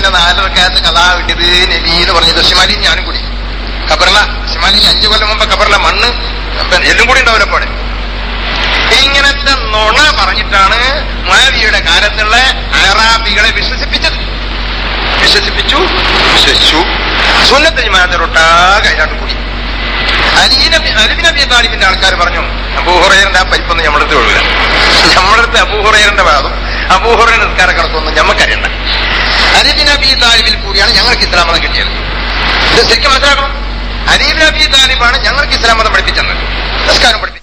സുന്നത്തിന്റെ നാലരക്കാലത്ത് കഥാ കിട്ടിയത് നബി എന്ന് പറഞ്ഞത് ഷിമാലി ഞാനും കൂടി ഖബറില ഷിമാലി അഞ്ചു കൊല്ലം മുമ്പ് ഖബറിലെ മണ്ണ് എല്ലും കൂടി ഉണ്ടാവില്ല പോലെ ഇങ്ങനത്തെ നുണ പറഞ്ഞിട്ടാണ് മാവിയുടെ കാലത്തുള്ള അറാബികളെ വിശ്വസിപ്പിച്ചത് വിശ്വസിപ്പിച്ചു വിശ്വസിച്ചു സുന്നത്ത് ജമാഅത്തിലൊട്ടാകെ അതിനകത്ത് കൂടി അലിബിൻ അബി താലിബിന്റെ ആൾക്കാർ പറഞ്ഞു അബൂഹുറൈറിന്റെ ആ പരിപ്പൊന്നും നമ്മളെടുത്ത് ഒഴുകില്ല നമ്മളെടുത്ത് അബൂഹുറൈറിന്റെ വാദം അബൂഹുറൈ നിസ്കാര കടത്തൊന്നും ഞമ്മക്കറിയണ്ട അലിബിൻ അബി താലിബിൽ കൂടിയാണ് ഞങ്ങൾക്ക് ഇസ്ലാം മതം കിട്ടിയത് ഇത് ശരിക്കും മനസ്സിലാക്കണം അലീബിൻ അബി താലിബാണ് ഞങ്ങൾക്ക് ഇസ്ലാം മതം പഠിപ്പിച്ചത് നിസ്കാരം പഠിപ്പിച്ചത്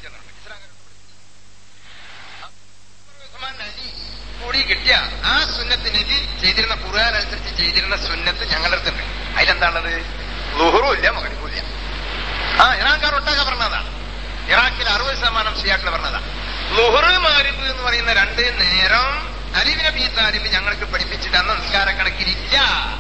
ഉസ്മാൻ അലി കൂടി കിട്ടിയ ആ സുന്നത്ത് നബി ചെയ്തിരുന്ന ഖുർആൻ അനുസരിച്ച് ചെയ്തിരുന്ന സുന്നത്ത് ഞങ്ങളുടെ അടുത്തുണ്ട് അതിലെന്താണത് ലുഹറും ഇല്ല മകരിക്കും ഇല്ല ആ ഇറാൻകാർ ഒട്ടാകെ പറഞ്ഞതാണ് ഇറാഖിൽ അറുപത് ശതമാനം ഷിയാക്കൾ പറഞ്ഞതാ ലുഹറ് മാരിബ് എന്ന് പറയുന്ന രണ്ട് നേരം അലിബ് നബി താലിബ് ഞങ്ങൾക്ക് പഠിപ്പിച്ചിട്ട് അന്ന് നിസ്കാര കണക്കിലില്ല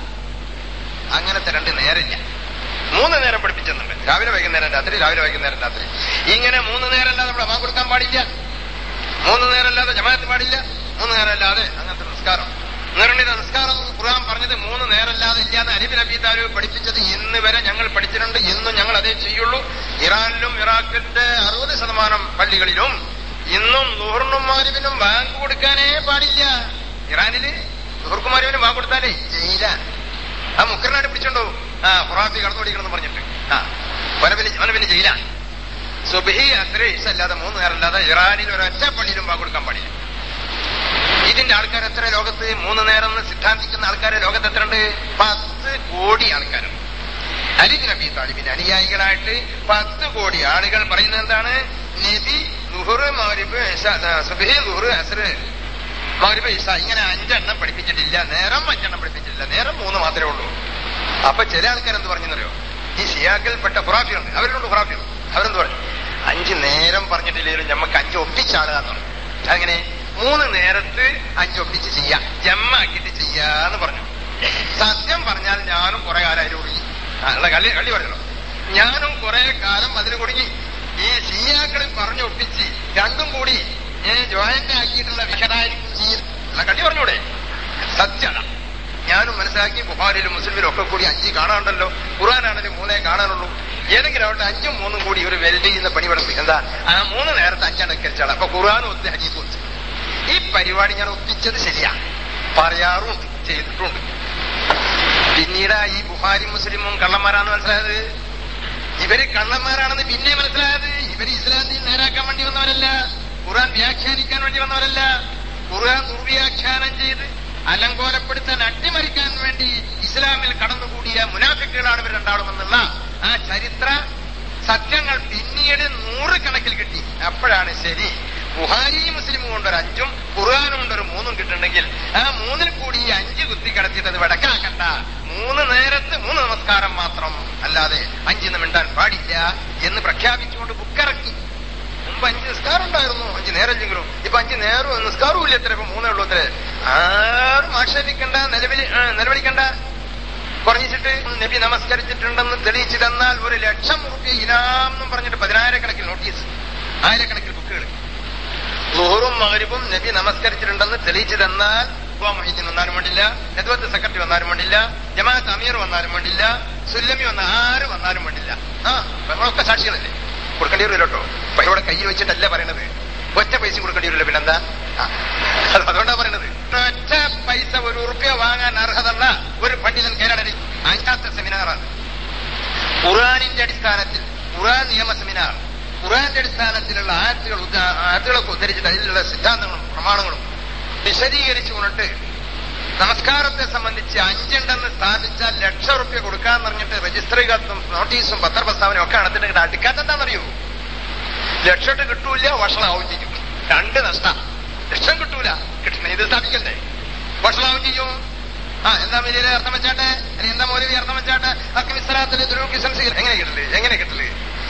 അങ്ങനത്തെ രണ്ട് നേരമില്ല മൂന്ന് നേരം പഠിപ്പിച്ചെന്നുണ്ട് രാവിലെ വൈകുന്നേരം രാത്രി രാവിലെ വൈകുന്നേരം രാത്രി ഇങ്ങനെ മൂന്ന് നേരം അല്ലാതെ നമ്മൾ അമ്മ കൊടുക്കാൻ പാടില്ല മൂന്ന് നേരം അല്ലാതെ ജമാഅത്ത് പാടില്ല മൂന്ന് നേരം അല്ലാതെ അങ്ങനത്തെ നിസ്കാരം നിർണിത നിസ്കാരം ഖുർആൻ പറഞ്ഞത് മൂന്ന് നേരല്ലാതെ ഇല്ലാന്ന് അലിബ് നബി താലിബ് പഠിപ്പിച്ചത് ഇന്ന് വരെ ഞങ്ങൾ പഠിച്ചിട്ടുണ്ട് ഇന്നും ഞങ്ങൾ അതേ ചെയ്യുള്ളൂ ഇറാനിലും ഇറാഖിന്റെ അറുപത് ശതമാനം പള്ളികളിലും ഇന്നും നുഹറിനും മാരിബിനും ബാങ്ക് കൊടുക്കാനേ പാടില്ല ഇറാനില് നുഹർക്കും മാരിബിനും ബാങ്ക് കൊടുത്താലേ ജയില ആ മുക്കറിനാട് പിടിച്ചോണ്ടോ ആ ഖുറാഫി കടന്നുപിടിക്കണമെന്ന് പറഞ്ഞിട്ട് ആ വനവിന് വനവിന് ജയിലാണ് സുബഹി അത്ര ഇഷ്ടല്ലാതെ മൂന്ന് നേരമല്ലാതെ ഇറാനിൽ ഒരൊറ്റ പള്ളിയിലും ബാങ്ക് കൊടുക്കാൻ പാടില്ല ഇതിന്റെ ആൾക്കാർ എത്ര ലോകത്ത് മൂന്ന് നേരം എന്ന് സിദ്ധാന്തിക്കുന്ന ആൾക്കാർ ലോകത്ത് എത്ര ഉണ്ട് പത്ത് കോടി ആൾക്കാരും അലിബ് നബി താലിബിന്റെ അനുയായികളായിട്ട് പത്ത് കോടി ആളുകൾ പറയുന്നത് എന്താണ് നബി ലുഹുറ് മൗരിബ് സുബഹി ലുഹുറ് അസർ മൗരിബ് ഇഷ ഇങ്ങനെ അഞ്ചെണ്ണം പഠിപ്പിച്ചിട്ടില്ല നേരം അഞ്ചെണ്ണം പഠിപ്പിച്ചിട്ടില്ല നേരം മൂന്ന് മാത്രമേ ഉള്ളൂ അപ്പൊ ചില ആൾക്കാർ എന്ത് പറഞ്ഞെന്നറിയോ ഈ ഷിയാക്കൽപ്പെട്ട ഖുറാഫിയുണ്ട് അവരിലുണ്ട് ഖുറാഫിയുണ്ട് അവരെന്ത് പറഞ്ഞു അഞ്ച് നേരം പറഞ്ഞിട്ടില്ലെങ്കിലും ഞമ്മക്ക് അഞ്ച് ഒപ്പിച്ചാളുകാന്ന് പറഞ്ഞു അങ്ങനെ മൂന്ന് നേരത്ത് അഞ്ചൊപ്പിച്ച് ചെയ്യാം ജമ്മാക്കിയിട്ട് ചെയ്യാന്ന് പറഞ്ഞു സത്യം പറഞ്ഞാൽ ഞാനും കുറെ കാലം അതിൽ കുടുങ്ങി ആ, ഉള്ള കള്ളി കള്ളി പറഞ്ഞല്ലോ ഞാനും കുറെ കാലം അതിൽ കുടുങ്ങി ഈ ഷിയാക്കളിൽ പറഞ്ഞൊപ്പിച്ച് രണ്ടും കൂടി ജോയിന്റ് ആക്കിയിട്ടുള്ള വിഷനായിരിക്കും ചെയ്യും ഉള്ള കള്ളി പറഞ്ഞൂടെ സത്യമാണ് ഞാനും മനസ്സിലാക്കി ബുഹാരിലും മുസ്ലിമിലും ഒക്കെ കൂടി അഞ്ച് കാണാണ്ടല്ലോ ഖുറാനാണെങ്കിലും മൂന്നേ കാണാനുള്ളൂ ഏതെങ്കിലും അവിടെ അഞ്ചും മൂന്നും കൂടി ഒരു വെൽഡ് ചെയ്യുന്ന പണി പഠിപ്പി എന്താ ആ മൂന്ന് നേരത്തെ അഞ്ചാണ് കരിച്ചാണ് അപ്പൊ ഖുറാനും ഒത്ത് ഹദീസും ഒത്ത് ഈ പരിപാടി ഞാൻ ഒപ്പിച്ചത് ശരിയാണ് പറയാറുമുണ്ട് ചെയ്തിട്ടുണ്ട് പിന്നീട് ഈ ബുഹാരി മുസ്ലിമും കള്ളന്മാരാന്ന് മനസ്സിലായത് ഇവര് കള്ളന്മാരാണെന്ന് പിന്നെ മനസ്സിലായത് ഇവര് ഇസ്ലാത്തിൽ നേരാക്കാൻ വേണ്ടി വന്നവരല്ല ഖുർആൻ വ്യാഖ്യാനിക്കാൻ വേണ്ടി വന്നവരല്ല ഖുർആൻ ദുർവ്യാഖ്യാനം ചെയ്ത് അലങ്കോലപ്പെടുത്താൻ അട്ടിമറിക്കാൻ വേണ്ടി ഇസ്ലാമിൽ കടന്നുകൂടിയ മുനാഫിക്കുകളാണ് ഇവർ രണ്ടാളുമെന്നുള്ള ആ ചരിത്ര സത്യങ്ങൾ പിന്നീട് നൂറുകണക്കിൽ കിട്ടി അപ്പോഴാണ് ശരി ബുഹാരി മുസ്ലിം കൊണ്ടൊരു അഞ്ചും ഖുർആാനും കൊണ്ടൊരു മൂന്നും കിട്ടുന്നുണ്ടെങ്കിൽ ആ മൂന്നിൽ കൂടി ഈ അഞ്ച് കുത്തി കടത്തിയിട്ട് അത് വടക്കാക്കണ്ട മൂന്ന് നേരത്ത് മൂന്ന് നമസ്കാരം മാത്രം അല്ലാതെ അഞ്ചിന്ന് മിണ്ടാൻ പാടില്ല എന്ന് പ്രഖ്യാപിച്ചുകൊണ്ട് ബുക്കിറക്കി മുമ്പ് അഞ്ച് നിസ്കാരം ഉണ്ടായിരുന്നു അഞ്ച് നേരല്ലെങ്കിലും ഇപ്പൊ അഞ്ച് നേരവും നിസ്കാരവും ഇല്ല എത്ര ഇപ്പൊ മൂന്നേ ഉള്ളൂ അത്രേ ആരും ആക്ഷേപിക്കണ്ട നിലവിൽ ആ, നിലവിളിക്കണ്ട കുറഞ്ഞിട്ട് നബി നമസ്കരിച്ചിട്ടുണ്ടെന്ന് തെളിയിച്ചു തന്നാൽ ഒരു ലക്ഷം റുപ്യ ഇനാം എന്നും പറഞ്ഞിട്ട് പതിനായിരക്കണക്കിന് നോട്ടീസ് ആയിരക്കണക്കിന് ബുക്കുകൾ ലുഹറും മകരിബും നബി നമസ്കരിച്ചിട്ടുണ്ടെന്ന് തെളിയിച്ചു തന്നാൽ ഉവ്വ മൊഹീദ്ദീൻ വന്നാലും വേണ്ടില്ല നെദ്വത്ത് സെക്രട്ടറി വന്നാലും വേണ്ടില്ല ജമാഅത്ത് അമീർ വന്നാലും വേണ്ടില്ല സുല്ലമി വന്ന ആര് വന്നാലും വേണ്ടില്ല ആ നമ്മളൊക്കെ സാക്ഷികളല്ലേ കൊടുക്കേണ്ടി വരില്ല കേട്ടോ അപ്പൊ ഇവിടെ കയ്യിൽ വെച്ചിട്ടല്ല പറയണത് ഒറ്റ പൈസ കൊടുക്കേണ്ടി വരില്ല പിന്നെന്താ ആ, അത് അതുകൊണ്ടാ പറയണത് ഒറ്റ പൈസ ഒരു ഉറുപ്പ്യ വാങ്ങാൻ അർഹതയുള്ള ഒരു പണ്ഡിതൻ കേരളത്തിൽ അഞ്ചാമത്തെ സെമിനാറാണ് ഖുറാനിന്റെ അടിസ്ഥാനത്തിൽ ഖുറാൻ നിയമ സെമിനാർ ഖുറാന്റെ അടിസ്ഥാനത്തിലുള്ള ആയത്തുകൾ ഉദ്ധ- ആയത്തുകളൊക്കെ ഉദ്ധരിച്ചിട്ട് അതിലുള്ള സിദ്ധാന്തങ്ങളും പ്രമാണങ്ങളും വിശദീകരിച്ചു കൊണ്ടിട്ട് നമസ്കാരത്തെ സംബന്ധിച്ച് അഞ്ചുണ്ടെന്ന് സ്ഥാപിച്ചാൽ ലക്ഷം റുപ്യ കൊടുക്കാന്ന് പറഞ്ഞിട്ട് രജിസ്റ്റർ കത്തും നോട്ടീസും പത്രപ്രസ്താവനയും ഒക്കെ നടത്തിയിട്ട് അടിക്കാത്തെന്താണെന്നറിയോ ലക്ഷമായിട്ട് കിട്ടൂല വഷളാവും ചെയ്യും രണ്ട് നഷ്ട ലക്ഷം കിട്ടൂല കിട്ടണ ഇത് സ്ഥാപിക്കണ്ടേ വഷളാവും ചെയ്യും ആ എന്താ വലിയ അർത്ഥം വെച്ചാട്ടെ ഇനി എന്താ മൗലവി അർത്ഥം വെച്ചാട്ടെ അക്കിമിസ്ലാത്തിൽ എങ്ങനെ കിട്ടില്ലേ എങ്ങനെ കിട്ടില്ലേ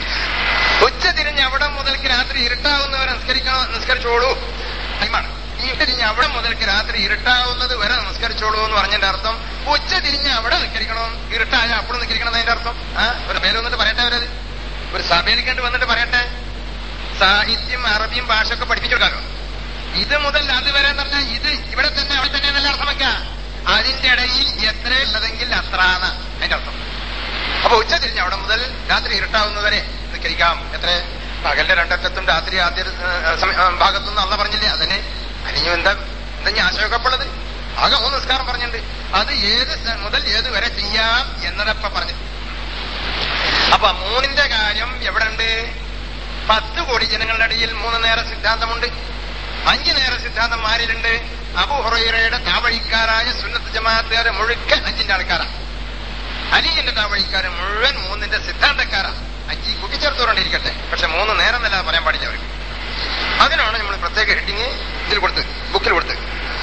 ഉച്ച തിരിഞ്ഞ് അവിടെ മുതൽക്ക് രാത്രി ഇരുട്ടാവുന്നവരെ നിസ്കരിക്കണം നിസ്കരിച്ചോളൂ ടൈമാണ് ഈ തിരിഞ്ഞ് അവിടെ മുതൽക്ക് രാത്രി ഇരുട്ടാവുന്നത് വരെ നമസ്കരിച്ചോളൂ എന്ന് പറഞ്ഞതിന്റെ അർത്ഥം ഉച്ച തിരിഞ്ഞ് അവിടെ നിസ്കരിക്കണം ഇരുട്ടായ അപ്പോഴും നിസ്കരിക്കണം എന്നതിന്റെ അർത്ഥം ആ ഒരു പേര് വന്നിട്ട് പറയട്ടെ അവരത് ഒരു സഭയിലേക്കാണ്ട് വന്നിട്ട് പറയട്ടെ സാഹിത്യം അറബിയും ഭാഷയൊക്കെ പഠിപ്പിച്ചു കൊടുക്കാമല്ലോ ഇത് മുതൽ അതുവരെ എന്ന് പറഞ്ഞാൽ ഇത് ഇവിടെ തന്നെ അവിടെ തന്നെ എന്നല്ല അർത്ഥം വെക്കാം അതിന്റെ ഇടയിൽ എത്ര ഉള്ളതെങ്കിൽ അത്രാണ് അതിന്റെ അർത്ഥം അപ്പൊ ഉച്ച തിരിഞ്ഞ് അവിടെ മുതൽ രാത്രി ഇരുട്ടാവുന്നവരെ നിസ്കരിക്കാം എത്ര പകലിന്റെ രണ്ടറ്റത്തും രാത്രി ആദ്യ ഏഹ്, സമയ- ഏഹ്, ഭാഗത്തുനിന്ന് അള്ള പറഞ്ഞില്ലേ അതിന് അനിഞ്ഞു എന്താ എന്താ ഞാൻ ആശയക്കപ്പെടുന്നത് ആകെ മൂന്ന് നിസ്കാരം പറഞ്ഞിട്ടുണ്ട് അത് ഏത് സ- മുതൽ ഏത് വരെ ചെയ്യാം എന്നതപ്പ പറഞ്ഞു അപ്പൊ മൂന്നിന്റെ കാര്യം എവിടെ ഉണ്ട് പത്ത് കോടി ജനങ്ങളുടെ ഇടയിൽ മൂന്ന് നേര സിദ്ധാന്തമുണ്ട് അഞ്ച് നേര സിദ്ധാന്തം ആരിലുണ്ട് അബു ഹുറൈറയുടെ താവഴിക്കാരായ സുന്നത്ത് ജമാഅത്തുകാരെ മുഴുക്കൻ അഞ്ചിന്റെ ആൾക്കാരാണ് അലിന്റെ താവഴിക്കാര് മുഴുവൻ മൂന്നിന്റെ സിദ്ധാന്തക്കാരാ അഞ്ചി കൂട്ടിച്ചേർത്തുകൊണ്ടിരിക്കട്ടെ പക്ഷെ മൂന്ന് നേരം എന്നല്ല പറയാൻ പാടില്ല അവർക്ക് അതിനാണ് നമ്മൾ പ്രത്യേക ഹെഡിങ് ഇതിൽ കൊടുത്ത് ബുക്കിൽ കൊടുത്ത്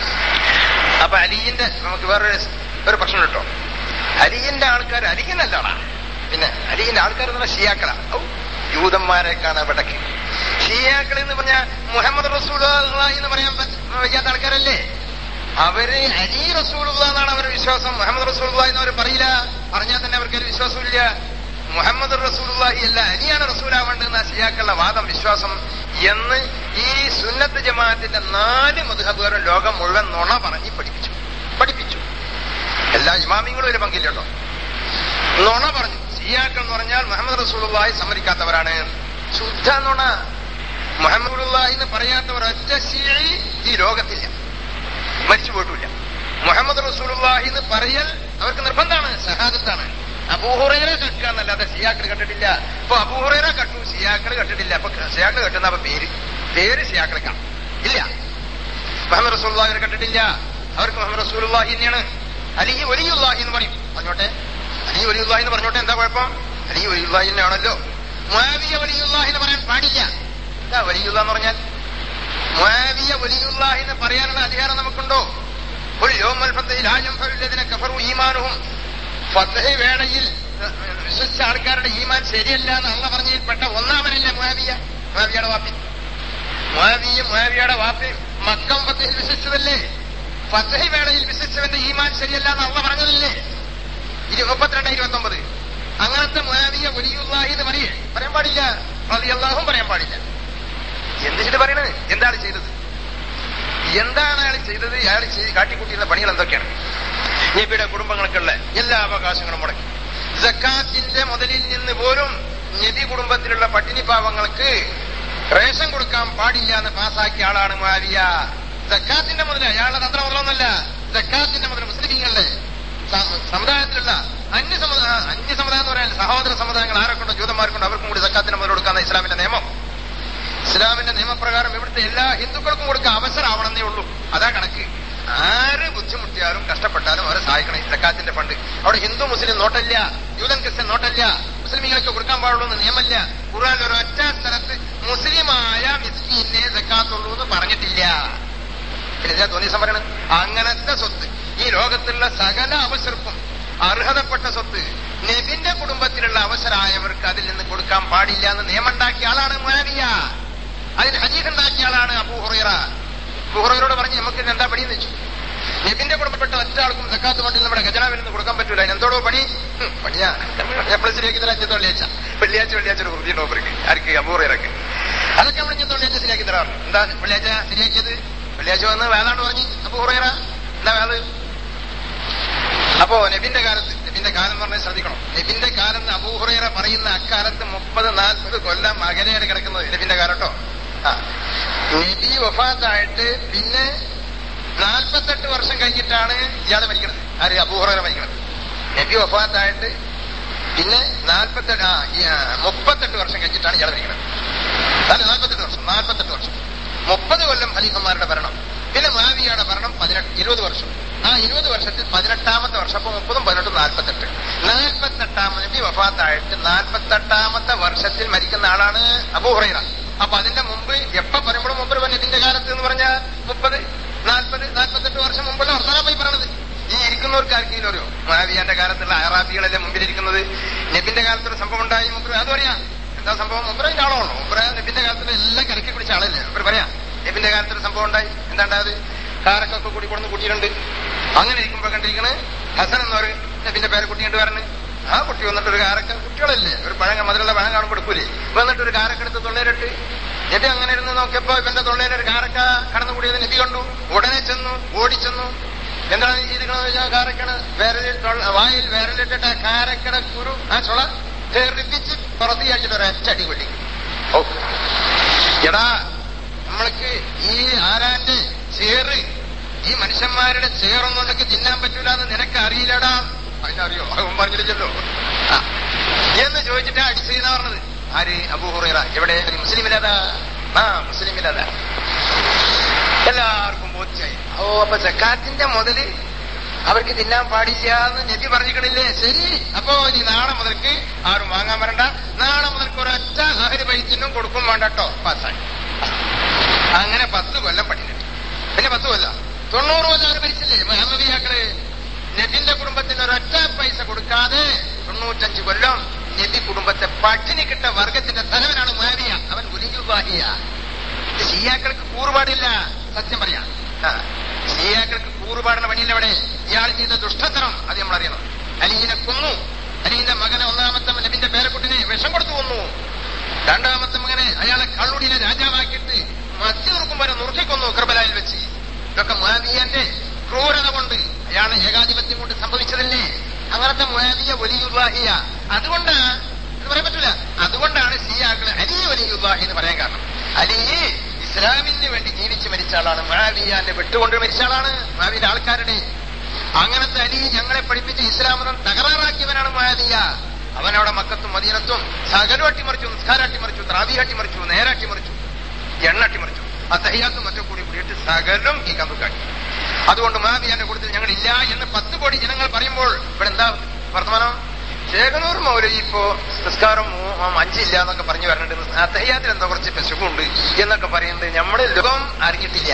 അപ്പൊ അലിയിന്റെ നമുക്ക് വേറൊരു ഒരു പ്രശ്നം കേട്ടോ അലിയിന്റെ ആൾക്കാർ അലിക്കുന്നല്ലാണ് പിന്നെ അലിയിന്റെ ആൾക്കാർ എന്ന് പറഞ്ഞാൽ ഷിയാക്കളാ ഔ യൂതന്മാരെക്കാണ് അവിടേക്ക് ഷിയാക്കൾ എന്ന് പറഞ്ഞാൽ മുഹമ്മദ് റസൂൽ എന്ന് പറയാൻ പറ്റ- വയ്യാത്ത ആൾക്കാരല്ലേ അവര് അലി റസൂലുള്ള എന്നാണ് അവരുടെ വിശ്വാസം മുഹമ്മദ് റസൂലുള്ള എന്ന് അവർ പറയില്ല പറഞ്ഞാൽ തന്നെ അവർക്ക് ഒരു വിശ്വാസമില്ല മുഹമ്മദ് റസൂലുള്ളാഹി അല്ല അലിയാണ് റസൂലാവേണ്ടതെന്ന ഷിയാക്കളുടെ വാദം വിശ്വാസം എന്ന് ഈ സുന്നത്ത് ജമാഅത്തിന്റെ നാല് മധുഹബുകാരും ലോകം മുഴുവൻ നുണ പറഞ്ഞ് പഠിപ്പിച്ചു പഠിപ്പിച്ചു എല്ലാ ഇമാമിങ്ങളും ഒരു പങ്കില്ല കേട്ടോ നുണ പറഞ്ഞു ഷിയാക്കൾ എന്ന് പറഞ്ഞാൽ മുഹമ്മദ് റസൂലുള്ളാഹി സമ്മതിക്കാത്തവരാണ് ശുദ്ധ നുണ മുഹമ്മദ് എന്ന് പറയാത്ത ഒരൊറ്റ ഷിയയി ഈ ലോകത്തില്ല മരിച്ചു പോയിട്ടില്ല മുഹമ്മദ് റസൂലുള്ളാഹി എന്ന് പറയൽ അവർക്ക് നിർബന്ധമാണ് ഷഹാദത്താണ് അബൂഹുറൈറ കട്ടുക എന്നല്ലാതെ സിയാക്കൾ കണ്ടിട്ടില്ല ഇപ്പൊ അബൂഹുറൈറ കട്ടു സിയാക്കൾ കണ്ടിട്ടില്ല അപ്പൊ സിയാക്കൾ കെട്ടുന്ന അപ്പൊ പേര് പേര് സിയാക്കൾക്കാണ് ഇല്ല മുഹമ്മദ് റസൂലുള്ളാഹിനെ കണ്ടിട്ടില്ല അവർക്ക് മുഹമ്മദ് റസൂലുള്ളാഹി തന്നെയാണ് അലി വലിയുള്ളാഹി എന്ന് പറയും പറഞ്ഞോട്ടെ അലി വലിയുള്ളാഹി എന്ന് പറഞ്ഞോട്ടെ എന്താ കുഴപ്പം അലി വലിയുള്ളാഹി തന്നെയാണല്ലോ മുആവിയ വലിയുള്ളാഹി എന്ന് പറയാൻ പാടില്ല എന്താ വലിയുള്ള എന്ന് പറഞ്ഞാൽ മുആവിയ വലിയുള്ളാഹി എന്ന് പറയാനുള്ള അധികാരം നമുക്കുണ്ടോ ഒരു യോമൽ ഫത്തഹിൽ ആജം ഫലുല്ലതിനെ കഫറു ഈമാനുഹും ഫത്തഹ് വേളയിൽ വിശ്വസിച്ച ആൾക്കാരുടെ ഈമാൻ ശരിയല്ല എന്ന് അള്ള പറഞ്ഞതിൽ പെട്ട ഒന്നാമനല്ലേ മുആവിയ മുആവിയുടെ വാപ്പി മുആവിയും മുആവിയുടെ വാപ്പയും മക്കം ഫത്തഹിൽ വിശ്വസിച്ചതല്ലേ ഫത്തഹ് വേളയിൽ വിശ്വസിച്ചവന്റെ ഈമാൻ ശരിയല്ല എന്ന് അള്ള പറഞ്ഞതില്ലേ ഇരു മുപ്പത്തിരണ്ട് ഇരുപത്തി ഒമ്പത് അങ്ങനത്തെ മുആവിയ വലിയുള്ളാഹി എന്ന് പറയേ പറയാൻ പാടില്ല അള്ളാഹും പറയാൻ പാടില്ല എന്തിട്ട് പറയണത് എന്താണ് ചെയ്തത് എന്താണ് അയാൾ ചെയ്തത് അയാൾ ചെയ്ത് കാട്ടിക്കൂട്ടിയിരുന്ന പണികൾ എന്തൊക്കെയാണ് നബിയുടെ കുടുംബങ്ങൾക്കുള്ള എല്ലാ അവകാശങ്ങളും മുടക്കി സക്കാത്തിന്റെ മുതലിൽ നിന്ന് പോലും നബി കുടുംബത്തിലുള്ള പട്ടിണി പാവങ്ങൾക്ക് റേഷൻ കൊടുക്കാൻ പാടില്ല എന്ന് പാസാക്കിയ ആളാണ് മാരിയ സക്കാത്തിന്റെ മുതൽ അയാളുടെ തന്ത്ര മുതലൊന്നല്ല സക്കാത്തിന്റെ മുതൽ മുസ്ലിമീങ്ങളുടെ സ- സമുദായത്തിലുള്ള അന്യ സമുദായ അന്യ സമുദായം എന്ന് പറയാൻ സഹോദര സമുദായങ്ങൾ ആരൊക്കെണ്ടോ ജൂതന്മാർക്കുണ്ടോ അവർക്കും കൂടി സക്കാത്തിന്റെ മുതൽ കൊടുക്കാന്ന ഇസ്ലാമിന്റെ നിയമം ഇസ്ലാമിന്റെ നിയമപ്രകാരം ഇവിടുത്തെ എല്ലാ ഹിന്ദുക്കൾക്കും കൊടുക്കാൻ അവസരമാവണമെന്നേ ഉള്ളൂ അതാ കണക്ക് ആര് ബുദ്ധിമുട്ടിയാലും കഷ്ടപ്പെട്ടാലും അവരെ സഹായിക്കണം ഈ സക്കാത്തിന്റെ ഫണ്ട് അവിടെ ഹിന്ദു മുസ്ലിം നോട്ടല്ല ജൂതൻ ക്രിസ്ത്യൻ നോട്ടല്ല മുസ്ലിമിങ്ങൾക്ക് കൊടുക്കാൻ പാടുള്ളൂ എന്ന് നിയമല്ല ഖുർആൻ ഒരൊറ്റ സ്ഥലത്ത് മുസ്ലിമായ മിസ്കീനെ സക്കാത്തുള്ളൂ എന്ന് പറഞ്ഞിട്ടില്ല പിന്നെ ഇതിനാ തോന്നിയ പറയണം അങ്ങനത്തെ സ്വത്ത് ഈ ലോകത്തുള്ള സകല അവസരപ്പും അർഹതപ്പെട്ട സ്വത്ത് നബിന്റെ കുടുംബത്തിലുള്ള അവസരമായവർക്ക് അതിൽ നിന്ന് കൊടുക്കാൻ പാടില്ല എന്ന് നിയമമുണ്ടാക്കിയ ആളാണ് മുനാവിയ അതിന് ഹജീഖ് ഉണ്ടാക്കിയ ആളാണ് അബൂഹുറൈറ അബൂഹുറൈറോട് പറഞ്ഞ് നമുക്ക് ഇതിന് എന്താ പണിയെന്ന് വെച്ചു നബിന്റെ കുടുംബപ്പെട്ട ഒറ്റ ആൾക്കും സക്കാത്ത് ഫണ്ടിൽ നമ്മുടെ ഖജനാവിൽ നിന്ന് കൊടുക്കാൻ പറ്റൂല അതിന് എന്തോടോ പണി ഹും, പണിയാ എപ്പോഴും ശരിയാക്കി തരാം അഞ്ചത്തെ വെള്ളിയാഴ്ച വെള്ളിയാഴ്ച വെള്ളിയാഴ്ച ഒരു വൃത്തിയുണ്ടോ അവർക്ക് ആർക്ക് അബൂഹുറൈറക്ക് അതൊക്കെ നമ്മൾ ഇന്നത്തെ വെള്ളിയാഴ്ച ശരിയാക്കി തരാറ് എന്താ വെള്ളിയാഴ്ച ശരിയാക്കിയത് വെള്ളിയാഴ്ച വന്ന് വേലാണ്ട് പറഞ്ഞു അബൂഹുറൈറ എന്താ വേള് അപ്പോ നബിന്റെ കാലത്ത് നബിന്റെ കാലം എന്ന് പറഞ്ഞാൽ ശ്രദ്ധിക്കണം നബിന്റെ കാലം എന്ന് അബൂഹുറൈറ പറയുന്ന അക്കാലത്ത് മുപ്പത് നാൽപ്പത് കൊല്ലം അകലെയാണ് കിടക്കുന്നത് നബിന്റെ കാലട്ടോ ആ നബി വഫാത്തായിട്ട് പിന്നെ നാൽപ്പത്തെട്ട് വർഷം കഴിഞ്ഞിട്ടാണ് ഇയാൾ മരിക്കുന്നത് ആര് അബൂഹുറൈറ മരിക്കുന്നത് നബി വഫാത്തായിട്ട് പിന്നെ നാൽപ്പത്തെട്ട് ആ ഈ, ആ, മുപ്പത്തെട്ട് വർഷം കഴിഞ്ഞിട്ടാണ് ഇയാൾ മരിക്കുന്നത് അല്ല നാൽപ്പത്തെട്ട് വർഷം നാൽപ്പത്തെട്ട് വർഷം മുപ്പത് കൊല്ലം ഖലീഫന്മാരുടെ ഭരണം പിന്നെ മാവിയുടെ ഭരണം പതിനെട്ട് ഇരുപത് വർഷം ആ ഇരുപത് വർഷത്തിൽ പതിനെട്ടാമത്തെ വർഷം അപ്പൊ മുപ്പതും പതിനെട്ടും നാൽപ്പത്തെട്ട് നാൽപ്പത്തെട്ടാമത് നബി വഫാത്തായിട്ട് നാൽപ്പത്തെട്ടാമത്തെ വർഷത്തിൽ മരിക്കുന്ന ആളാണ് അബൂഹുറൈറ അപ്പൊ അതിന്റെ മുമ്പ് എപ്പ പറയുമ്പോഴും മുമ്പ് നബിന്റെ കാലത്ത് എന്ന് പറഞ്ഞാൽ മുപ്പത് നാൽപ്പത് നാൽപ്പത്തെട്ട് വർഷം മുമ്പുള്ള വർത്തമാനമായി പറയണത് ഈ ഇരിക്കുന്നവർക്ക് ആർക്കെങ്കിലും അറിയോ മാവിയാന്റെ കാലത്തുള്ള അറാബികളല്ലേ മുമ്പിലിരിക്കുന്നത് നബിന്റെ കാലത്തൊരു സംഭവം ഉണ്ടായി മുമ്പ് അത് പറയാം എന്താ സംഭവം മുമ്പറിന്റെ ആളാണോ മുമ്പറ നബിന്റെ കാലത്തിൽ എല്ലാം കലക്കി പിടിച്ച ആളല്ലേ മുമ്പ് പറയാം നബിന്റെ കാലത്തൊരു സംഭവം ഉണ്ടായി എന്താ ഉണ്ടായത് കാരക്കൊക്കെ കൂടി കൊടുന്ന് കൂട്ടിയിട്ടുണ്ട് അങ്ങനെ ഇരിക്കുമ്പോ കണ്ടിരിക്കണ് ഹസൻ എന്നൊരു നബിന്റെ പേരെ കുട്ടിയുണ്ട് പറഞ്ഞു ആ കുട്ടി വന്നിട്ട് ഒരു കാരക്ക കുട്ടികളല്ലേ ഒരു പഴം മധുരമുള്ള പഴം കാണുമ്പോൾ എടുക്കൂലേ വന്നിട്ട് ഒരു കാരക്ക എടുത്ത് തൊള്ളേരിട്ട് നബി അങ്ങനെ ഇരുന്ന് നോക്കിയപ്പോ ഇവന്റെ തൊള്ളേൽ ഒരു കാരക്ക കടന്നു കൂടിയത് നബി കണ്ടു ഉടനെ ചെന്നു ഓടിച്ചെന്നു എന്താണ് നീ ചെയ്തിക്കണെന്ന് വെച്ചാൽ കാരക്കണ വിരലിൽ തൊള്ള- വായിൽ വിരലിട്ടിട്ട് ആ കാരക്കട കുരു ആ ചുള തെറിപ്പിച്ച് പുറത്തിയാച്ചിട്ട് ഒരൊറ്റ അടി കൊള്ളി ഓ എടാ നമ്മൾക്ക് ഈ ആരാന്റെ ചേറ് ഈ മനുഷ്യന്മാരുടെ ചേറൊന്നും ഉണ്ടെങ്കിൽ തിന്നാൻ പറ്റൂല എന്ന് നിനക്ക് അറിയില്ലടാ അതിനറിയോ അവൻ പറഞ്ഞില്ലല്ലോ ആ. എന്ന് ചോദിച്ചിട്ട് അടിച്ചെയ്യുന്ന പറഞ്ഞത് ആര് അബൂഹുറ എവിടെ മുസ്ലിമിലതാ ആ മുസ്ലിമിലതാ എല്ലാവർക്കും ബോധ്യായി ഓ അപ്പൊ സക്കാത്തിന്റെ മുതല് അവർക്ക് തിന്നാൻ പാടില്ല എന്ന് നബി പറഞ്ഞിക്കണില്ലേ ശരി അപ്പോ ഇനി നാളെ മുതൽക്ക് ആരും വാങ്ങാൻ വരണ്ട നാളെ മുതൽക്ക് ഒരൊറ്റ അഹരി പൈസനും കൊടുക്കും വേണ്ട കേട്ടോ പാസ്സായി അങ്ങനെ പത്ത് കൊല്ലം പഠിച്ചു പിന്നെ പത്ത് കൊല്ലം തൊണ്ണൂറ് കൊല്ലം അവർ ഭരിച്ചില്ലേ മഹമ്മദിയാക്കള് നബിന്റെ കുടുംബത്തിന് ഒരൊറ്റ പൈസ കൊടുക്കാതെ തൊണ്ണൂറ്റഞ്ച് കൊല്ലം നബി കുടുംബത്തെ പട്ടിണി കിട്ട വർഗത്തിന്റെ തലവനാണ് മുഹാവിയ അവൻ ഉലിജുബാഹിയ ഇത് ഷിയാക്കൾക്ക് കൂറുപാടില്ല സത്യം പറയാം ആ, ഷിയാക്കൾക്ക് കൂറുപാടുന്ന പണിയില്ല അവിടെ ഇയാൾ ചെയ്ത ദുഷ്ടത്തരം അത് നമ്മൾ അറിയണം അലീനെ കൊന്നു അലീന്റെ മകനെ ഒന്നാമത്തെ നബിന്റെ പേരക്കുട്ടിനെ വിഷം കൊടുത്തു കൊന്നു രണ്ടാമത്തെ മകനെ അയാളെ കള്ളുടിനെ രാജാവാക്കിയിട്ട് മത്തി നുറുക്കും വരെ നുറുക്കിക്കൊന്നു കർബലായിൽ വെച്ച് ഇതൊക്കെ മുഹാബിയന്റെ ക്രൂരത കൊണ്ട് അയാളെ ഏകാധിപത്യം കൊണ്ട് സംഭവിച്ചതല്ലേ അങ്ങനത്തെ മുഹാബിയ വലിയുല്ലാഹിയ അതുകൊണ്ട് എന്ന് പറയാൻ പറ്റില്ല അതുകൊണ്ടാണ് ഷിയാക്കള് അലി വലിയുല്ലാഹി എന്ന് പറയാൻ കാരണം അലി ഇസ്ലാമിന് വേണ്ടി ജീവിച്ച് മരിച്ച ആളാണ് മുഹാബിയാന്റെ വിട്ടുകൊണ്ട് മരിച്ച ആളാണ് മുഹാബിന്റെ ആൾക്കാരുടെ അങ്ങനത്തെ അലി ഞങ്ങളെ പഠിപ്പിച്ച് ഇസ്ലാം മതം തകരാറാക്കിയവനാണ് മുഹാദിയ അവനവിടെ മക്കത്തും മദീനത്തും സകലം അട്ടിമറിച്ചു നിസ്കാരം അട്ടിമറിച്ചു ദ്രാവി അട്ടിമറിച്ചു നേരാട്ടി മറിച്ചു എണ്ണ അട്ടിമറിച്ചു അത്തഹ്യാത്തും മറ്റും കൂടി കൂടിയിട്ട് സകലം ഈ കമ്പുക്കാട്ടി അതുകൊണ്ട് മാവിയാന്റെ കൂട്ടത്തിൽ ഞങ്ങൾ ഇല്ല എന്ന് പത്ത് കോടി ജനങ്ങൾ പറയുമ്പോൾ ഇവിടെ എന്താ വർത്തമാനം ചേകനൂർ മൗലവി ഇപ്പോ നിസ്കാരം മൂ- ആ അഞ്ചില്ല എന്നൊക്കെ പറഞ്ഞു പറഞ്ഞിട്ട് അത്തഹ്യാത്തിൽ എന്തോ കുറച്ച് പെശകുണ്ട് എന്നൊക്കെ പറയുന്നത് നമ്മുടെ ലോകം അറിഞ്ഞിട്ടില്ല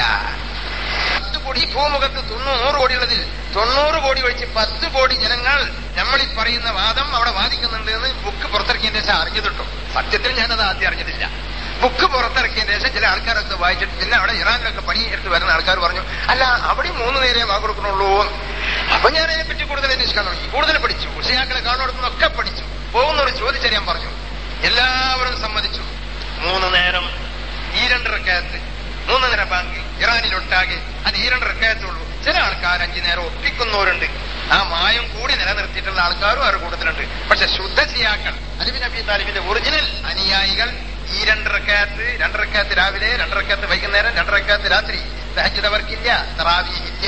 പത്ത് കോടി ഈ ഭൂമുഖത്ത് തൊണ്ണൂറ് കോടിയുള്ളതിൽ തൊണ്ണൂറ് കോടി ഒഴിച്ച് പത്ത് കോടി ജനങ്ങൾ നമ്മൾ ഈ പറയുന്ന വാദം അവിടെ വാദിക്കുന്നുണ്ട് എന്ന് ബുക്ക് പുറത്തിറക്കിയതിന് ശേഷം അറിഞ്ഞതിട്ടോ സത്യത്തിൽ ഞാനത് ആദ്യം അറിഞ്ഞിട്ടില്ല ബുക്ക് പുറത്തിറക്കിയതിന് ശേഷം ചില ആൾക്കാരൊക്കെ വായിച്ചിട്ട് പിന്നെ അവിടെ ഇറാനിലൊക്കെ പണി എടുത്ത് വരുന്ന ആൾക്കാർ പറഞ്ഞു അല്ല അവിടെ മൂന്ന് നേരെ വാ കൊടുക്കണുള്ളൂ അപ്പൊ ഞാൻ അതിനെ പറ്റി കൂടുതൽ അന്വേഷിക്കാൻ തുടങ്ങി കൂടുതൽ പഠിച്ചു ഉഷയാക്കളെ കാണുന്നൊക്കെ പഠിച്ചു പോകുന്നവർ ചോദിച്ചറിയാൻ പറഞ്ഞു എല്ലാവരും സമ്മതിച്ചു മൂന്ന് നേരം ഈ രണ്ട് റക്കാത്ത് മൂന്ന് നേരം ബാങ്ക് ഇറാനിലൊട്ടാകെ അത് ഈ രണ്ട് റക്കാത്തുള്ളൂ ചില ആൾക്കാർ അഞ്ചു നേരം ഒപ്പിക്കുന്നവരുണ്ട് ആ മായം കൂടി നിലനിർത്തിയിട്ടുള്ള ആൾക്കാരും അവരുടെ കൂട്ടത്തിലുണ്ട് പക്ഷെ ശുദ്ധ സിയാക്കൾ അലിബിൻ നബി താലിബിന്റെ ഒറിജിനൽ അനുയായികൾ ഈ രണ്ടരക്കാത്ത് രണ്ടരക്കാത്ത് രാവിലെ രണ്ടരക്കാത്ത് വൈകുന്നേരം രണ്ടരക്കാത്ത് രാത്രി തഹജ്ജുദ് അവർക്കില്ല തറാവീഹ് ഇല്ല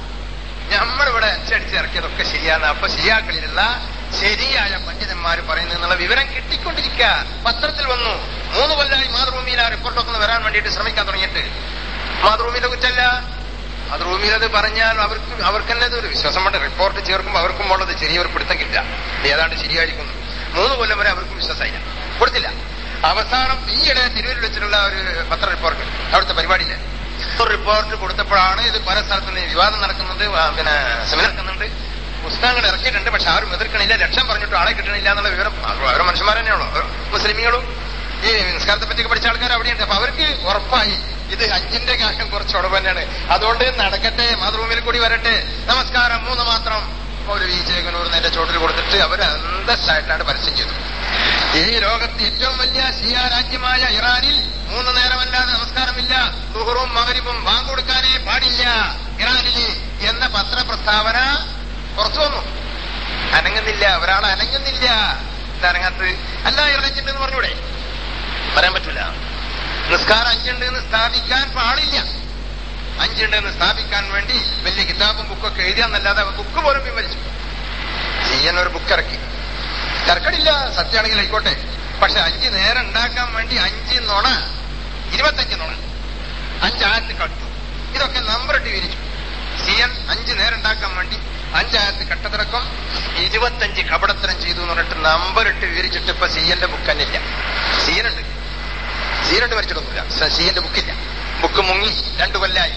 നമ്മളിവിടെ അച്ചടിച്ച് ഇറക്കിയതൊക്കെ ശരിയാണ് അപ്പൊ ശരിയാക്കളിലുള്ള ശരിയായ പണ്ഡിതന്മാർ പറയുന്നതെന്നുള്ള വിവരം കിട്ടിക്കൊണ്ടിരിക്കുക പത്രത്തിൽ വന്നു മൂന്ന് കൊല്ലമായി മാതൃഭൂമിയിൽ ആ റിപ്പോർട്ടൊക്കെ ഒന്ന് വരാൻ വേണ്ടിയിട്ട് ശ്രമിക്കാൻ തുടങ്ങിയിട്ട് മാതൃഭൂമിയിലെ കുറ്റല്ല മാതൃഭൂമിയിൽ അത് പറഞ്ഞാൽ അവർക്ക് അവർക്ക് തന്നെ ഒരു വിശ്വാസം വേണ്ട റിപ്പോർട്ട് ചേർക്കുമ്പോൾ അവർക്കും ഉള്ളത് ചെറിയൊരു പിടുത്തം കിട്ടില്ല ഇത് ഏതാണ്ട് ശരിയായിരിക്കുന്നു മൂന്ന് കൊല്ലം വരെ അവർക്കും വിശ്വാസമായില്ല കൊടുത്തില്ല അവസാനം ഈയിടെ തിരുവല്ലൂർ വെച്ചിട്ടുള്ള ഒരു പത്ര റിപ്പോർട്ട് അവിടുത്തെ പരിപാടിയില് ഒരു റിപ്പോർട്ട് കൊടുത്തപ്പോഴാണ് ഇത് പല സ്ഥലത്തു നിന്ന് വിവാദം നടക്കുന്നുണ്ട് ആ, പിന്നെ സെമിനാർ നടക്കുന്നുണ്ട് പുസ്തകങ്ങൾ ഇറക്കിയിട്ടുണ്ട് പക്ഷെ ആരും എതിർക്കണില്ല ലക്ഷം പറഞ്ഞിട്ട് ആളെ കിട്ടണില്ല എന്നുള്ള വിവരം അവർ- ഓരോ മനുഷ്യന്മാർ തന്നെയാണോ ഓരോ മുസ്ലിമികളും ഈ നിസ്കാരത്തെ പറ്റിയൊക്കെ പഠിച്ച ആൾക്കാർ അവിടെയുണ്ട് അപ്പൊ അവർക്ക് ഉറപ്പായി ഇത് അഞ്ചിന്റെ കാര്യം കുറച്ച് ഉടവ് തന്നെയാണ് അതുകൊണ്ട് നടക്കട്ടെ മാതൃഭൂമിയിൽ കൂടി വരട്ടെ നമസ്കാരം മൂന്ന് മാത്രം ഒരു ഈ ചേകനൂർ എന്റെ ചോട്ടിൽ കൊടുത്തിട്ട് അവർ അന്തസ്സായിട്ടാണ് പരസ്യം ചെയ്തു ഈ ലോകത്ത് ഏറ്റവും വലിയ ഷിയ രാജ്യമായ ഇറാനിൽ മൂന്ന് നേരമല്ലാതെ നമസ്കാരമില്ല ദുഹറും മകരിബും വാങ്ങ് കൊടുക്കാനേ പാടില്ല ഇറാനില് എന്ന പത്രപ്രസ്താവന പുറത്തു വന്നു അനങ്ങുന്നില്ല ഒരാൾ അനങ്ങുന്നില്ല എന്താ അനങ്ങാത്തത് അല്ല ഇറങ്ങിയിട്ടുണ്ടെന്ന് പറഞ്ഞൂടെ പറയാൻ പറ്റൂല നിസ്കാരം അഞ്ചുണ്ട് എന്ന് സ്ഥാപിക്കാൻ പാടില്ല അഞ്ചുണ്ട് എന്ന് സ്ഥാപിക്കാൻ വേണ്ടി വലിയ കിതാബും ബുക്കൊക്കെ എഴുതിയാന്നല്ലാതെ ബുക്ക് പോലും പിൻവലിച്ചു ചെയ്യാൻ ഒരു ബുക്ക് ഇറക്കി തർക്കടില്ല സത്യമാണെങ്കിൽ ആയിക്കോട്ടെ പക്ഷെ അഞ്ച് നേരം ഉണ്ടാക്കാൻ വേണ്ടി അഞ്ച് നുണ ഇരുപത്തഞ്ച് നുണ അഞ്ചായത്ത് കട്ടു ഇതൊക്കെ നമ്പർ ഇട്ട് വിരിച്ചു സിയൻ അഞ്ച് നേരം ഉണ്ടാക്കാൻ വേണ്ടി അഞ്ചായത്ത് കട്ടത്തിറക്കം ഇരുപത്തഞ്ച് കപടത്തരം ചെയ്തു എന്ന് പറഞ്ഞിട്ട് നമ്പർ ഇട്ട് വിവരിച്ചിട്ട് ഇപ്പൊ സിയന്റെ ബുക്ക് തന്നെ ഇല്ല സീനുണ്ട് സീനുണ്ട് വരച്ചിട്ടൊന്നുമില്ല സ- സിയന്റെ ബുക്കില്ല ബുക്ക് മുങ്ങി രണ്ടു കൊല്ലായി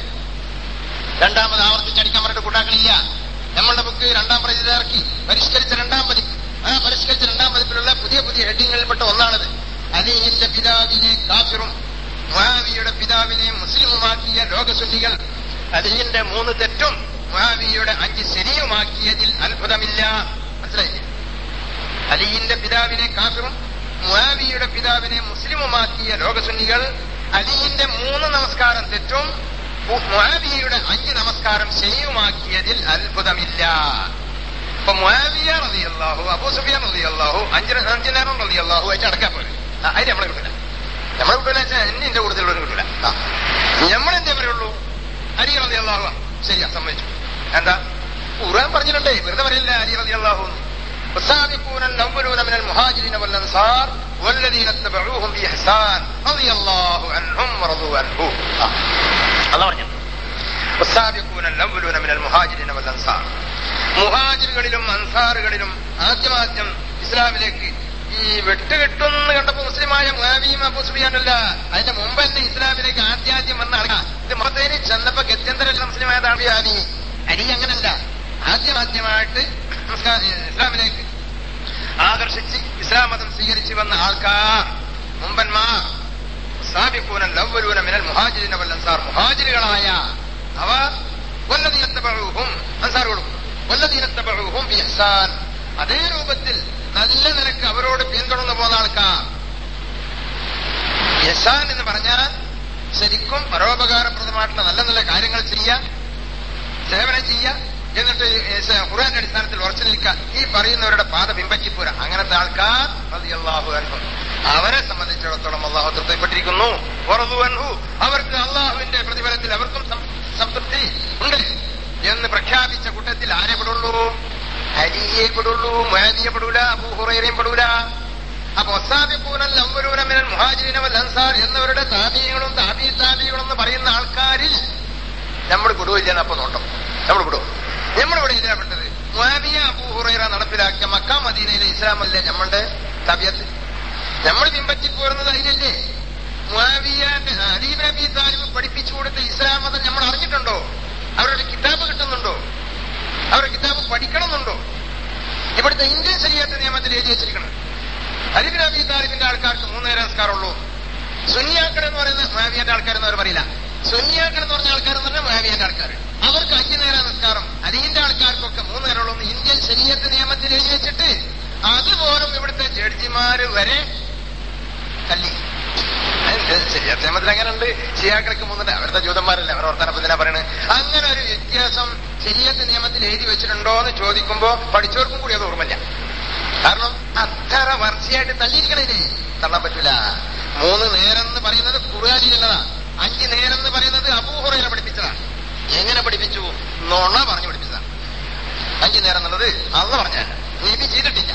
രണ്ടാമത് ആവർത്തിച്ചടിക്കാൻ പറഞ്ഞിട്ട് കൂട്ടാക്കണില്ല നമ്മളുടെ ബുക്ക് രണ്ടാം പ്രതി ഇറക്കി പരിഷ്കരിച്ച രണ്ടാം പതിപ്പ് ആ പരിഷ്കരിച്ച രണ്ടാം പതിപ്പിലുള്ള പുതിയ പുതിയ ഹെഡിങ്ങുകളിൽപ്പെട്ട ഒന്നാണത് അലിഹിന്റെ പിതാവിനെ കാഫിറും മുഹാവിയുടെ പിതാവിനെ മുസ്ലിമുമാക്കിയ ലോകസുന്നികൾ അലിഹിന്റെ മൂന്ന് തെറ്റും മുഹാവിയുടെ അഞ്ച് ശരിയുമാക്കിയതിൽ അത്ഭുതമില്ല മനസ്സിലായില്ലേ അലിയിന്റെ പിതാവിനെ കാഫിറും മുആവിയുടെ പിതാവിനെ മുസ്ലിമുമാക്കിയ ലോകസുന്നികൾ അലിയിന്റെ മൂന്ന് നമസ്കാരം തെറ്റും മുആവിയയുടെ അഞ്ച് നമസ്കാരം ശരിയുമാക്കിയതിൽ അത്ഭുതമില്ല ഇപ്പൊ മുആവിയ റളിയല്ലാഹു അബൂ സുഫിയാൻ റളിയല്ലാഹു അഞ്ച് അഞ്ച് നേരം റളിയല്ലാഹു വെച്ച് അടക്കാൻ പോലും അതിന് നമ്മളെ കിട്ടില്ല നമ്മളെ കിട്ടില്ല വെച്ചാൽ എന്നെ എന്റെ കൂടുതലുള്ളവർ കിട്ടില്ല നമ്മളെന്തേ പറയുള്ളൂ അലി റളിയല്ലാഹു ശരിയാ സമ്മതിച്ചു എന്താ ഖുർആൻ പറഞ്ഞിട്ടുണ്ടേ വെറുതെ പറയില്ല അലി റളിയല്ലാഹു والسابقون الأولون من المهاجرين والأنصار والذين اتبعوهم بإحسان رضي الله عنهم ورضوا عنه الله പറഞ്ഞു والسابقون الأولون من المهاجرين والأنصار മുഹാജിറുകളിലും അൻസാറുകളിലും ആദ്യമാദ്യം ഇസ്ലാമിലേക്ക് ഈ വെട്ടുകെട്ടെന്ന് കണ്ടപ്പോ മുസ്ലിമായ മുഹാബിയും അബൂ സുബിയാനല്ല അതിന്റെ മുമ്പ് തന്നെ ഇസ്ലാമിലേക്ക് ആദ്യാദ്യം വന്ന ആളാ ഇത് മതേന് ചെന്നപ്പോ ഗത്യന്തരല്ല മുസ്ലിമായതാണ് അലി അലി അങ്ങനല്ല ആദ്യമാദ്യമായിട്ട് ഇസ്ലാമിലേക്ക് ആകർഷിച്ച് ഇസ്ലാം മതം സ്വീകരിച്ചു വന്ന ആൾക്കാർ മുമ്പന്മാർ സാബിക്കൂനൽ അവലൂന മിനൽ മുഹാജിരിന വല്ലൻസാർ മുഹാജിറുകളായ അവ വല്ലതീനത്തബഴുഹും അൻസാറുകളും വല്ലതീനത്തബഴുഹും ബിഹ്സാൻ അതേ രൂപത്തിൽ നല്ല നിലക്ക് അവരോട് പിന്തുടർന്നു പോകുന്ന ആൾക്കാർ യസാൻ എന്ന് പറഞ്ഞാൽ ശരിക്കും പരോപകാരപ്രദമായിട്ടുള്ള നല്ല നല്ല കാര്യങ്ങൾ ചെയ്യാൻ സേവനം ചെയ്യുക എന്നിട്ട് ഖുർആന്റെ അടിസ്ഥാനത്തിൽ ഉറച്ചു നിൽക്കുക ഈ പറയുന്നവരുടെ പാത പിമ്പറ്റിപ്പോരാ അങ്ങനത്തെ ആൾക്കാർ അള്ളാഹു അൻഹു അവരെ സംബന്ധിച്ചിടത്തോളം അള്ളാഹു തൃപ്തിപ്പെട്ടിരിക്കുന്നു അൻഹു അവർക്ക് അള്ളാഹുവിന്റെ പ്രതിഫലത്തിൽ അവർക്കും സംതൃപ്തി ഉണ്ട് എന്ന് പ്രഖ്യാപിച്ച കൂട്ടത്തിൽ ആരെ പെടുള്ളൂ ഹരിയെ പെടുള്ളൂ മുഹാദിയെ പെടൂല അബൂഹുറയും പെടൂല അപ്പൊ ഒസാബിക്കൂനൽ അമ്പരൂന മിനൽ മുഹാജിരിന വൽ അൻസാർ എന്നവരുടെ താബീകളും താബി താബികളും എന്ന് പറയുന്ന ആൾക്കാരിൽ നമ്മൾ പെടുവില്ല അപ്പൊ നോട്ടം നമ്മൾ പെടും നമ്മളിവിടെ ഇതിനാ പെട്ടത് മുഹാബിയ അബൂഹുറൈറ നടപ്പിലാക്കിയ മക്ക മദീനയിലെ ഇസ്ലാമല്ലേ നമ്മളുടെ തബിയത്ത് നമ്മൾ പിമ്പറ്റി പോരുന്നത് അതിലല്ലേ മുഹാബിയാന്റെ അലീബ് നബി താലിബ് പഠിപ്പിച്ചു കൊടുത്ത ഇസ്ലാം മതം നമ്മൾ അറിഞ്ഞിട്ടുണ്ടോ അവരുടെ കിതാബ് കിട്ടുന്നുണ്ടോ അവരുടെ കിതാബ് പഠിക്കണമെന്നുണ്ടോ ഇവിടുത്തെ ഇന്ത്യൻ ശരിയാത്ത നിയമത്തിൽ എഴുതി വെച്ചിരിക്കണം അലിബ് നബി താലിബിന്റെ ആൾക്കാർക്ക് മൂന്നേരം നമസ്കാരമുള്ളൂ സുനിയാക്കൾ എന്ന് പറയുന്ന മാവിയന്റെ ആൾക്കാരെന്ന് അവർ പറയില്ല സുനിയാക്കൾ എന്ന് പറഞ്ഞ ആൾക്കാർ എന്ന് പറഞ്ഞാൽ മാവിയന്റെ ആൾക്കാർ അവർക്ക് അഞ്ചു നേരം നമസ്കാരം അലീന്റെ ആൾക്കാർക്കൊക്കെ മൂന്ന് നേരമുള്ളൂ ഇന്ത്യൻ ശരീരത്ത് നിയമത്തിൽ എഴുതി വെച്ചിട്ട് അതുപോലും ഇവിടുത്തെ ജഡ്ജിമാര് വരെ തല്ലി ശരിയാത്ത നിയമത്തിൽ അങ്ങനെ ഉണ്ട് ഷിയാക്കൾക്ക് മൂന്നുണ്ട് അവരുടെ ജൂതന്മാരല്ലേ അവർ വർത്തമാനം എന്തിനാ പറയണത് അങ്ങനെ ഒരു വ്യത്യാസം ശരിയത്ത് നിയമത്തിൽ എഴുതി വെച്ചിട്ടുണ്ടോ എന്ന് ചോദിക്കുമ്പോ പഠിച്ചവർക്കും കൂടി അത് ഓർമ്മയില്ല കാരണം അത്ര വർഷയായിട്ട് തള്ളിയിരിക്കണേ തള്ളാൻ പറ്റൂല മൂന്ന് നേരം എന്ന് പറയുന്നത് ഖുർആാനിലുള്ളതാ അഞ്ച് നേരം എന്ന് പറയുന്നത് അബൂഹുറയില പഠിപ്പിച്ചതാണ് എങ്ങനെ പഠിപ്പിച്ചു നുണ പറഞ്ഞു പഠിപ്പിച്ചതാണ് അഞ്ചു നേരം എന്നുള്ളത് അന്ന് പറഞ്ഞ നബി ചെയ്തിട്ടില്ല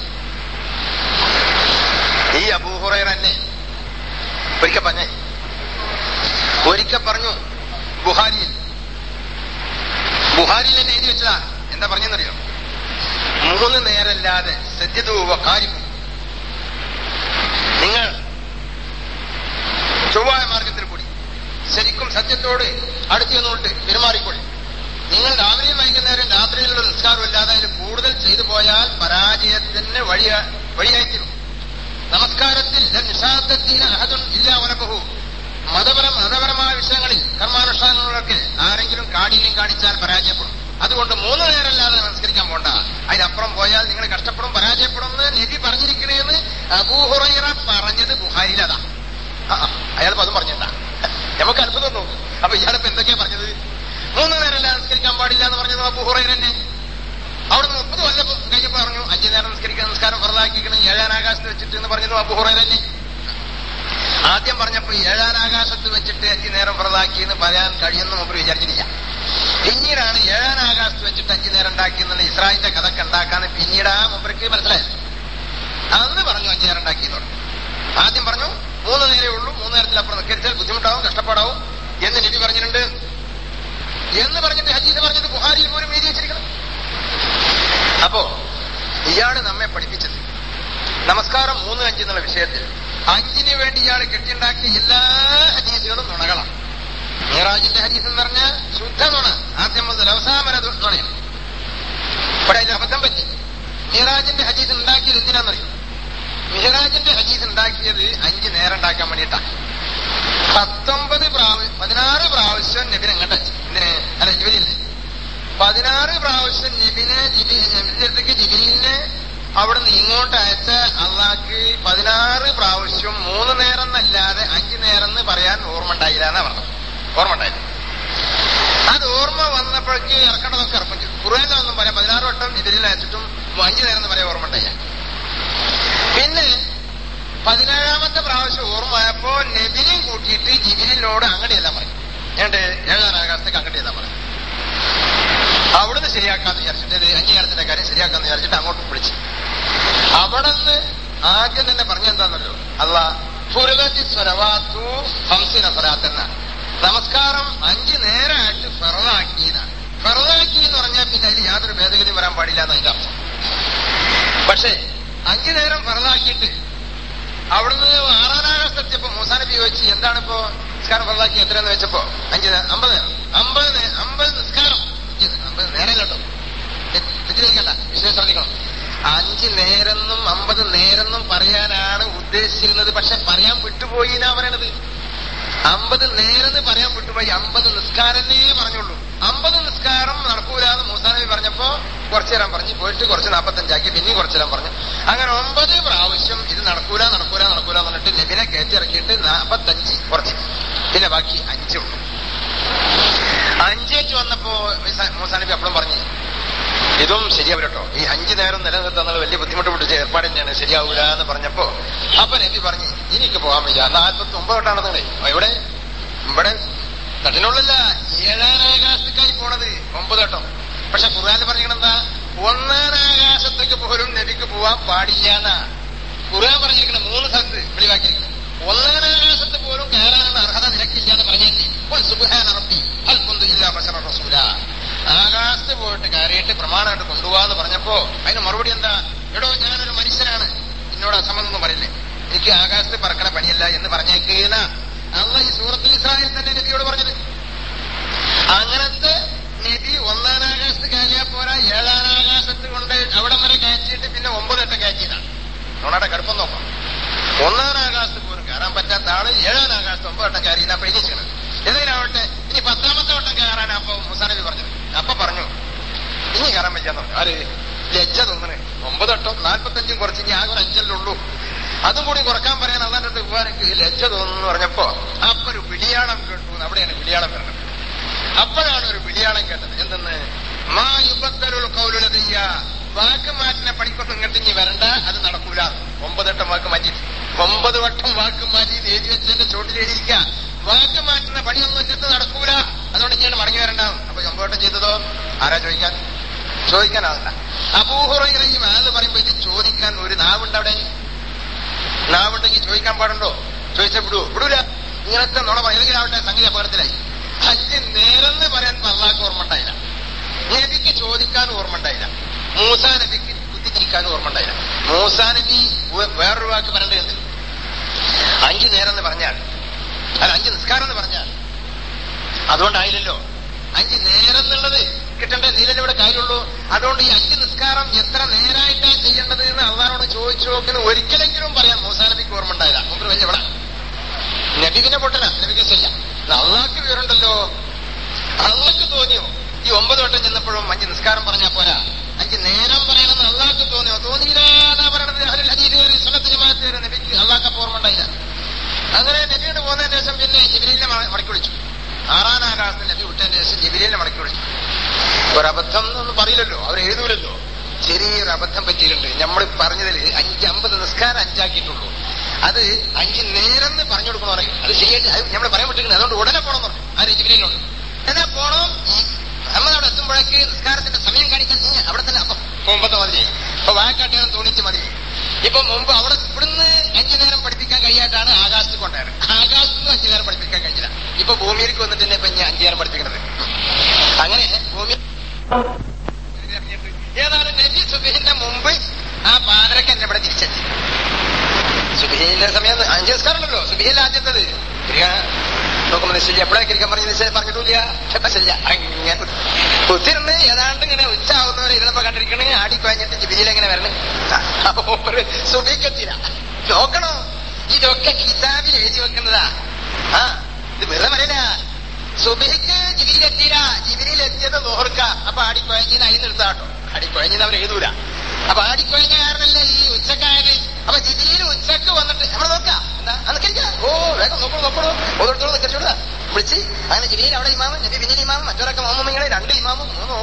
ഈ അബൂഹുറൈറ തന്നെ ഒരിക്കൽ പറഞ്ഞേ ഒരിക്കൽ പറഞ്ഞു ബുഹാരിയിൽ ബുഹാരിയിൽ തന്നെ എഴുതി വെച്ചതാ എന്താ പറഞ്ഞെന്നറിയോ മൂന്ന് നേരല്ലാതെ സജ്ജതുവ കാര്യം നിങ്ങൾ ചൊവ്വായ മാർഗത്തിൽ കൂടി ശരിക്കും സത്യത്തോട് അടുത്തു നിന്നുകൊണ്ട് പെരുമാറിക്കൊള്ളി നിങ്ങൾ രാവിലെയും വൈകുന്നേരം രാത്രിയിലുള്ള നിസ്കാരമില്ലാതെ അതിൽ കൂടുതൽ ചെയ്തു പോയാൽ പരാജയത്തിന് വഴി വഴിയായിത്തീരും നമസ്കാരത്തിൽ നിഷാദത്തിന് അഹദും ഇല്ല ഉലബഹു മതപരം മതപരമായ വിഷയങ്ങളിൽ കർമാനുഷ്ഠാനങ്ങളൊക്കെ ആരെങ്കിലും കാഠിന്യം കാണിച്ചാൽ പരാജയപ്പെടും അതുകൊണ്ട് മൂന്ന് നേരമല്ലാതെ നമസ്കരിക്കാൻ പോണ്ട അതിനപ്പുറം പോയാൽ നിങ്ങൾ കഷ്ടപ്പെടും പരാജയപ്പെടും എന്ന് നിധി പറഞ്ഞിരിക്കണേന്ന് അബൂഹുറൈറ പറഞ്ഞത് ബുഹാരിലതാ അയാൾ അതും പറഞ്ഞിട്ടാ നമുക്ക് അത്ഭുതം തോന്നും അപ്പൊ ഇയാളിപ്പോ എന്തൊക്കെയാ പറഞ്ഞത് മൂന്ന് നേരമല്ല നമസ്കരിക്കാൻ പാടില്ല എന്ന് പറഞ്ഞത് അബൂഹുറൈറ തന്നെ അവിടെ നിന്ന് മുപ്പത് കൊല്ലം കഴിഞ്ഞപ്പോ പറഞ്ഞു അഞ്ചു നേരം നിസ്കരിക്കാൻ നിസ്കാരം വെറുതാക്കിക്കണം ഏഴാൻ ആകാശത്ത് വെച്ചിട്ട് എന്ന് പറഞ്ഞത് അബൂഹുറൈറ തന്നെ ആദ്യം പറഞ്ഞപ്പോ ഏഴാൻ ആകാശത്ത് വെച്ചിട്ട് അഞ്ചു നേരം വെറുതാക്കി എന്ന് പറയാൻ കഴിയുന്ന മുമ്പ് വിചാരിച്ചിട്ടില്ല പിന്നീടാണ് ഏഴാൻ ആകാശത്ത് വെച്ചിട്ട് അഞ്ചു നേരം ഉണ്ടാക്കി എന്നുള്ള ഇസ്രായേലിന്റെ കഥക്ക് ഉണ്ടാക്കാന്ന് പിന്നീട് ആ മുമ്പർക്ക് മനസ്സിലായത് അന്ന് പറഞ്ഞു അഞ്ചു നേരം ഉണ്ടാക്കി എന്ന് പറഞ്ഞു ആദ്യം പറഞ്ഞു മൂന്ന് നേരേ ഉള്ളൂ മൂന്ന് നേരത്തിലപ്പുറം നിസ്കരിച്ചാൽ ബുദ്ധിമുട്ടാവും കഷ്ടപ്പാടാവും എന്ന് നബി പറഞ്ഞിട്ടുണ്ട് എന്ന് പറഞ്ഞിട്ട് ഹജീദ് പറഞ്ഞത് ബുഹാരിയിൽ പോലും എഴുതി വെച്ചിരിക്കണം അപ്പോ ഇയാള് നമ്മെ പഠിപ്പിച്ചത് നമസ്കാരം മൂന്ന് അഞ്ച് എന്നുള്ള വിഷയത്തിൽ അഞ്ചിന് വേണ്ടി ഇയാൾ കെട്ടിയുണ്ടാക്കിയ എല്ലാ ഹദീസുകളും നുണകളാണ് മീറാജിന്റെ ഹദീസ് എന്ന് പറഞ്ഞാൽ ശുദ്ധ നുണ ആദ്യം മുതൽ അവസാനം വരെ നുണയാണ് ഇവിടെ അതിൽ അബദ്ധം പറ്റി മീറാജിന്റെ ഹദീസ് ഉണ്ടാക്കിയത് എന്തിനാണെന്നറിയും മിഹറാജിന്റെ ഹദീസ് ഉണ്ടാക്കിയത് അഞ്ച് നേരം ഉണ്ടാക്കാൻ വേണ്ടിയിട്ടാണ് പത്തൊമ്പത് പ്രാവശ്യം പതിനാറ് പ്രാവശ്യം നബിനെ എങ്ങോട്ട് എന്തിന് അല്ല ജിബിലില്ലേ പതിനാറ് പ്രാവശ്യം നബിനെ നബിന്റെ അടുത്തേക്ക് ജിബിലിനെ അവിടെ നിന്ന് ഇങ്ങോട്ട് അയച്ച അള്ളാഹ്ക്ക് പതിനാറ് പ്രാവശ്യം മൂന്ന് നേരം എന്നല്ലാതെ അഞ്ച് നേരം എന്ന് പറയാൻ ഓർമ്മ ഉണ്ടായില്ല എന്നാ പറഞ്ഞു ഓർമ്മ ഉണ്ടായില്ല എപ്പോഴേക്ക് ഇറക്കേണ്ടതൊക്കെ ഇറക്കും ചെയ്തു ഖുർആാനൊന്നും പറയാം പതിനാറ് വട്ടം ജിബിരിൽ അയച്ചിട്ടും അഞ്ചു നേരം എന്ന് പറയാൻ ഓർമ്മ ഉണ്ടായി പിന്നെ പതിനേഴാമത്തെ പ്രാവശ്യം ഓർമ്മയായപ്പോ നബിനെയും കൂട്ടിയിട്ട് ജിബിലിനോട് അങ്ങടിയെല്ലാം പറയും ഏണ്ട് ഏഴാം ആകാശത്തേക്ക് അങ്ങടിയെല്ലാം പറയും അവിടുന്ന് ശരിയാക്കാന്ന് വിചാരിച്ചിട്ട് ഇത് അഞ്ചു നേരത്തിന്റെ കാര്യം ശരിയാക്കാന്ന് വിചാരിച്ചിട്ട് അങ്ങോട്ട് വിളിച്ചു അവിടെ നിന്ന് ആദ്യം തന്നെ പറഞ്ഞെന്താന്നല്ലോ അല്ല ഫുരുഗത്തി സ്വരവാത്തു ഹംസിന സ്വരാത്തെന്ന നമസ്കാരം അഞ്ചു നേരമായിട്ട് ഫെറലാക്കിയതാണ് ഫെറലാക്കി എന്ന് പറഞ്ഞാൽ പിന്നെ അതിൽ യാതൊരു ഭേദഗതിയും വരാൻ പാടില്ല എന്നതിന്റെ അർത്ഥം പക്ഷേ അഞ്ചു നേരം ഫെറലാക്കിയിട്ട് അവിടുന്ന് ആറാനാകാശത്തെത്തിയപ്പോ മൂസാനബി ചോദിച്ചു എന്താണ് ഇപ്പോ നിസ്കാരം ഫെറലാക്കി എത്രയെന്ന് വെച്ചപ്പോ അഞ്ച് നേ- അമ്പത് അമ്പത് നേ- അമ്പത് നിസ്കാരം ഇത് അമ്പത് നേരം കേട്ടോ തെറ്റിദ്ധരിക്കണ്ട വിശേഷം ശ്രദ്ധിക്കണം അഞ്ച് നേരെന്നും അമ്പത് നേരെന്നും പറയാനാണ് ഉദ്ദേശിച്ചിരുന്നത് പക്ഷെ പറയാൻ വിട്ടുപോയി എന്നാ പറയണത് അമ്പത് നേരെന്ന് പറയാൻ വിട്ടുപോയി അമ്പത് നിസ്കാരന്നേ പറഞ്ഞുള്ളൂ അമ്പത് നിസ്കാരം നടക്കൂലെന്ന് മൂസാനബി പറഞ്ഞപ്പോ കുറച്ചു നേരം പറഞ്ഞു പോയിട്ട് കുറച്ച് നാപ്പത്തഞ്ചാക്കി പിന്നെയും കുറച്ചു നേരം പറഞ്ഞു അങ്ങനെ ഒമ്പത് പ്രാവശ്യം ഇത് നടക്കൂല നടക്കൂല നടക്കൂല എന്ന് പറഞ്ഞിട്ട് നബിനെ കയറ്റിറക്കിയിട്ട് നാപ്പത്തഞ്ച് കുറച്ച് പിന്നെ ബാക്കി അഞ്ചേ ഉള്ളൂ അഞ്ചേക്ക് വന്നപ്പോ മൂസാനബി അപ്പോഴും പറഞ്ഞു ഇതും ശരിയാവില്ല കേട്ടോ ഈ അഞ്ചു നേരം നിലനിർത്തുന്നത് വലിയ ബുദ്ധിമുട്ട് പിടിച്ച ഏർപ്പാട് തന്നെയാണ് ശരിയാവൂല എന്ന് പറഞ്ഞപ്പോ അപ്പൊ നബി പറഞ്ഞു എനിക്ക് പോകാൻ വയ്യ നാൽപ്പത്തി ഒമ്പത് നിങ്ങളെ ഇവിടെ ഇവിടെ തട്ടിനുള്ളില്ല ഏഴാനാകാശത്തേക്കായി പോണത് ഒമ്പത് കേട്ടോ പക്ഷെ ഖുർആാനിൽ പറഞ്ഞിരിക്കണെന്താ ഒന്നാനാകാശത്തേക്ക് പോലും നബിക്ക് പോവാൻ പാടില്ല എന്നാ ഖുർആൻ പറഞ്ഞിരിക്കണ മൂന്ന് സ്ഥലത്ത് വെളിവാക്കിയിരിക്കണം ഒന്നാനാകാശത്ത് പോലും കയറാനുള്ള അർഹത നിനക്കില്ല എന്ന് പറഞ്ഞില്ലേ അപ്പോൾ സുബാൻ അറബി അൽ കുന്തില്ല ബഷറ റസൂല ആകാശത്ത് പോയിട്ട് കയറിയിട്ട് പ്രമാണമായിട്ട് കൊണ്ടുപോകാന്ന് പറഞ്ഞപ്പോ അതിന് മറുപടി എന്താ എടോ ഞാനൊരു മനുഷ്യനാണ് എന്നോട് അസമെന്നൊന്നും പറയില്ലേ എനിക്ക് ആകാശത്ത് പറക്കണ പണിയല്ല എന്ന് പറഞ്ഞേക്കുന്ന അല്ല ഈ സൂറത്തിൽ ഇസ്രായേൽ തന്നെ നബിയോട് പറഞ്ഞത് അങ്ങനത്തെ നബി ഒന്നാനാകാശത്ത് കയറിയാൽ പോരാ ഏഴാനാകാശത്ത് കൊണ്ട് അവിടം വരെ കയറ്റിയിട്ട് പിന്നെ ഒമ്പതെട്ട് കയറ്റിയതാണ് നോണയുടെ കടുപ്പം നോക്കാം ഒന്നാനാകാശത്ത് പോലും കയറാൻ പറ്റാത്ത ആള് ഏഴാനാകാശത്ത് ഒമ്പതെട്ടം കയറി ഇതാ പേടിച്ചിരിക്കുന്നത് എന്തെങ്കിലാവട്ടെ ഇനി പത്താമത്തെ വട്ടം കയറാനാ അപ്പൊ മുസാനബി പറഞ്ഞത് അപ്പൊ പറഞ്ഞു ഇനി കയറാൻ പറ്റാന്ന് പറഞ്ഞു ആര് ലജ്ജ തോന്നണേ ഒമ്പതെട്ടും നാൽപ്പത്തഞ്ചും കുറച്ച് ഇനി ആകെ ഒരു അഞ്ചല്ലേ ഉള്ളൂ അതും കൂടി കുറക്കാൻ പറയാൻ അതാണ്ട് എനിക്ക് ലജ്ജ തോന്നുന്നു പറഞ്ഞപ്പോ അപ്പൊ ഒരു വിളിയാളം കേട്ടു അവിടെയാണ് വിളിയാളം വരുന്നത് അപ്പോഴാണ് ഒരു വിളിയാളം കേട്ടത് എന്തെന്ന് മാ യുബത്തലുൽ കൗലുലതയ്യ വാക്ക് മാറ്റിനെ പണിക്കൊന്നും ഇങ്ങോട്ട് ഇനി വരണ്ട അത് നടക്കൂല ഒമ്പതെട്ടം വാക്ക് മാറ്റി ഒമ്പത് വട്ടം വാക്ക് മാറ്റി എഴുതി വെച്ചതിന്റെ ചോട്ടിൽ എഴുതിയിരിക്കുക വാക്ക് മാറ്റുന്ന പണിയൊന്നും എന്നിട്ട് നടക്കൂല അതുകൊണ്ട് ഇങ്ങനെ മടങ്ങി വരണ്ടാവും അപ്പൊ ഒമ്പത് ചെയ്തതോ ആരാ ചോദിക്കാൻ ചോദിക്കാനാവില്ല അപൂഹുറയും ആള് പറയുമ്പോ ഇത് ചോദിക്കാൻ ഒരു നാവുണ്ട് അവിടെ നാവുണ്ടെങ്കിൽ ചോദിക്കാൻ പാടുണ്ടോ ചോദിച്ചാൽ വിടുവോ വിടൂല ഇങ്ങനത്തെ നുണ ഏതെങ്കിലും ആവട്ടെ സംഗതി അപകടത്തിലായി ഹജ്ജ് നേരെന്ന് പറയാൻ അള്ളാഹ്ക്ക് ഓർമ്മ ഉണ്ടായില്ല നബിക്ക് ചോദിക്കാൻ ഓർമ്മ ഉണ്ടായില്ല മൂസാ നബിക്ക് ബുദ്ധിച്ചിരിക്കാൻ ഓർമ്മ ഉണ്ടായില്ല മൂസാ നബി വേ- വേറൊരു വാക്ക് പറയേണ്ടത് അഞ്ചു നേരം എന്ന് പറഞ്ഞാൽ അല്ല അഞ്ച് നിസ്കാരം എന്ന് പറഞ്ഞാൽ അതുകൊണ്ടായില്ലല്ലോ അഞ്ച് നേരം എന്നുള്ളത് കിട്ടേണ്ട നീലല്ലേ ഇവിടെ കാര്യമുള്ളൂ അതുകൊണ്ട് ഈ അഞ്ച് നിസ്കാരം എത്ര നേരായിട്ടാണ് ചെയ്യേണ്ടത് എന്ന് അള്ളഹാനോട് ചോദിച്ചു നോക്കുന്ന ഒരിക്കലെങ്കിലും പറയാൻ മൂസാ നബിക്ക് ഓർമ്മ ഉണ്ടായില്ല നമുക്ക് വലിയ ഇവിടെ നബി പിന്നെ പൊട്ടല നബിക്ക് ശരിയ അള്ളാഹ്ക്ക് വിവരമുണ്ടല്ലോ അള്ളാഹ്ക്ക് തോന്നിയോ ഈ ഒമ്പത് വട്ടം ചെന്നപ്പോഴും അഞ്ച് നിസ്കാരം പറഞ്ഞാൽ പോരാ അഞ്ച് നേരം പറയണമെന്ന് അള്ളാഹ്ക്ക് തോന്നിയോ തോന്നിയില്ലാന്നാ പറയണത് അതിൽ ഹദീസുകാരി സുന്നത്തിന് മാറ്റി നബിക്ക് അള്ളാഹ്ക്ക് അപ്പോൾ ഓർമ്മ ഉണ്ടായില്ല അങ്ങനെ നബിയോട് പോകുന്നതിന് ശേഷം പിന്നെ ജിബിലിനെ മടക്കി വിളിച്ചു ആറാനാകാശത്ത് നബി വിട്ടതിന് ശേഷം ജിബിലിനെ മടക്കി വിളിച്ചു ഒരബദ്ധം എന്നൊന്നും പറയില്ലല്ലോ അവർ എഴുതൂലല്ലോ ചെറിയൊരു അബദ്ധം പറ്റിയിട്ടുണ്ട് നമ്മൾ പറഞ്ഞതിൽ അഞ്ച് അമ്പത് നിസ്കാരം അഞ്ചാക്കിയിട്ടുള്ളൂ അത് അഞ്ച് നേരെന്ന് പറഞ്ഞു കൊടുക്കണം പറയും അത് ശരിയായിട്ട് അത് നമ്മൾ പറയാൻ പറ്റില്ല അതുകൊണ്ട് ഉടനെ പോകണം പറഞ്ഞു ആ ജിബിലിനോട് എന്നാ പോണം ഈ മുഹമ്മദ് അവിടെ എത്തുമ്പോഴേക്ക് നിസ്കാരത്തിന്റെ സമയം കാണിക്കാൻ നീ അവിടെ തന്നെ അപ്പം മുമ്പത്തെ മതി ഇപ്പൊ വായക്കാട്ടിയാലും തോന്നിച്ച് മതി ഇപ്പൊ മുമ്പ് അവിടെ ഇവിടുന്ന് അഞ്ചു നേരം പഠിപ്പിക്കാൻ കഴിയാട്ടാണ് ആകാശത്ത് കൊണ്ടായത് ആകാശത്ത് നിന്ന് അഞ്ചു നേരം പഠിപ്പിക്കാൻ കഴിഞ്ഞില്ല ഇപ്പൊ ഭൂമിയിലേക്ക് വന്നിട്ട് തന്നെ ഇപ്പൊ ഞാൻ അഞ്ചു നേരം പഠിപ്പിക്കുന്നത് അങ്ങനെ ഭൂമി ഏതായാലും നബി സുബിഹിന്റെ മുമ്പ് ആ പാതരക്ക് എന്നെ ഇവിടെ തിരിച്ചെത്തി സുബിഹിന്റെ സമയം അഞ്ച് നിസ്കാരമുണ്ടല്ലോ സുബിഹിൽ ആദ്യത്തത് നോക്കുമ്പോ നിശ്ചയില്ല എപ്പോഴൊക്കെ ഇരിക്കാൻ പറഞ്ഞ നിശ്ചയം പറഞ്ഞിട്ടില്ല ശല്ല അങ്ങനെ കുത്തിരുന്ന് ഏതാണ്ട് ഇങ്ങനെ ഉച്ചാവുന്നവരെ ഇരുന്നപ്പോ കണ്ടിരിക്കണേ ആടി കുഴഞ്ഞിട്ട് ജിബിലിയിൽ എങ്ങനെ വരണം അപ്പൊ ഒരു സുബിക്കെത്തില്ല നോക്കണോ ഇതൊക്കെ കിതാബിൽ എഴുതി വെക്കുന്നതാ ആ ഇത് വെറുതെ പറയല സുബിക്ക് ജിബിലിലെത്തിയില്ല ജിബിലിലെത്തിയത് നോർക്ക അപ്പൊ ആടിക്കുഴഞ്ഞിന്ന് അയി നിർത്താട്ടോ ആടിക്കുഴഞ്ഞിന്ന് അവർ എഴുതൂല അപ്പൊ ആടിക്കുഴഞ്ഞ കാരണല്ലേ ഈ ഉച്ചക്കായത് അപ്പൊ ജിബിലിയിൽ ഉച്ചക്ക് വന്നിട്ട് നമ്മൾ നോക്കാം എന്താ അന്ന് കഴിക്കാം ഓ വേഗം നോക്കണോ നോക്കണോ ഓരോരുത്തരോട് നിൽക്കച്ചോടാ വിളിച്ച് അങ്ങനെ ജിബിലിയിൽ അവിടെ ഇമാമും നബി പിന്നിൽ ഇമാമും മറ്റൊരൊക്കെ മാമുമിങ്ങളെ രണ്ട് ഇമാമും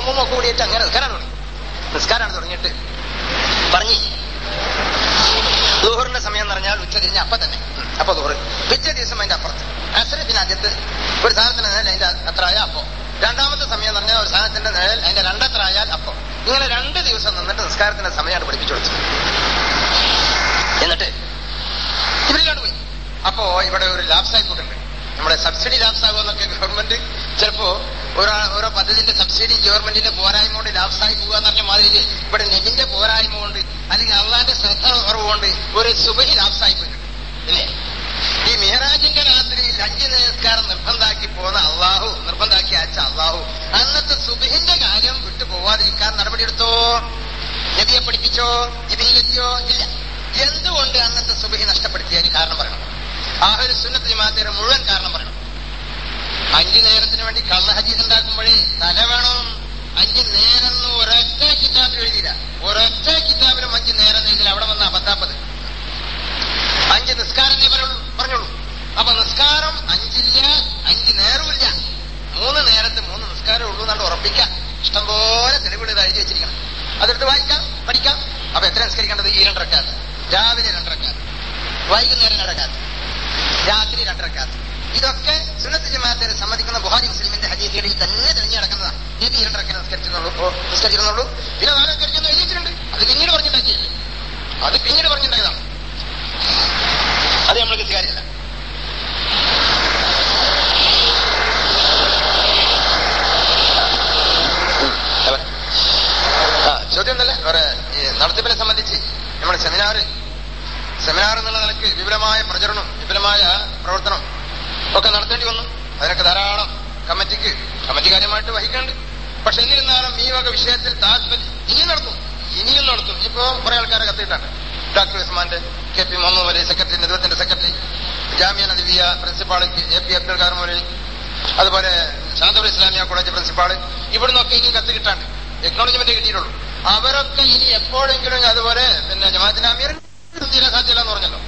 മൗമുമൊക്കെ കൂടിയിട്ട് അങ്ങനെ നിസ്കാരമാണ് തുടങ്ങി നിസ്കാരമാണ് തുടങ്ങിയിട്ട് പറഞ്ഞു ദുഹറിന്റെ സമയം എന്ന് പറഞ്ഞാൽ ഉച്ച തിരിഞ്ഞ് അപ്പൊ തന്നെ അപ്പൊ ദുഹർ പിറ്റേ ദിവസം അതിന്റെ അപ്പുറത്ത് അസറ് പിന്നെ ആദ്യത്ത് ഒരു സാധനത്തിന്റെ നിഴൽ അതിന്റെ അത്ര ആയാൽ അപ്പോ രണ്ടാമത്തെ സമയം എന്ന് പറഞ്ഞാൽ ഒരു സാധനത്തിന്റെ നിഴൽ അതിന്റെ രണ്ടത്ര ആയാൽ അപ്പോ ഇങ്ങനെ രണ്ട് ദിവസം നിന്നിട്ട് നിസ്കാരത്തിന്റെ സമയമാണ് പഠിപ്പിച്ചു കൊടുത്തത് എന്നിട്ട് ഇവരിലോട്ട് പോയി അപ്പോ ഇവിടെ ഒരു ലാബ്സ് ആയിക്കോട്ടുണ്ട് നമ്മുടെ സബ്സിഡി ലാബ്സ് ആകുമെന്നൊക്കെ ഗവൺമെന്റ് ചിലപ്പോ ഓരോ ഓരോ പദ്ധതിന്റെ സബ്സിഡി ഗവൺമെന്റിന്റെ പോരായ്മ കൊണ്ട് ലാബ്സായി പോകുക എന്ന് പറഞ്ഞ മാതിരി ഇവിടെ നെറ്റിന്റെ പോരായ്മ കൊണ്ട് അല്ലെങ്കിൽ അള്ളാന്റെ ശ്രദ്ധ കുറവുകൊണ്ട് ഒരു സുബഹി ലാബ്സായി പോയിട്ടുണ്ട് ഇല്ലേ ഈ മെഹറാജിന്റെ രാത്രിയിൽ അഞ്ച് നിസ്കാരം നിർബന്ധാക്കി പോകുന്ന അള്ളാഹു നിർബന്ധാക്കി അയച്ച അള്ളാഹു അന്നത്തെ സുബഹിന്റെ കാര്യം വിട്ടു പോവാതിരിക്കാൻ നടപടിയെടുത്തോ നബിയെ പഠിപ്പിച്ചോ നബിയിലെത്തിയോ ഇല്ല എന്തുകൊണ്ട് അന്നത്തെ സുബഹി നഷ്ടപ്പെടുത്തിയതിന് കാരണം പറയണം ആ ഒരു സുന്നത്ത് ജമാഅത്തിന്റെ മുഴുവൻ കാരണം പറയണം അഞ്ചു നേരത്തിന് വേണ്ടി കള്ള ഹജീസ് ഉണ്ടാക്കുമ്പോഴേ തല വേണം അഞ്ച് നേരം എന്ന് ഒരൊറ്റ കിതാബിൽ എഴുതിയില്ല ഒരൊറ്റ കിതാബിലും അഞ്ച് നേരം എഴുതില്ല അവിടെ വന്ന അബദ്ധാപ്പത് അഞ്ച് നിസ്കാരമേ പറയുള്ളൂ പറഞ്ഞോളൂ അപ്പൊ നിസ്കാരം അഞ്ചില്ല അഞ്ച് നേരമില്ല മൂന്ന് നേരത്ത് മൂന്ന് നിസ്കാരം ഉള്ളൂ എന്നാണ് ഉറപ്പിക്കാം ഇഷ്ടംപോലെ തെളിവുകൾ ഇത് എഴുതി വെച്ചിരിക്കണം അതെടുത്ത് വായിക്കാം പഠിക്കാം അപ്പൊ എത്ര നിസ്കരിക്കേണ്ടത് ഈ രണ്ടരക്കാത്ത് രാവിലെ രണ്ടരക്കാത്ത് വൈകുന്നേരം രണ്ടരക്കാത്ത് രാത്രി രണ്ടരക്കാത്ത് ഇതൊക്കെ സുന്നത്ത് ജമാഅത്തിനെ സമ്മതിക്കുന്ന ബുഹാരി മുസ്ലിമിന്റെ ഹദീസുകളിൽ തന്നെ തെളിഞ്ഞു കിടക്കുന്നതാണ് നബി രണ്ടരക്കെ നിസ്കരിച്ചിരുന്നുള്ളൂ നിസ്കരിച്ചിരുന്നുള്ളൂ പിന്നെ നാളെ നിസ്കരിച്ചെന്ന് എഴുതിയിട്ടുണ്ട് അത് പിന്നീട് പറഞ്ഞിട്ടുണ്ടാക്കിയല്ലേ അത് പിന്നീട് പറഞ്ഞിട്ടുണ്ടായതാണ് അത് നമ്മൾക്ക് സ്വീകാര്യമല്ല ആ ചോദ്യം ഒന്നല്ല വേറെ ഈ നടത്തിപ്പിനെ സംബന്ധിച്ച് നമ്മുടെ സെമിനാർ സെമിനാർ എന്നുള്ള നിലക്ക് വിപുലമായ പ്രചരണം വിപുലമായ പ്രവർത്തനം ഒക്കെ നടത്തേണ്ടി വന്നു അതിനൊക്കെ ധാരാളം കമ്മിറ്റിക്ക് കമ്മിറ്റി കാര്യമായിട്ട് വഹിക്കുന്നുണ്ട് പക്ഷെ എന്നിരുന്നാലും ഈ വക വിഷയത്തിൽ താല്പര്യം ഇനിയും നടത്തും ഇനിയും നടത്തും ഇപ്പോ കുറെ ആൾക്കാരെ കത്തിയിട്ടാണ് ഡോക്ടർ ഉസ്മാന്റെ K P Muhammad Ali secretary നേതൃത്വത്തിന്റെ secretary Jamia Nadwiyya principal A P Abdul Khader Moulavi അതുപോലെ ശാന്തപുര ഇസ്ലാമിയ കോളേജ് പ്രിൻസിപ്പാൾ ഇവിടുന്നൊക്കെ ഇനിയും കത്ത് കിട്ടാണ്ട് എക്നോളജ്മെന്റ് കിട്ടിയിട്ടുള്ളൂ അവരൊക്കെ ഇനി എപ്പോഴെങ്കിലും അതുപോലെ പിന്നെ ജമാഅത്തിന് അമീർ തീരെ സാധ്യല്ല എന്ന് പറഞ്ഞല്ലോ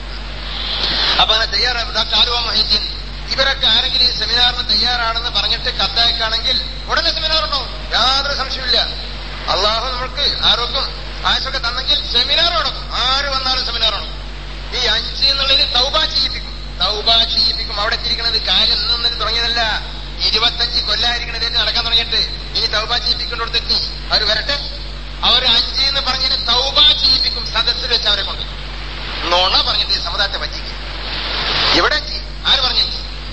അപ്പൊ അങ്ങനെ തയ്യാറാണ് ഡോക്ടർ ആലുവ മൊഹീദ്ദീൻ ഇവരൊക്കെ ആരെങ്കിലും ഈ സെമിനാറിന് തയ്യാറാണെന്ന് പറഞ്ഞിട്ട് കത്തയക്കാണെങ്കിൽ ഉടനെ സെമിനാർ ഉണ്ടാവും യാതൊരു സംശയമില്ല അള്ളാഹു നമ്മൾക്ക് ആരോഗ്യം ആയുസൊക്കെ തന്നെങ്കിൽ സെമിനാർ നടക്കും ആര് വന്നാലും സെമിനാർ നടക്കും ഈ അഞ്ച് എന്നുള്ളതിൽ തൗബ ചെയ്യിപ്പിക്കും തൗബ ചെയ്യിപ്പിക്കും അവിടെ എത്തിയിരിക്കുന്നത് കാര്യം ഇന്നൊന്നിന് തുടങ്ങിയതല്ല ഇരുപത്തഞ്ച് കൊല്ലായിരിക്കണത് നടക്കാൻ തുടങ്ങിയിട്ട് ഇനി തൗബ ചെയ്യിപ്പിക്കേണ്ടടുത്തെത്തി അവർ വരട്ടെ അവർ അഞ്ച് എന്ന് പറഞ്ഞതിന് തൗബ ചെയ്യിപ്പിക്കും സദസ്സിൽ വെച്ച് അവരെ കൊണ്ട് നോണ പറഞ്ഞിട്ട് ഈ സമുദായത്തെ പറ്റിക്കും ഇവിടെ അഞ്ച് ആര് പറഞ്ഞു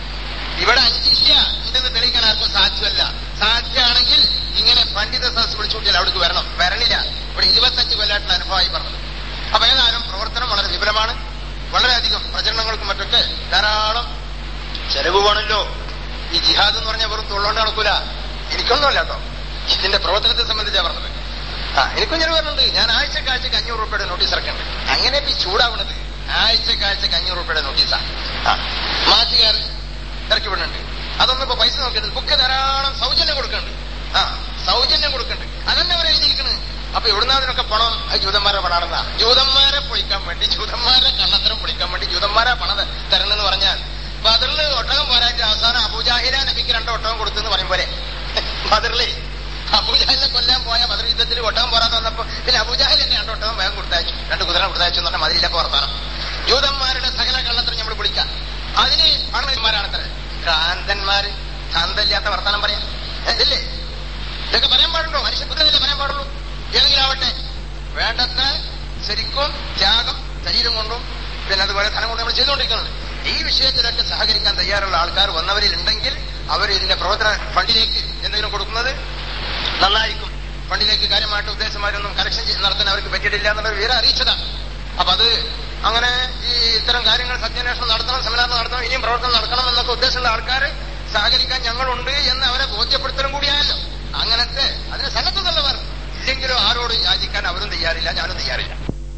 ഇവിടെ അഞ്ചില്ല ഉണ്ടെന്ന് തെളിയിക്കാൻ ആർക്കും സാധ്യമല്ല സാധ്യമാണെങ്കിൽ ഇങ്ങനെ പണ്ഡിത സദസ് വിളിച്ചുകൂട്ടിയാൽ അവിടേക്ക് വരണം വരണില്ല ഇവിടെ ഇരുപത്തഞ്ച് കൊല്ലായിട്ടുള്ള അനുഭവമായി പറഞ്ഞത് അപ്പൊ ഏതായാലും പ്രവർത്തനം വളരെ വിപുലമാണ് വളരെയധികം പ്രചരണങ്ങൾക്കും മറ്റൊക്കെ ധാരാളം ചെലവ് വേണമല്ലോ ഈ ജിഹാദ് എന്ന് പറഞ്ഞാൽ വെറും തൊള്ളോണ്ട് നടക്കൂല എനിക്കൊന്നുമല്ല കേട്ടോ ഇതിന്റെ പ്രവർത്തനത്തെ സംബന്ധിച്ചാണ് പറഞ്ഞത് ആ എനിക്കും ചെലവ് വരുന്നുണ്ട് ഞാൻ ആഴ്ചക്ക് ആഴ്ചക്ക് അഞ്ഞൂറ് രൂപയുടെ നോട്ടീസ് ഇറക്കുന്നുണ്ട് അങ്ങനെ ഇപ്പൊ ഈ ചൂടാവണത് ആഴ്ചക്ക് ആഴ്ചക്ക് അഞ്ഞൂറ് രൂപയുടെ നോട്ടീസാ ആ മാസികാർ ഇറക്കി വിടുന്നുണ്ട് അതൊന്നും ഇപ്പൊ പൈസ നോക്കിയത് ബുക്ക് ധാരാളം സൗജന്യം കൊടുക്കുന്നുണ്ട് ആ സൗജന്യം കൊടുക്കുന്നുണ്ട് അതന്നെ അവരെ എഴുതിയിരിക്കുന്നത് അപ്പൊ എവിടുന്ന അതിനൊക്കെ പണം അത് ജൂതന്മാരെ പണാണെന്നാ ജൂതന്മാരെ പൊളിക്കാൻ വേണ്ടി ജൂതന്മാരെ കള്ളത്തരം പൊളിക്കാൻ വേണ്ടി ജൂതന്മാരെ പണം തരണമെന്ന് പറഞ്ഞാൽ ബദറില് ഒട്ടകം പോരായിട്ട് അവസാനം അബുജാഹില നബിക്ക് രണ്ട് ഒട്ടകം കൊടുത്തെന്ന് പറയും പോലെ ബദറിലെ അബുജാഹിലിനെ കൊല്ലാൻ പോയ ബദർ യുദ്ധത്തിൽ ഒട്ടകം പോരാതെ വന്നപ്പോ പിന്നെ അബുജാഹിൽ തന്നെ രണ്ട് ഒട്ടകം വേഗം കൊടുത്തയച്ചു രണ്ട് കുതിര കൊടുത്തയച്ചു എന്ന് പറഞ്ഞാൽ മതിലില്ല വർത്താനം ജൂതന്മാരുടെ സകല കള്ളത്തരം നമ്മൾ പൊളിക്കാം അതിന് പണന്മാരാണത്ര ഭ്രാന്തന്മാര് ഭ്രാന്തല്ലാത്ത വർത്താനം പറയാം ഇല്ലേ ഇതൊക്കെ പറയാൻ പാടുണ്ടോ മനുഷ്യ കുതിരല്ലേ പറയാൻ പാടുള്ളൂ ഏതെങ്കിലും ആവട്ടെ വേണ്ടത്ര ശരിക്കും ത്യാഗം ശരീരം കൊണ്ടും പിന്നെ അതുപോലെ ധനം കൊണ്ടും നമ്മൾ ചെയ്തുകൊണ്ടിരിക്കുന്നുണ്ട് ഈ വിഷയത്തിലൊക്കെ സഹകരിക്കാൻ തയ്യാറുള്ള ആൾക്കാർ വന്നവരിൽ ഉണ്ടെങ്കിൽ അവർ ഇതിന്റെ പ്രവർത്തന ഫണ്ടിലേക്ക് എന്തെങ്കിലും കൊടുക്കുന്നത് നന്നായിരിക്കും ഫണ്ടിലേക്ക് കാര്യമായിട്ട് ഉദ്ദേശമാരൊന്നും കലക്ഷൻ നടത്താൻ അവർക്ക് പറ്റിയിട്ടില്ല എന്നുള്ള വിവരം അറിയിച്ചതാണ് അപ്പൊ അത് അങ്ങനെ ഈ ഇത്തരം കാര്യങ്ങൾ സത്യാന്വേഷണം നടത്തണം സെമിനാർ നടത്തണം ഇനിയും പ്രവർത്തനം നടക്കണം എന്നൊക്കെ ഉദ്ദേശമുള്ള ആൾക്കാർ സഹകരിക്കാൻ ഞങ്ങളുണ്ട് എന്ന് അവരെ ബോധ്യപ്പെടുത്തലും കൂടിയായല്ലോ അങ്ങനത്തെ അതിന് സന്നദ്ധതയുള്ളവർ ഇല്ലെങ്കിലും ആരോട് യാചിക്കാൻ അവരും തയ്യാറില്ല ഞാനും തയ്യാറില്ല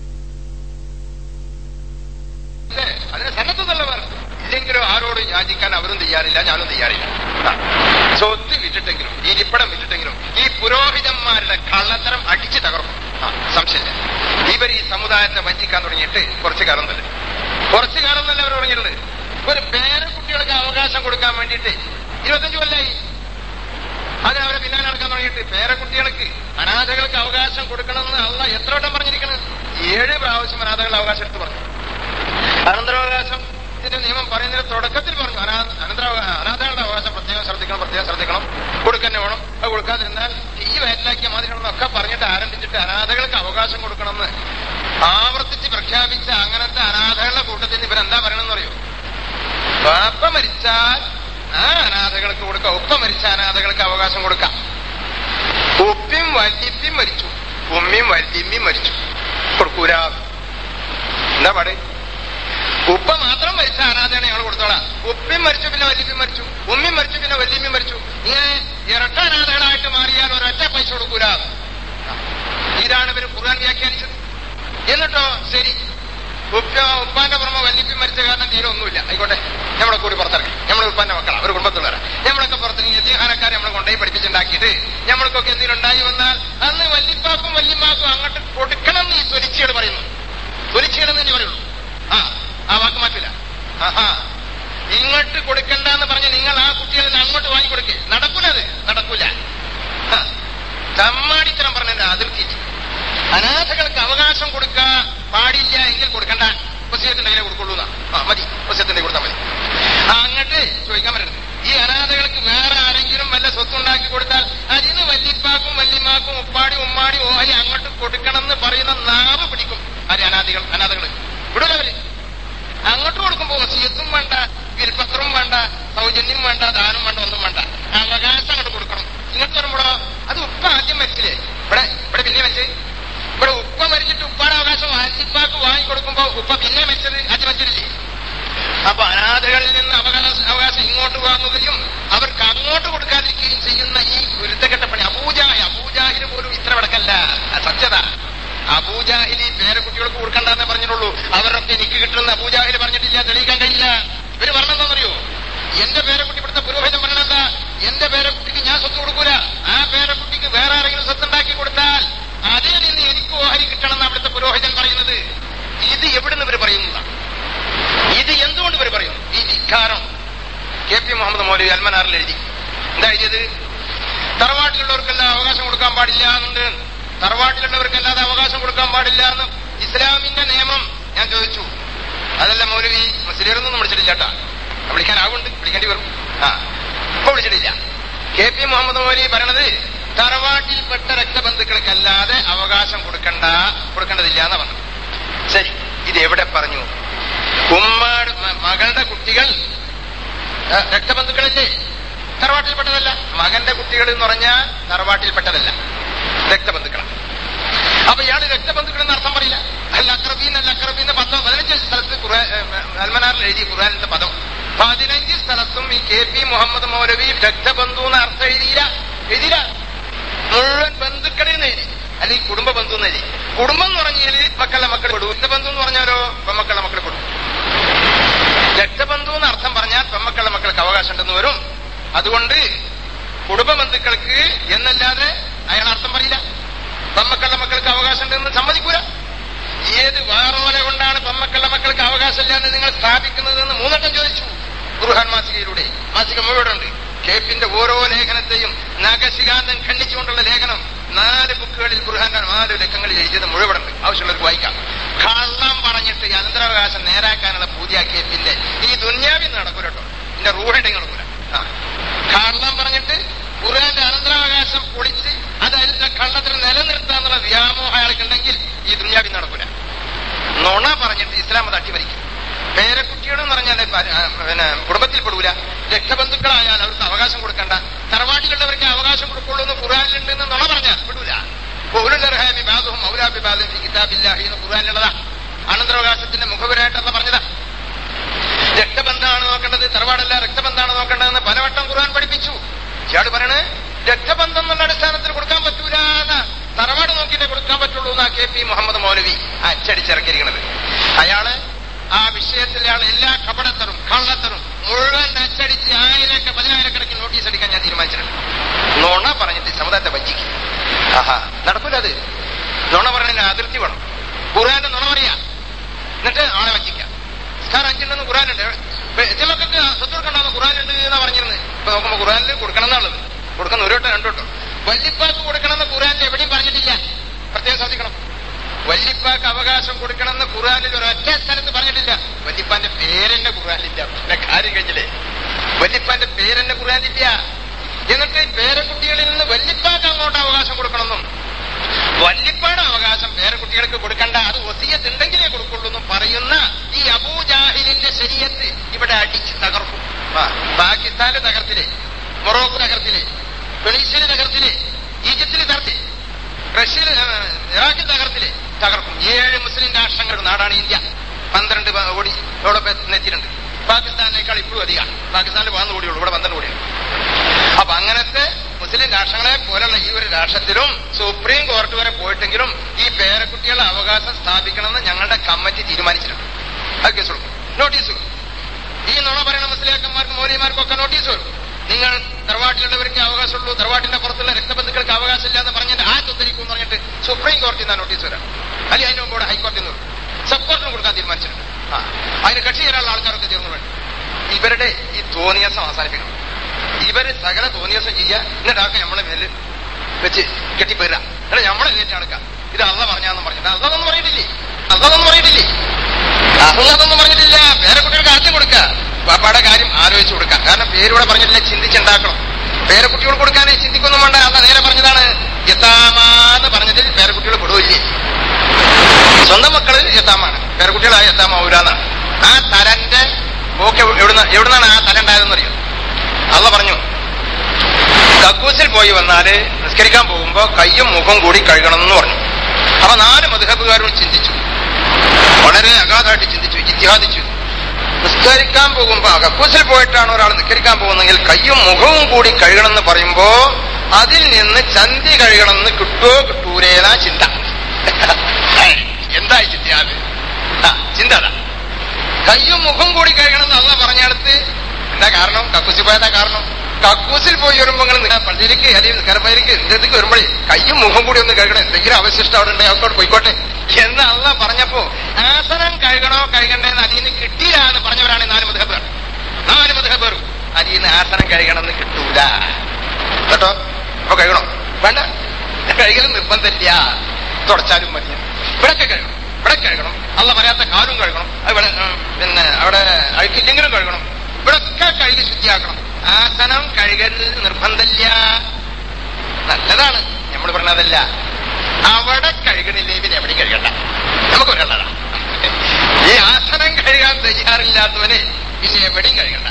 അതിന് സന്നദ്ധതയുള്ളവർ ഇല്ലെങ്കിലും ആരോട് യാചിക്കാൻ അവരും തയ്യാറില്ല ഞാനും തയ്യാറില്ല സ്വത്ത് വിറ്റിട്ടെങ്കിലും ഈ ഇരിപ്പിടം വിറ്റിട്ടെങ്കിലും ഈ പുരോഹിതന്മാരുടെ കള്ളത്തരം അടിച്ചു തകർക്കും ആ, സംശയമില്ല ഇവർ ഈ സമുദായത്തെ വഞ്ചിക്കാൻ തുടങ്ങിയിട്ട് കുറച്ചു കാലം തന്നെ കുറച്ചു കാലം തന്നെ അവർ പറഞ്ഞിട്ടുണ്ട് ഒരു പേരക്കുട്ടികൾക്ക് അവകാശം കൊടുക്കാൻ വേണ്ടിയിട്ട് ഇരുപത്തഞ്ചു കൊല്ലായി അതിന് അവരെ പിന്നാലെ നടക്കാൻ തുടങ്ങിയിട്ട് വേണ്ടിയിട്ട് പേരക്കുട്ടികൾക്ക് അനാഥകൾക്ക് അവകാശം കൊടുക്കണമെന്ന് അല്ല എത്ര വട്ടം പറഞ്ഞിരിക്കണം ഏഴ് പ്രാവശ്യം അനാഥകളുടെ അവകാശം എടുത്ത് പറഞ്ഞു അനന്തരാവകാശത്തിന്റെ നിയമം പറയുന്നതിന് തുടക്കത്തിൽ പറഞ്ഞു അനാ- അനന്തരാവകാശ അനാഥകളുടെ അവകാശം പ്രത്യേകം ശ്രദ്ധിക്കണം പ്രത്യേകം ശ്രദ്ധിക്കണം കൊടുക്കന്നെ വേണം അത് കൊടുക്കാതിരുന്നാൽ ഈ വയറ്റിലാക്കിയ മാതിരിയാണെന്നൊക്കെ പറഞ്ഞിട്ട് ആരംഭിച്ചിട്ട് അനാഥകൾക്ക് അവകാശം കൊടുക്കണമെന്ന് ആവർത്തിച്ച് പ്രഖ്യാപിച്ച അങ്ങനത്തെ അനാഥകളുടെ കൂട്ടത്തിൽ നിന്ന് ഇവരെന്താ പറയണമെന്ന് അറിയോ ബാപ്പ മരിച്ചാൽ ആ അനാഥകൾക്ക് കൊടുക്കാം ഉപ്പ മരിച്ച അനാഥകൾക്ക് അവകാശം കൊടുക്കാം ഉപ്പിയും വല്യപ്പിയും മരിച്ചു ഉമ്മയും വല്യമ്മയും മരിച്ചു കൊടുക്കൂല എന്താ പാട് ഉപ്പ മാത്രം മരിച്ച അനാഥയാണ് ഞങ്ങൾ കൊടുത്തോളാം ഉപ്പയും മരിച്ചു പിന്നെ വല്യമ്മയും മരിച്ചു ഉമ്മയും മരിച്ചു പിന്നെ വല്യമ്മയും മരിച്ചു ഇങ്ങനെ ഇരട്ട അനാഥകളായിട്ട് മാറിയാൽ ഒരൊറ്റ പൈസ കൊടുക്കൂല ഇതാണ് ഇവര് ഖുർആൻ വ്യാഖ്യാനിച്ചത് എന്നിട്ടോ ശരി ഉപ്പ ഉപ്പാന്റെ പുറമെ വല്യപ്പി മരിച്ച കാരണം തീരെ ഒന്നുമില്ല ആയിക്കോട്ടെ നമ്മളെ കൂടി പുറത്തിറങ്ങി നമ്മളെ ഉപ്പാന്റെ മക്കളാ ഒരു കുടുംബത്തിലുള്ളവരാ നമ്മളൊക്കെ പുറത്തിറങ്ങി എത്തിഹാനക്കാരെ നമ്മളെ കൊണ്ടുപോയി പഠിപ്പിച്ചുണ്ടാക്കിയിട്ട് നമ്മൾക്കൊക്കെ എന്തെങ്കിലും ഉണ്ടായി വന്നാൽ അന്ന് വല്യപ്പാക്കും വല്യമ്മാക്കും അങ്ങോട്ട് കൊടുക്കണം എന്ന് ഈ തൊലിച്ചിയോട് പറയുന്നു തൊലിച്ചിയുടെ തന്നെ പറയുള്ളൂ ആ ആ വാക്ക് മാറ്റില്ല ആഹാ ഇങ്ങോട്ട് കൊടുക്കണ്ടെന്ന് പറഞ്ഞ് നിങ്ങൾ ആ കുട്ടികളിൽ നിന്ന് അങ്ങോട്ട് വാങ്ങി കൊടുക്കേ നടക്കൂല അത് നടക്കൂല ഹ. തമ്മാടിത്തരം പറഞ്ഞതിന്റെ അതിർത്തി അനാഥകൾക്ക് അവകാശം കൊടുക്കാൻ പാടില്ല എങ്കിൽ കൊടുക്കണ്ട വസ്യത്തിന്റെ കയ്യിലെ കൊടുക്കുള്ളൂ എന്നാ. ആ മതി വസ്യത്തിന്റെ കൊടുത്താൽ മതി ആ, അങ്ങട്ട് ചോദിക്കാൻ പറ്റരുത് ഈ അനാഥകൾക്ക് വേറെ ആരെങ്കിലും വല്ല സ്വത്തുണ്ടാക്കി കൊടുത്താൽ അതിന് വല്യപ്പാക്കും വല്യമാക്കും ഉപ്പാടി ഉമ്മാടി ഓഹരി അങ്ങോട്ട് കൊടുക്കണം എന്ന് പറയുന്ന നാവ് പിടിക്കും ആര് അനാഥികൾ അനാഥകള് വിടൂലവര് അങ്ങോട്ട് കൊടുക്കുമ്പോ വസീയത്തും വേണ്ട വിൽപത്രവും വേണ്ട സൗജന്യം വേണ്ട ദാനം വേണ്ട ഒന്നും വേണ്ട അവകാശം അങ്ങോട്ട് കൊടുക്കണം ഇങ്ങോട്ട് വരുമ്പോഴോ അത് ഉപ്പ ആദ്യം മരിച്ചില്ലേ ഇവിടെ ഇവിടെ പിന്നെ മരിച്ചത് ഇവിടെ ഉപ്പ മരിച്ചിട്ട് ഉപ്പാടെ അവകാശം വാജിപ്പാക്ക് വാങ്ങി കൊടുക്കുമ്പോ ഉപ്പ പിന്നെ മരിച്ചത് ആദ്യം മരിച്ചിട്ടില്ലേ അപ്പൊ അനാഥകളിൽ നിന്ന് അവകാശ അവകാശം ഇങ്ങോട്ട് വാങ്ങുകയും അവർക്ക് അങ്ങോട്ട് കൊടുക്കാതിരിക്കുകയും ചെയ്യുന്ന ഈ ഗുരുത്തക്കെട്ട പണി അബൂജാഹി അബൂജാഹിന് പോലും ഇത്ര വിടക്കല്ല ആ സത്യത അബൂജാഹിലി പേരക്കുട്ടികൾക്ക് കൊടുക്കണ്ടെന്നേ പറഞ്ഞിട്ടുള്ളൂ അവരൊക്കെ എനിക്ക് കിട്ടുന്ന അബൂജാഹിൽ പറഞ്ഞിട്ടില്ല തെളിയിക്കാൻ കഴിയില്ല ഇവര് പറഞ്ഞെന്താണെന്നറിയോ എന്റെ പേരക്കുട്ടി ഇവിടുത്തെ പുരോഹിതൻ പറയണല്ല എന്റെ പേരക്കുട്ടിക്ക് ഞാൻ സ്വത്ത് കൊടുക്കൂല ആ പേരക്കുട്ടിക്ക് വേറെ ആരെങ്കിലും സ്വത്ത് ഉണ്ടാക്കി കൊടുത്താൽ അതിൽ നിന്ന് എനിക്ക് ഓഹരി കിട്ടണമെന്ന് അവിടുത്തെ പുരോഹിതൻ പറയുന്നത് ഇത് എവിടുന്ന് ഇവർ പറയുന്നതാണ് ഇത് എന്തുകൊണ്ട് ഇവർ പറയുന്നു ഈ ധിക്കാരം കെ പി മുഹമ്മദ് മൗലവി അൽമനാറിൽ എഴുതി എന്താ എഴുതിയത് തറവാട്ടിലുള്ളവർക്കെല്ലാം അവകാശം കൊടുക്കാൻ പാടില്ല എന്നുണ്ട് തറവാട്ടിലുള്ളവർക്കല്ലാതെ അവകാശം കൊടുക്കാൻ പാടില്ല എന്ന് ഇസ്ലാമിന്റെ നിയമം ഞാൻ ചോദിച്ചു അതല്ല മൗലവി മുസ്ലിമൊന്നും വിളിച്ചിട്ടില്ല കേട്ടാ വിളിക്കാനാവുണ്ട് വിളിക്കേണ്ടി വരും ആ ഇപ്പൊ വിളിച്ചിട്ടില്ല കെ പി മുഹമ്മദ് മൗലവി പറയണത് തറവാട്ടിൽപ്പെട്ട രക്തബന്ധുക്കൾക്കല്ലാതെ അവകാശം കൊടുക്കണ്ട കൊടുക്കേണ്ടതില്ല എന്നാ പറഞ്ഞത് ശരി ഇത് എവിടെ പറഞ്ഞു ഉമ്മാട് മ- മകളുടെ കുട്ടികൾ ആ, രക്തബന്ധുക്കളല്ലേ തറവാട്ടിൽപ്പെട്ടതല്ല മകന്റെ കുട്ടികൾ എന്ന് പറഞ്ഞാൽ തറവാട്ടിൽപ്പെട്ടതല്ല രക്തബന്ധുക്കളാണ് അപ്പൊ ഇയാള് രക്തബന്ധുക്കൾ എന്ന് അർത്ഥം പറയില്ല അല്ല അക്രബീൻ അല്ല അക്രബീൻ പത്തോ പതിനഞ്ച് സ്ഥലത്ത് ഖുർആൻ ഏ, അൽമനാറിൽ എഴുതി ഖുർആനിന്റെ പദം പതിനഞ്ച് സ്ഥലത്തും ഈ കെ പി മുഹമ്മദ് മൗലവി രക്തബന്ധു എന്ന് അർത്ഥം എഴുതിയില്ല എഴുതിയില്ല മുഴുവൻ ബന്ധുക്കളിൽ നിന്ന് എഴുതി അല്ലെങ്കിൽ കുടുംബ ബന്ധു എന്ന് എഴുതി കുടുംബം എന്ന് പറഞ്ഞാൽ മക്കളുടെ മക്കൾ പെടും ബന്ധു എന്ന് പറഞ്ഞാലോ പെമ്മക്കളുടെ മക്കൾ പെടും രക്തബന്ധു എന്ന് അർത്ഥം പറഞ്ഞാൽ പെമ്മക്കളുടെ മക്കൾക്ക് അവകാശം ഉണ്ടെന്ന് വരും അതുകൊണ്ട് കുടുംബ ബന്ധുക്കൾക്ക് എന്നല്ലാതെ അയാൾ അർത്ഥം പറയില്ല പെമ്മക്കളുടെ മക്കൾക്ക് അവകാശം ഉണ്ടെന്ന് സമ്മതിക്കൂല ഏത് വാറോല കൊണ്ടാണ് പെമ്മക്കളുടെ മക്കൾക്ക് അവകാശമില്ല എന്ന് നിങ്ങൾ സ്ഥാപിക്കുന്നതെന്ന് മൂന്നെട്ടം ചോദിച്ചു ഖുർഹാൻ മാസികയിലൂടെ മാസിക മുഴുവനുണ്ട് കേപ്പിന്റെ ഓരോ ലേഖനത്തെയും നഖശികാന്തം ഖണ്ഡിച്ചുകൊണ്ടുള്ള ലേഖനം നാല് ബുക്കുകളിൽ ഖുർഹാന്റെ നാല് ലക്കങ്ങളിൽ എഴുതിയത് മുഴുവനുണ്ട് ആവശ്യമുള്ളവർക്ക് വായിക്കാം കള്ളം പറഞ്ഞിട്ട് ഈ അനന്തരാവകാശം നേരാക്കാനുള്ള പൂജ കേപ്പിന്റെ ഈ ദുന്യാവിൽ നടക്കൂല കേട്ടോ ഇതിന്റെ റൂഹുണ്ടെങ്കിൽ നടക്കൂല ആ. കള്ളം പറഞ്ഞിട്ട് ഖുർആന്റെ അനന്തരാവകാശം പൊളിച്ച് അത് അതിന്റെ കള്ളത്തിന് നിലനിർത്താന്നുള്ള വ്യാമോഹം അയാൾക്കുണ്ടെങ്കിൽ ഈ ദുന്യാവിൽ നടക്കൂല നുണ പറഞ്ഞിട്ട് ഇസ്ലാം അത് അട്ടിമറിക്കും പേരക്കുട്ടിയോടെന്ന് പറഞ്ഞാൽ പ- ആ, പിന്നെ കുടുംബത്തിൽ പെടൂല രക്തബന്ധുക്കളായാൽ അവർക്ക് അവകാശം കൊടുക്കണ്ട തറവാട്ടിലുള്ളവർക്ക് അവകാശം കൊടുക്കുള്ളൂ എന്ന് ഖുറാനിലുണ്ടെന്ന് നുണ പറഞ്ഞാൽ പെടൂല പൗലുലർഹാമി ബാദുഹും മൗലാബി ബാദും ഫി കിതാബില്ലാഹി എന്ന് ഖുർആനിലുള്ളതാ അനന്തരാവകാശത്തിന്റെ മുഖപുരായിട്ടല്ല പറഞ്ഞതാ രക്തബന്ധമാണ് നോക്കേണ്ടത് തറവാടല്ല രക്തബന്ധമാണ് നോക്കേണ്ടതെന്ന് പലവട്ടം ഖുർആൻ പഠിപ്പിച്ചു ഇയാള് പറയണേ രക്തബന്ധം എന്നുള്ള അടിസ്ഥാനത്തിൽ കൊടുക്കാൻ പറ്റൂല എന്ന് തറവാട് നോക്കിയിട്ടേ കൊടുക്കാൻ പറ്റുള്ളൂ എന്നാ കെ പി മുഹമ്മദ് മൗലവി അച്ചടിച്ചിറക്കിയിരിക്കുന്നത് അയാള് ആ വിഷയത്തിൽ അയാൾ എല്ലാ കപടത്തരും കള്ളത്തരും മുഴുവൻ അച്ചടിച്ച് ആയിരക്ക പതിനായിരക്കണക്കിന് നോട്ടീസ് അടിക്കാൻ ഞാൻ തീരുമാനിച്ചിട്ടുണ്ട് നുണ പറഞ്ഞിട്ട് ഈ സമുദായത്തെ വഞ്ചിക്കും ആഹാ നടക്കൂല അത് നുണ പറഞ്ഞതിന് അതിർത്തി വേണം ഖുർആന്റെ നുണ പറയാ എന്നിട്ട് ആളെ വഞ്ചിക്കാം നിസ്കാരം അഞ്ചുണ്ടെന്ന് ഖുറാനുണ്ട് എത്തിമക്കൾക്ക് സ്വത്ത് കൊടുക്കണ്ടെന്ന് ഖുറാനുണ്ട് എന്നാ പറഞ്ഞിരുന്നത് ഇപ്പൊ നോക്കുമ്പോ ഖുറാനിൽ കൊടുക്കണം എന്നുള്ളത് കൊടുക്കുന്ന ഒരു വട്ടം രണ്ടു വട്ടം വല്ലിപ്പാക്ക് കൊടുക്കണമെന്ന് ഖുറാനിൽ എവിടെയും പറഞ്ഞിട്ടില്ല പ്രത്യേകം ശ്രദ്ധിക്കണം വല്ലിപ്പാക്ക് അവകാശം കൊടുക്കണമെന്ന് ഖുറാനിൽ ഒരൊറ്റ സ്ഥലത്ത് പറഞ്ഞിട്ടില്ല വല്ലിപ്പാന്റെ പേരെന്നെ ഖുറാനില്ല പിന്നെ കാര്യം കഴിഞ്ഞില്ലേ വല്ലിപ്പാന്റെ പേരെന്നെ ഖുറാനില്ല എന്നിട്ട് പേരക്കുട്ടികളിൽ നിന്ന് വല്ലിപ്പാക്ക് അങ്ങോട്ട് അവകാശം കൊടുക്കണമെന്നും വല്ലിപ്പാട് അവകാശം പേരക്കുട്ടികൾക്ക് കൊടുക്കണ്ട അത് വസീയത്ത് ഉണ്ടെങ്കിലേ കൊടുക്കുള്ളൂ എന്നും പറയുന്ന ഈ അബൂജാഹിലിന്റെ ശരീരത്ത് ഇവിടെ അടിച്ച് തകർക്കും ആ, പാകിസ്ഥാന് തകർത്തില്ലേ മൊറോക്കോ തകർത്തില്ലേ വെണീഷ്യന് തകർത്തില്ലേ ഈജിപ്തിന് തകർത്തി റഷ്യയിൽ ഇറാഖിൽ തകർത്തില്ലേ തകർക്കും ഏഴ് മുസ്ലിം രാഷ്ട്രങ്ങളുടെ നാടാണ് ഇന്ത്യ പന്ത്രണ്ട് പ- കോടി യൂറോപ്പ് എത്തിയിട്ടുണ്ട് പാകിസ്ഥാനേക്കാൾ ഇപ്പോഴും അധികമാണ് പാകിസ്ഥാനിൽ പതിനൊന്ന് കോടിയുള്ളൂ ഇവിടെ പന്ത്രണ്ട് കോടിയാണ് അപ്പൊ അങ്ങനത്തെ മുസ്ലിം രാഷ്ട്രങ്ങളെ പോലുള്ള ഈ ഒരു രാഷ്ട്രത്തിലും സുപ്രീം കോടതി വരെ പോയിട്ടെങ്കിലും ഈ പേരക്കുട്ടികളുടെ അവകാശം സ്ഥാപിക്കണമെന്ന് ഞങ്ങളുടെ കമ്മിറ്റി തീരുമാനിച്ചിട്ടുണ്ട് അത് കേസ് കൊടുക്കും നോട്ടീസ് കൊടുക്കും ഈ നുണ പറയുന്ന മുസ്ലിയാക്കന്മാർക്കും മൗലിയമാർക്കും ഒക്കെ നോട്ടീസ് വരും നിങ്ങൾ തറവാട്ടിലുള്ളവർക്ക് അവകാശമുള്ളൂ തറവാട്ടിന്റെ പുറത്തുള്ള രക്തബന്ധുക്കൾക്ക് അവകാശമില്ല എന്ന് പറഞ്ഞിട്ട് ആ ഉദ്ധരിക്കും എന്ന് പറഞ്ഞിട്ട് സുപ്രീം കോടതിയിൽ നിന്നാണ് നോട്ടീസ് വരാം അല്ലെങ്കിൽ അതിന് മുമ്പോട് ഹൈക്കോടതിയിൽ നിന്ന് വരും സബ് കോടതിന് കൊടുക്കാൻ തീരുമാനിച്ചിട്ടുണ്ട് ആ അതിന് കക്ഷി ചേരാനുള്ള ആൾക്കാരൊക്കെ ചേർന്ന് വേണം ഇവരുടെ ഈ തോന്നിയാസം അവസാനിപ്പിക്കണം ഇവര് സകല തോന്നിയാസം ചെയ്യുക എന്നിട്ടാക്ക നമ്മളെ മേല് വെച്ച് കെട്ടിപ്പോരുക എന്നിട്ട് നമ്മളെ കയറ്റി നടക്കാം ഇത് അള്ള പറഞ്ഞാന്നും പറഞ്ഞിട്ട് അള്ളതൊന്നും പറഞ്ഞിട്ടില്ലേ അള്ളതൊന്നും പറഞ്ഞിട്ടില്ലേ അള്ളതൊന്നും പറഞ്ഞിട്ടില്ല പേരക്കുട്ടികൾക്ക് ആദ്യം കൊടുക്കുക പാപ്പാടെ കാര്യം ആലോചിച്ച് കൊടുക്കുക കാരണം പേരൂടെ പറഞ്ഞിട്ടില്ല ചിന്തിച്ചുണ്ടാക്കണം പേരക്കുട്ടികൾ കൊടുക്കാനേ ചിന്തിക്കൊന്നും വേണ്ട അല്ല നേരെ പറഞ്ഞതാണ് യഥാമാന്ന് പറഞ്ഞതിൽ പേരക്കുട്ടികൾ പെടുവില്ലേ സ്വന്തം മക്കള് യഥാമാണ് പേരക്കുട്ടികളായ യഥാമാവൂരാന്നാണ് ആ തലന്റെ ഓക്കെ എവിടുന്ന എവിടുന്നാണ് ആ തല ഉണ്ടായതെന്ന് അറിയാം അള്ള പറഞ്ഞു കക്കൂസിൽ പോയി വന്നാല് നിസ്കരിക്കാൻ പോകുമ്പോ കയ്യും മുഖം കൂടി കഴുകണം എന്ന് പറഞ്ഞു അപ്പൊ നാല് മധുഹബുകാരും ചിന്തിച്ചു വളരെ അഗാധമായിട്ട് ചിന്തിച്ചു ഇത്തിഹാദിച്ചു നിസ്കരിക്കാൻ പോകുമ്പോ കക്കൂസിൽ പോയിട്ടാണ് ഒരാൾ നിസ്കരിക്കാൻ പോകുന്നതെങ്കിൽ കയ്യും മുഖവും കൂടി കഴുകണം എന്ന് പറയുമ്പോ അതിൽ നിന്ന് ചന്തി കഴുകണം എന്ന് കിട്ടുമോ കിട്ടൂലേന്നാ ചിന്ത എന്തായി ചിന്ത അത് ആ, ചിന്ത അതാ കയ്യും മുഖം കൂടി കഴുകണം എന്ന് അല്ല പറഞ്ഞെടുത്ത് എന്താ കാരണം കക്കൂസിൽ പോയതാ കാരണം കക്കൂസിൽ പോയി വരുമ്പോ നിങ്ങൾ പള്ളിയിലേക്ക് അല്ലെങ്കിൽ നിസ്കാരപ്പള്ളിയിലേക്ക് എന്തെങ്കിലും വരുമ്പോഴേ കയ്യും മുഖം കൂടി ഒന്ന് കഴുകണം എന്തെങ്കിലും അവശിഷ്ടം അവിടെ ഉണ്ടെങ്കിൽ അവർക്കോട് പോയിക്കോട്ടെ എന്ന് അല്ല പറഞ്ഞപ്പോ ആസനം കഴുകണോ കഴുകണ്ടേന്ന് അതിൽ നിന്ന് കിട്ടിയില്ല എന്ന് പറഞ്ഞവരാണ് ഈ നാല് മുതഹബർ നാല് മുതഹബർ അതിൽ നിന്ന് ആസനം കഴുകണമെന്ന് കിട്ടൂല കേട്ടോ അപ്പൊ കഴുകണോ വേണ്ട കഴുകൽ നിർബന്ധമില്ല തുടച്ചാലും മതി ഇവിടൊക്കെ കഴുകണം ഇവിടെ കഴുകണം അല്ല പറയാത്ത കാലും കഴുകണം ഇവിടെ ഉം, പിന്നെ അവിടെ അഴുക്കില്ലെങ്കിലും കഴുകണം ഇവിടൊക്കെ കഴുകി ശുദ്ധിയാക്കണം ആസനം കഴുകൽ നിർബന്ധമില്ല നല്ലതാണ് നമ്മൾ പറഞ്ഞതല്ല അവിടെ കഴുകണില്ലേ പിന്നെ എവിടെയും കഴുകണ്ട നമുക്ക് ഒരാളാണ് ഈ ആസനം കഴുകാൻ തയ്യാറില്ലാത്തവന് പിന്നെ എവിടെയും കഴുകണ്ട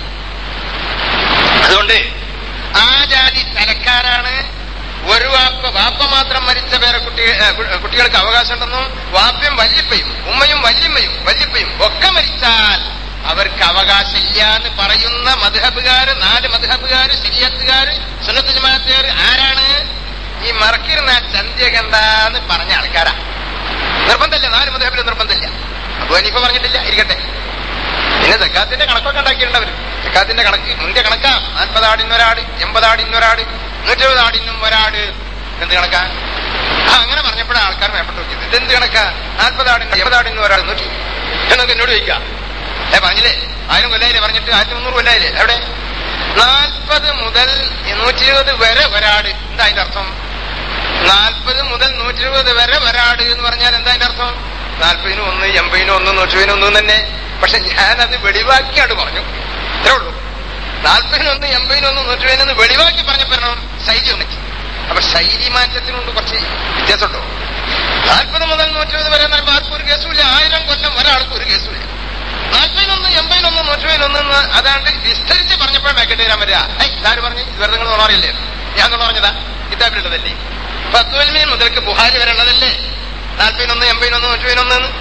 അതുകൊണ്ട് ആ ജാതി തലക്കാരാണ് ഒരു വാപ്പ വാപ്പ മാത്രം മരിച്ച പേരെ കുട്ടി ഏ, കു- കുട്ടികൾക്ക് അവകാശമുണ്ടെന്നും വാപ്പയും വല്യപ്പയും ഉമ്മയും വല്യമ്മയും വല്യപ്പയും ഒക്കെ മരിച്ചാൽ അവർക്ക് അവകാശമില്ല എന്ന് പറയുന്ന മധുഹബുകാര് നാല് മധുഹബുകാര് ശരിയത്തുകാര് സുന്നത്ത് ജമാഅത്തുകാർ ആരാണ് ഈ മറക്കിരുന്ന ചന്ത്യ കണ്ടാന്ന് പറഞ്ഞ ആൾക്കാരാ നിർബന്ധമില്ല നാല് മധുഹബിൽ നിർബന്ധമില്ല അപ്പൊ അനീഫ പറഞ്ഞിട്ടില്ല ഇരിക്കട്ടെ പിന്നെ സക്കാത്തിന്റെ കണക്കൊക്കെ ഉണ്ടാക്കിയിട്ടുണ്ട് അവര് സക്കാത്തിന്റെ കണക്ക് മുന്തിയ കണക്കാ നാൽപ്പത് ആടിനൊരാട് എൺപത് ആടിനൊരാട് നൂറ്റെഴുപത് ആടിനും ഒരാട് എന്ത് കണക്കാ ആ അങ്ങനെ പറഞ്ഞപ്പോഴാണ് ആൾക്കാർ മേപ്പെട്ടു നോക്കിയത് ഇതെന്ത് കണക്കാ നാൽപ്പത് ആടിന് എൺപത് ആടിനും ഒരാട് നൂറ്റി എന്നൊക്കെ എന്നോട് ചോദിക്കാം ഏ പറഞ്ഞില്ലേ ആയിരം കൊല്ലായില്ലേ പറഞ്ഞിട്ട് ആയിരത്തി മുന്നൂറ് കൊല്ലായില്ലേ എവിടെ നാൽപ്പത് മുതൽ നൂറ്റി ഇരുപത് വരെ ഒരാട് എന്താ അതിന്റെ അർത്ഥം നാൽപ്പത് മുതൽ നൂറ്റി ഇരുപത് വരെ ഒരാട് എന്ന് പറഞ്ഞാൽ എന്താ അതിന്റെ അർത്ഥം നാൽപ്പതിനും ഒന്ന് എൺപതിനും ഒന്ന് നൂറ്റിപതിനും ഒന്നും തന്നെ പക്ഷെ ഞാനത് വെളിവാക്കിയാണ് പറഞ്ഞു ഇത്രേ ഉള്ളൂ നാൽപ്പതിനൊന്ന് എൺപതിനൊന്ന് നൂറ്റിപതിനൊന്ന് വെളിവാക്കി പറഞ്ഞപ്പോഴാണ് ശൈലി ഒന്നിച്ച് അപ്പൊ ശൈലി മാറ്റത്തിനുണ്ട് കുറച്ച് വ്യത്യാസമുണ്ടോ നാൽപ്പത് മുതൽ നൂറ്റിരുപത് വരെ എന്ന് പറയുമ്പോൾ ആർക്കും ഒരു കേസുമില്ല ആയിരം കൊല്ലം ഒരാൾക്കും ഒരു കേസുമില്ല നാൽപ്പതിനൊന്ന് എൺപതിനൊന്ന് നൂറ്റിപതിനൊന്ന് എന്ന് അതാണ്ട് വിസ്തരിച്ച് പറഞ്ഞപ്പോൾ ബാക്കറ്റ് വരാൻ വരിക ഐ ഇതാര് പറഞ്ഞു ഇതുവരെ നിങ്ങൾ ഉണറില്ലേ ഞാൻ നുണ പറഞ്ഞതാ കിതാബിലുള്ളതല്ലേ പത്തുവൽമീൻ മുതൽക്ക് ബുഹാരി വരെ ഉള്ളതല്ലേ നാൽപ്പതിനൊന്ന് എൺപതിനൊന്ന് നൂറ്റിപതിനൊന്ന് എന്ന്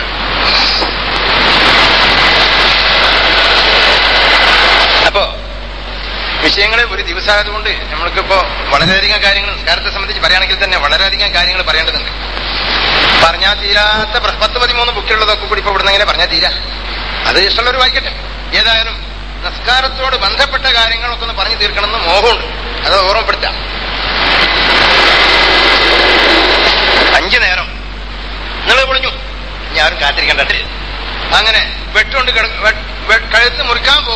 അപ്പോ വിഷയങ്ങളെ ഒരു ദിവസമായതുകൊണ്ട് നമ്മൾക്കിപ്പോ വളരെയധികം കാര്യങ്ങൾ നിസ്കാരത്തെ സംബന്ധിച്ച് പറയുകയാണെങ്കിൽ തന്നെ വളരെയധികം കാര്യങ്ങൾ പറയേണ്ടതുണ്ട് പറഞ്ഞാൽ തീരാത്ത പ്ര- പത്ത് പതിമൂന്ന് ബുക്കുള്ളതൊക്കെ കൂടി ഇപ്പൊ ഇവിടുന്ന് എങ്ങനെ പറഞ്ഞാൽ തീരാ അത് ഇഷ്ടമുള്ളവർ വായിക്കട്ടെ ഏതായാലും നമസ്കാരത്തോട് ബന്ധപ്പെട്ട കാര്യങ്ങളൊക്കെ ഒന്ന് പറഞ്ഞു തീർക്കണമെന്ന് മോഹമുണ്ട് അത് ഓർമ്മപ്പെടുത്താം അഞ്ചു നേരം നിങ്ങൾ പൊളിഞ്ഞു ഞാനും കാത്തിരിക്കണ്ടേ അങ്ങനെ വെട്ടുകൊണ്ട് കിട- വെ- വെ- കഴുത്ത് മുറിക്കാൻ പോകുമ്പോ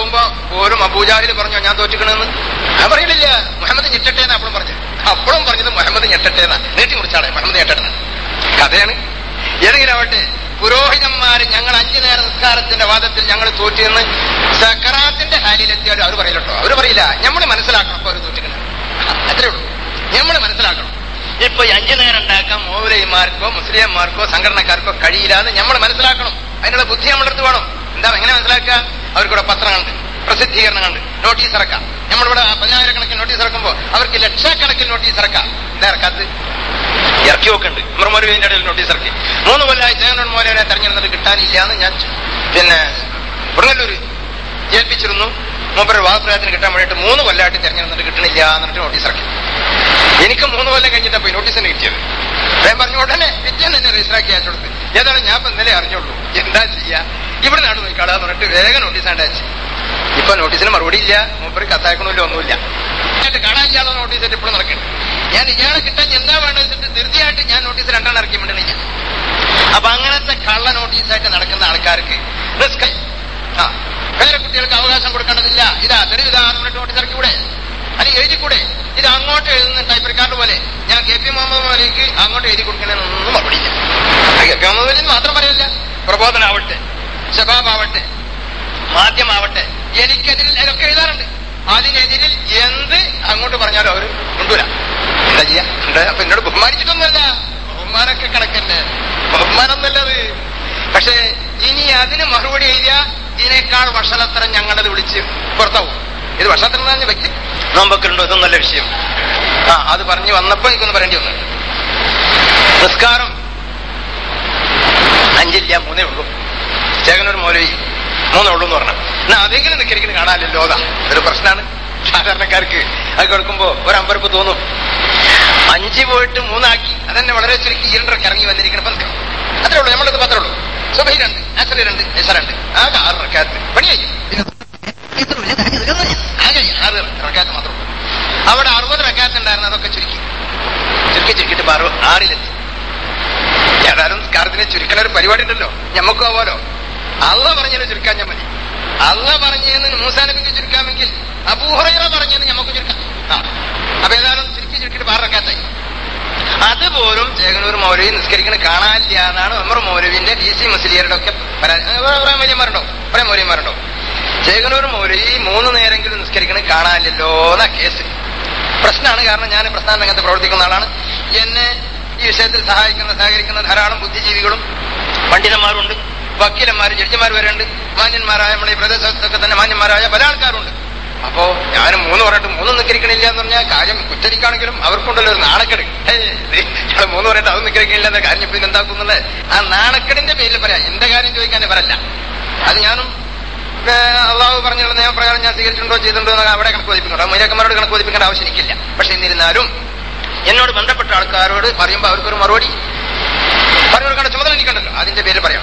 പോലും അബൂജാഹിൽ പറഞ്ഞോ ഞാൻ തോറ്റിക്കണെന്ന് ഞാൻ പറയലില്ല മുഹമ്മദ് ഞെട്ടട്ടെ എന്ന് അപ്പോഴും പറഞ്ഞു അപ്പോഴും പറഞ്ഞത് മുഹമ്മദ് ഞെട്ടട്ടെ എന്നാ നീട്ടി കുറിച്ചാണ് മുഹമ്മദ് ഞെട്ടട്ടെ കഥയാണ് ഏതെങ്കിലും ആവട്ടെ പുരോഹിതന്മാര് ഞങ്ങൾ അഞ്ചു നേര നിസ്കാരത്തിന്റെ വാദത്തിൽ ഞങ്ങൾ തോറ്റിയെന്ന് സക്കറാത്തിന്റെ ഹാലിലെത്തിയാലും അവർ പറയില്ലട്ടോ അവർ പറയില്ല നമ്മൾ മനസ്സിലാക്കണം അപ്പൊ അവർ തോറ്റിക്കണം അത്രേ ഉള്ളൂ നമ്മൾ മനസ്സിലാക്കണം ഇപ്പൊ ഈ അഞ്ചു നേരം ഉണ്ടാക്കാൻ മൗലൈമാർക്കോ മുസ്ലിംമാർക്കോ സംഘടനക്കാർക്കോ കഴിയില്ല എന്ന് നമ്മൾ മനസ്സിലാക്കണം അതിനുള്ള ബുദ്ധി നമ്മുടെ അടുത്ത് വേണം എന്താ എങ്ങനെ മനസ്സിലാക്കുക അവർക്കിവിടെ പത്രങ്ങളുണ്ട് പ്രസിദ്ധീകരണങ്ങളുണ്ട് നോട്ടീസ് ഇറക്കാം നമ്മളിവിടെ പതിനായിരക്കണക്കിന് നോട്ടീസ് ഇറക്കുമ്പോൾ അവർക്ക് ലക്ഷക്കണക്കിന് നോട്ടീസ് ഇറക്കാം എന്താ ഇറക്കാത്തത് ഇറക്കി വെക്കുന്നുണ്ട് ഉമർമോലുവിന്റെ ഇടയിൽ നോട്ടീസ് ഇറക്കി മൂന്ന് കൊല്ലമായി ചേങ്ങനോട് മോലുവിനെ തെരഞ്ഞെടുത്തിട്ട് കിട്ടാനില്ല എന്ന് ഞാൻ പിന്നെ കൊടുങ്ങല്ലൂര് ഏൽപ്പിച്ചിരുന്നു മൂപ്പര് വാസപ്രയത്തിന് കിട്ടാൻ വേണ്ടിയിട്ട് മൂന്ന് കൊല്ലമായിട്ട് തെരഞ്ഞെടുത്തിട്ട് കിട്ടണില്ല എന്നിട്ട് നോട്ടീസ് ഇറക്കി എനിക്ക് മൂന്ന് കൊല്ലം കഴിഞ്ഞിട്ടാ പോയി നോട്ടീസിന് കിട്ടിയത് ഞാൻ പറഞ്ഞു ഉടനെ പിറ്റേന്ന് എന്നെ രജിസ്റ്റർ ആക്കി അയച്ചു കൊടുത്ത് ഏതാണ് ഞാൻ ഇപ്പൊ ഇന്നലെ അറിഞ്ഞുള്ളൂ എന്താ ചെയ്യാ ഇവിടെ നാട് നോക്കിക്കാളാന്ന് പറഞ്ഞിട്ട് വേഗം നോട്ടീസ് അയച്ചു ഇപ്പൊ നോട്ടീസിന് മറുപടി ഇല്ല മൂപ്പര് കത്താക്കണില്ല ഒന്നുമില്ല എന്നിട്ട് കാണാനില്ലാതെ നോട്ടീസ് ആയിട്ട് ഇപ്പോഴും നടക്കുന്നുണ്ട് ഞാൻ ഇയാളെ കിട്ടാൻ എന്താ വേണ്ടത് വെച്ചിട്ട് തീർച്ചയായിട്ടും ഞാൻ നോട്ടീസ് രണ്ടെണ്ണം ഇറക്കി വിടണില്ല അപ്പൊ അങ്ങനത്തെ കള്ള നോട്ടീസായിട്ട് നടക്കുന്ന ആൾക്കാർക്ക് റിസ്ക് ആ വേറെ കുട്ടികൾക്ക് അവകാശം കൊടുക്കേണ്ടതില്ല ഇതാ തെളിവ് ഇതാ എന്നിട്ട് നോട്ടീസ് ഇറക്കി കൂടെ അല്ലെങ്കിൽ എഴുതിക്കൂടെ ഇത് അങ്ങോട്ട് എഴുതുന്ന ടൈപ്പ് കാർഡ് പോലെ ഞാൻ കെ പി മുഹമ്മദ് മോലിക്ക് അങ്ങോട്ട് എഴുതി കൊടുക്കണമെന്നൊന്നും മറുപടിയില്ല കെ പി മുഹമ്മദ് മോലി മാത്രം പറയില്ല പ്രബോധനാവട്ടെ ഷബാബാവട്ടെ മാധ്യമാവട്ടെ എനിക്കെതിരിൽ അതൊക്കെ എഴുതാറുണ്ട് അതിനെതിരിൽ എന്ത് അങ്ങോട്ട് പറഞ്ഞാലും അവര് കൊണ്ടുവര എന്താ ചെയ്യാ ഉണ്ട് അപ്പൊ എന്നോട് ബഹുമാനിച്ചിട്ടൊന്നുമല്ല ബഹുമാനൊക്കെ കണക്കന്നെ ബഹുമാനം നല്ലത് പക്ഷേ ഇനി അതിന് മറുപടി എഴുതിയ ഇതിനേക്കാൾ വഷളത്തരം ഞങ്ങളത് വിളിച്ച് പുറത്താവും ഇത് വഷളത്തരം എന്ന് പറഞ്ഞ വ്യക്തി നോമ്പൊക്കെയുണ്ടോ ഇതും നല്ല വിഷയം ആ അത് പറഞ്ഞു വന്നപ്പോ എനിക്കൊന്ന് പറയേണ്ടി വന്നു നിസ്കാരം അഞ്ചില്ല മൂന്നേ ഉള്ളൂ ചേകനൊരു മൗലവി മൂന്നേ ഉള്ളൂ എന്ന് പറഞ്ഞു എന്നാ അതെങ്കിലും നിൽക്കരിക്കുന്ന കാണാനല്ലോ അതാ ഇതൊരു പ്രശ്നമാണ് സാധാരണക്കാർക്ക് അത് കേൾക്കുമ്പോ ഒരു അമ്പരപ്പ് തോന്നും അഞ്ച് പോയിട്ട് മൂന്നാക്കി അതന്നെ വളരെ ചുരുക്കി ഈരണ്ടരക്ക് ഇറങ്ങി വന്നിരിക്കണം ഇപ്പൊ നിൽക്കണം അത്രേ ഉള്ളൂ നമ്മളത് മാത്രമേ ഉള്ളൂ സുബൈ രണ്ട് അസറി രണ്ട് എസ രണ്ട് ആകെ ആറ് റക്കാത്ത് പണി കഴിയും ആകെ ആറ് റക്കാത്ത് മാത്രമേ ഉള്ളൂ അവിടെ അറുപത് റക്കാത്ത് ഉണ്ടായിരുന്നു അതൊക്കെ ചുരുക്കി ചുരുക്കി ചുരുക്കിട്ട് ഇപ്പൊ അറു ആറിലെത്തി ഏതായാലും കാർത്തിനെ ചുരുക്കണ ഒരു പരിപാടി ഉണ്ടല്ലോ ഞമ്മക്കും ആവാലോ അള്ള പറഞ്ഞതിന് ചുരുക്കാൻ ഞാൻ മതി അള്ള പറഞ്ഞതിന് മൂസാ നബിക്ക് ചുരുക്കാമെങ്കിൽ അബൂഹറ പറഞ്ഞതിന് ഞമ്മക്ക് ചുരുക്കാം ആ അപ്പൊ ഏതായാലും ചുരുക്കി ചുരുക്കിട്ട് പാറക്കാത്തായി അതുപോലും ചേകനൂർ മൗലവി നിസ്കരിക്കണ കാണാനില്ല എന്നാണ് ഉമർ മൗലവിന്റെ ഡി സി മുസ്ലിയരുടെ ഒക്കെ വലിയമാരുണ്ടോ കുറെ മൗലിയന്മാരുണ്ടോ ചേകനൂർ മൗലവി മൂന്ന് നേരെങ്കിലും നിസ്കരിക്കണ കാണാനില്ലല്ലോ എന്നാ കേസ് പ്രശ്നമാണ് കാരണം ഞാൻ പ്രസ്ഥാന രംഗത്ത് പ്രവർത്തിക്കുന്ന ആളാണ് എന്നെ ഈ വിഷയത്തിൽ സഹായിക്കുന്ന സഹകരിക്കുന്ന ധാരാളം ബുദ്ധിജീവികളും പണ്ഡിതന്മാരുണ്ട് വക്കീലന്മാർ ജഡ്ജിമാർ വരെ ഉണ്ട് മാന്യന്മാരായ നമ്മുടെ ഈ പ്രദേശത്തൊക്കെ തന്നെ മാന്യന്മാരായ പല ആൾക്കാരുണ്ട് അപ്പോ ഞാൻ മൂന്ന് പറഞ്ഞിട്ട് മൂന്ന് നിക്കരിക്കണില്ല എന്ന് പറഞ്ഞാൽ കാര്യം കുറ്റരിക്കാണെങ്കിലും അവർക്കുണ്ടല്ലോ ഒരു നാണക്കെട് ഞങ്ങൾ മൂന്ന് പറഞ്ഞിട്ട് അത് നിക്കരിക്കണില്ല എന്ന കാര്യം പിന്നെ എന്താക്കുന്നുള്ളത് ആ നാണക്കെടിന്റെ പേരിൽ പറയാം എന്റെ കാര്യം ചോദിക്കാൻ പറയല്ല അത് ഞാനും അള്ളാഹു പറഞ്ഞുള്ള നിയമപ്രകാരം ഞാൻ സ്വീകരിച്ചിട്ടുണ്ടോ ചെയ്തിട്ടുണ്ടോ എന്ന് അവിടെ കണക്ക് പതിപ്പിക്കുന്നുണ്ട് മൈരാക്കന്മാരോട് കണക്ക് പതിപ്പിക്കേണ്ട ആവശ്യം എനിക്കില്ല പക്ഷെ എന്നിരുന്നാലും എന്നോട് ബന്ധപ്പെട്ട ആൾക്കാരോട് പറയുമ്പോൾ അവർക്കൊരു മറുപടി പറഞ്ഞു കൊടുക്കേണ്ട ചുമതല എനിക്കുണ്ടല്ലോ അതിന്റെ പേര് പറയാം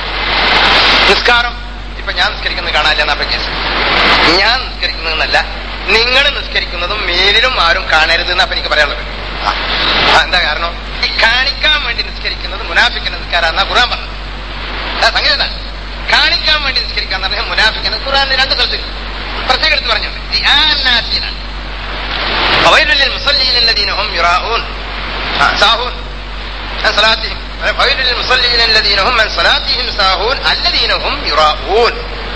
നിസ്കാരം ഇപ്പൊ ഞാൻ നിസ്കരിക്കുന്നത് കാണാനില്ല എന്നാ കേസ് ഞാൻ നിസ്കരിക്കുന്നതെന്നല്ല നിങ്ങൾ നിസ്കരിക്കുന്നതും മേലിലും ആരും കാണരുത് എന്നാ എനിക്ക് പറയാനുള്ളത് ആ എന്താ കാരണം ഈ കാണിക്കാൻ വേണ്ടി നിസ്കരിക്കുന്നത് മുനാഫിക്കുന്ന നിസ്കാരാന്നാ ഖുറാൻ പറഞ്ഞത് ആ സംഗതി എന്താണ് കാണിക്കാൻ വേണ്ടി നിസ്കരിക്കാന്ന് പറഞ്ഞാൽ മുനാഫിക്കുന്നത് ഖുറാൻ രണ്ട് സ്ഥലത്ത് പ്രത്യേക എടുത്ത് പറഞ്ഞിട്ടുണ്ട് فويل للمصلين الذين هم يراءون ساهون عن صلاتهم فويل للمصلين الذين هم عن صلاتهم ساهون الذين هم يراءون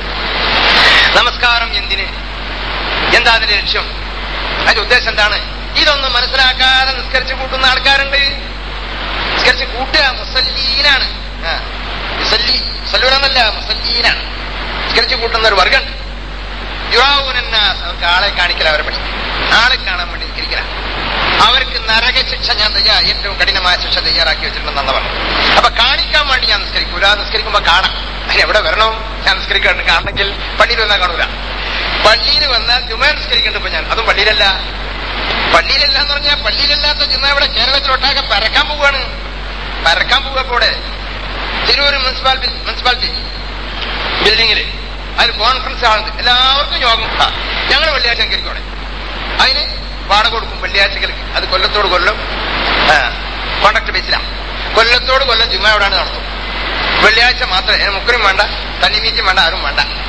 നമസ്കാരം എന്തിന് എന്താ അതിന്റെ ലക്ഷ്യം അതിന്റെ ഉദ്ദേശം എന്താണ് ഇതൊന്നും മനസ്സിലാക്കാതെ നിസ്കരിച്ച് കൂട്ടുന്ന ആൾക്കാരുണ്ട് നിസ്കരിച്ച് കൂട്ടുക മുസല്ലീനാണ് മുസല്ലി മുസല്ലൂനെന്നല്ല മുസല്ലീനാണ് നിസ്കരിച്ച് കൂട്ടുന്ന ഒരു വർഗമുണ്ട് യുവാവുനെന്ന അവർക്ക് ആളെ കാണിക്കല അവരെ പണി ആളെ കാണാൻ വേണ്ടി നിസ്കരിക്കല അവർക്ക് നരക ശിക്ഷ ഞാൻ തയ്യാ ഏറ്റവും കഠിനമായ ശിക്ഷ തയ്യാറാക്കി വെച്ചിട്ടുണ്ടെന്ന് പറഞ്ഞു അപ്പൊ കാണിക്കാൻ വേണ്ടി ഞാൻ നിസ്കരിക്കൂല നിസ്കരിക്കുമ്പോ കാണാം അതിന് എവിടെ വരണോ ഞാൻ നിസ്കരിക്കാണ്ട് കാണണമെങ്കിൽ പള്ളിയിൽ വന്നാൽ കാണൂല പള്ളിയിൽ വന്നാൽ ജുമ നിസ്കരിക്കേണ്ടപ്പോ ഞാൻ അതും പള്ളിയിലല്ല പള്ളിയിലല്ല എന്ന് പറഞ്ഞാൽ പള്ളിയിലല്ലാത്ത ജുമ ഇവിടെ കേരളത്തിലൊട്ടാകെ പരക്കാൻ പോവാണ് പരക്കാൻ പോവുക ഇപ്പൊ ഇവിടെ തിരൂർ മുനിസിപ്പാലിറ്റി മുനിസിപ്പാലിറ്റി ബിൽഡിങ്ങില് അതിന് കോൺഫറൻസ് ആളുണ്ട് എല്ലാവർക്കും യോഗം ഞങ്ങൾ വെള്ളിയാഴ്ച കരിക്കോടെ അതിന് വാടക കൊടുക്കും വെള്ളിയാഴ്ചകൾക്ക് അത് കൊല്ലത്തോട് കൊല്ലം കോൺട്രാക്ട് ബേസിലാണ് കൊല്ലത്തോട് കൊല്ലം ജുമ എവിടെയാണ് നടത്തും വെള്ളിയാഴ്ച മാത്രമേ അതിന് മുക്കരും വേണ്ട തന്നിമീറ്റും വേണ്ട ആരും വേണ്ട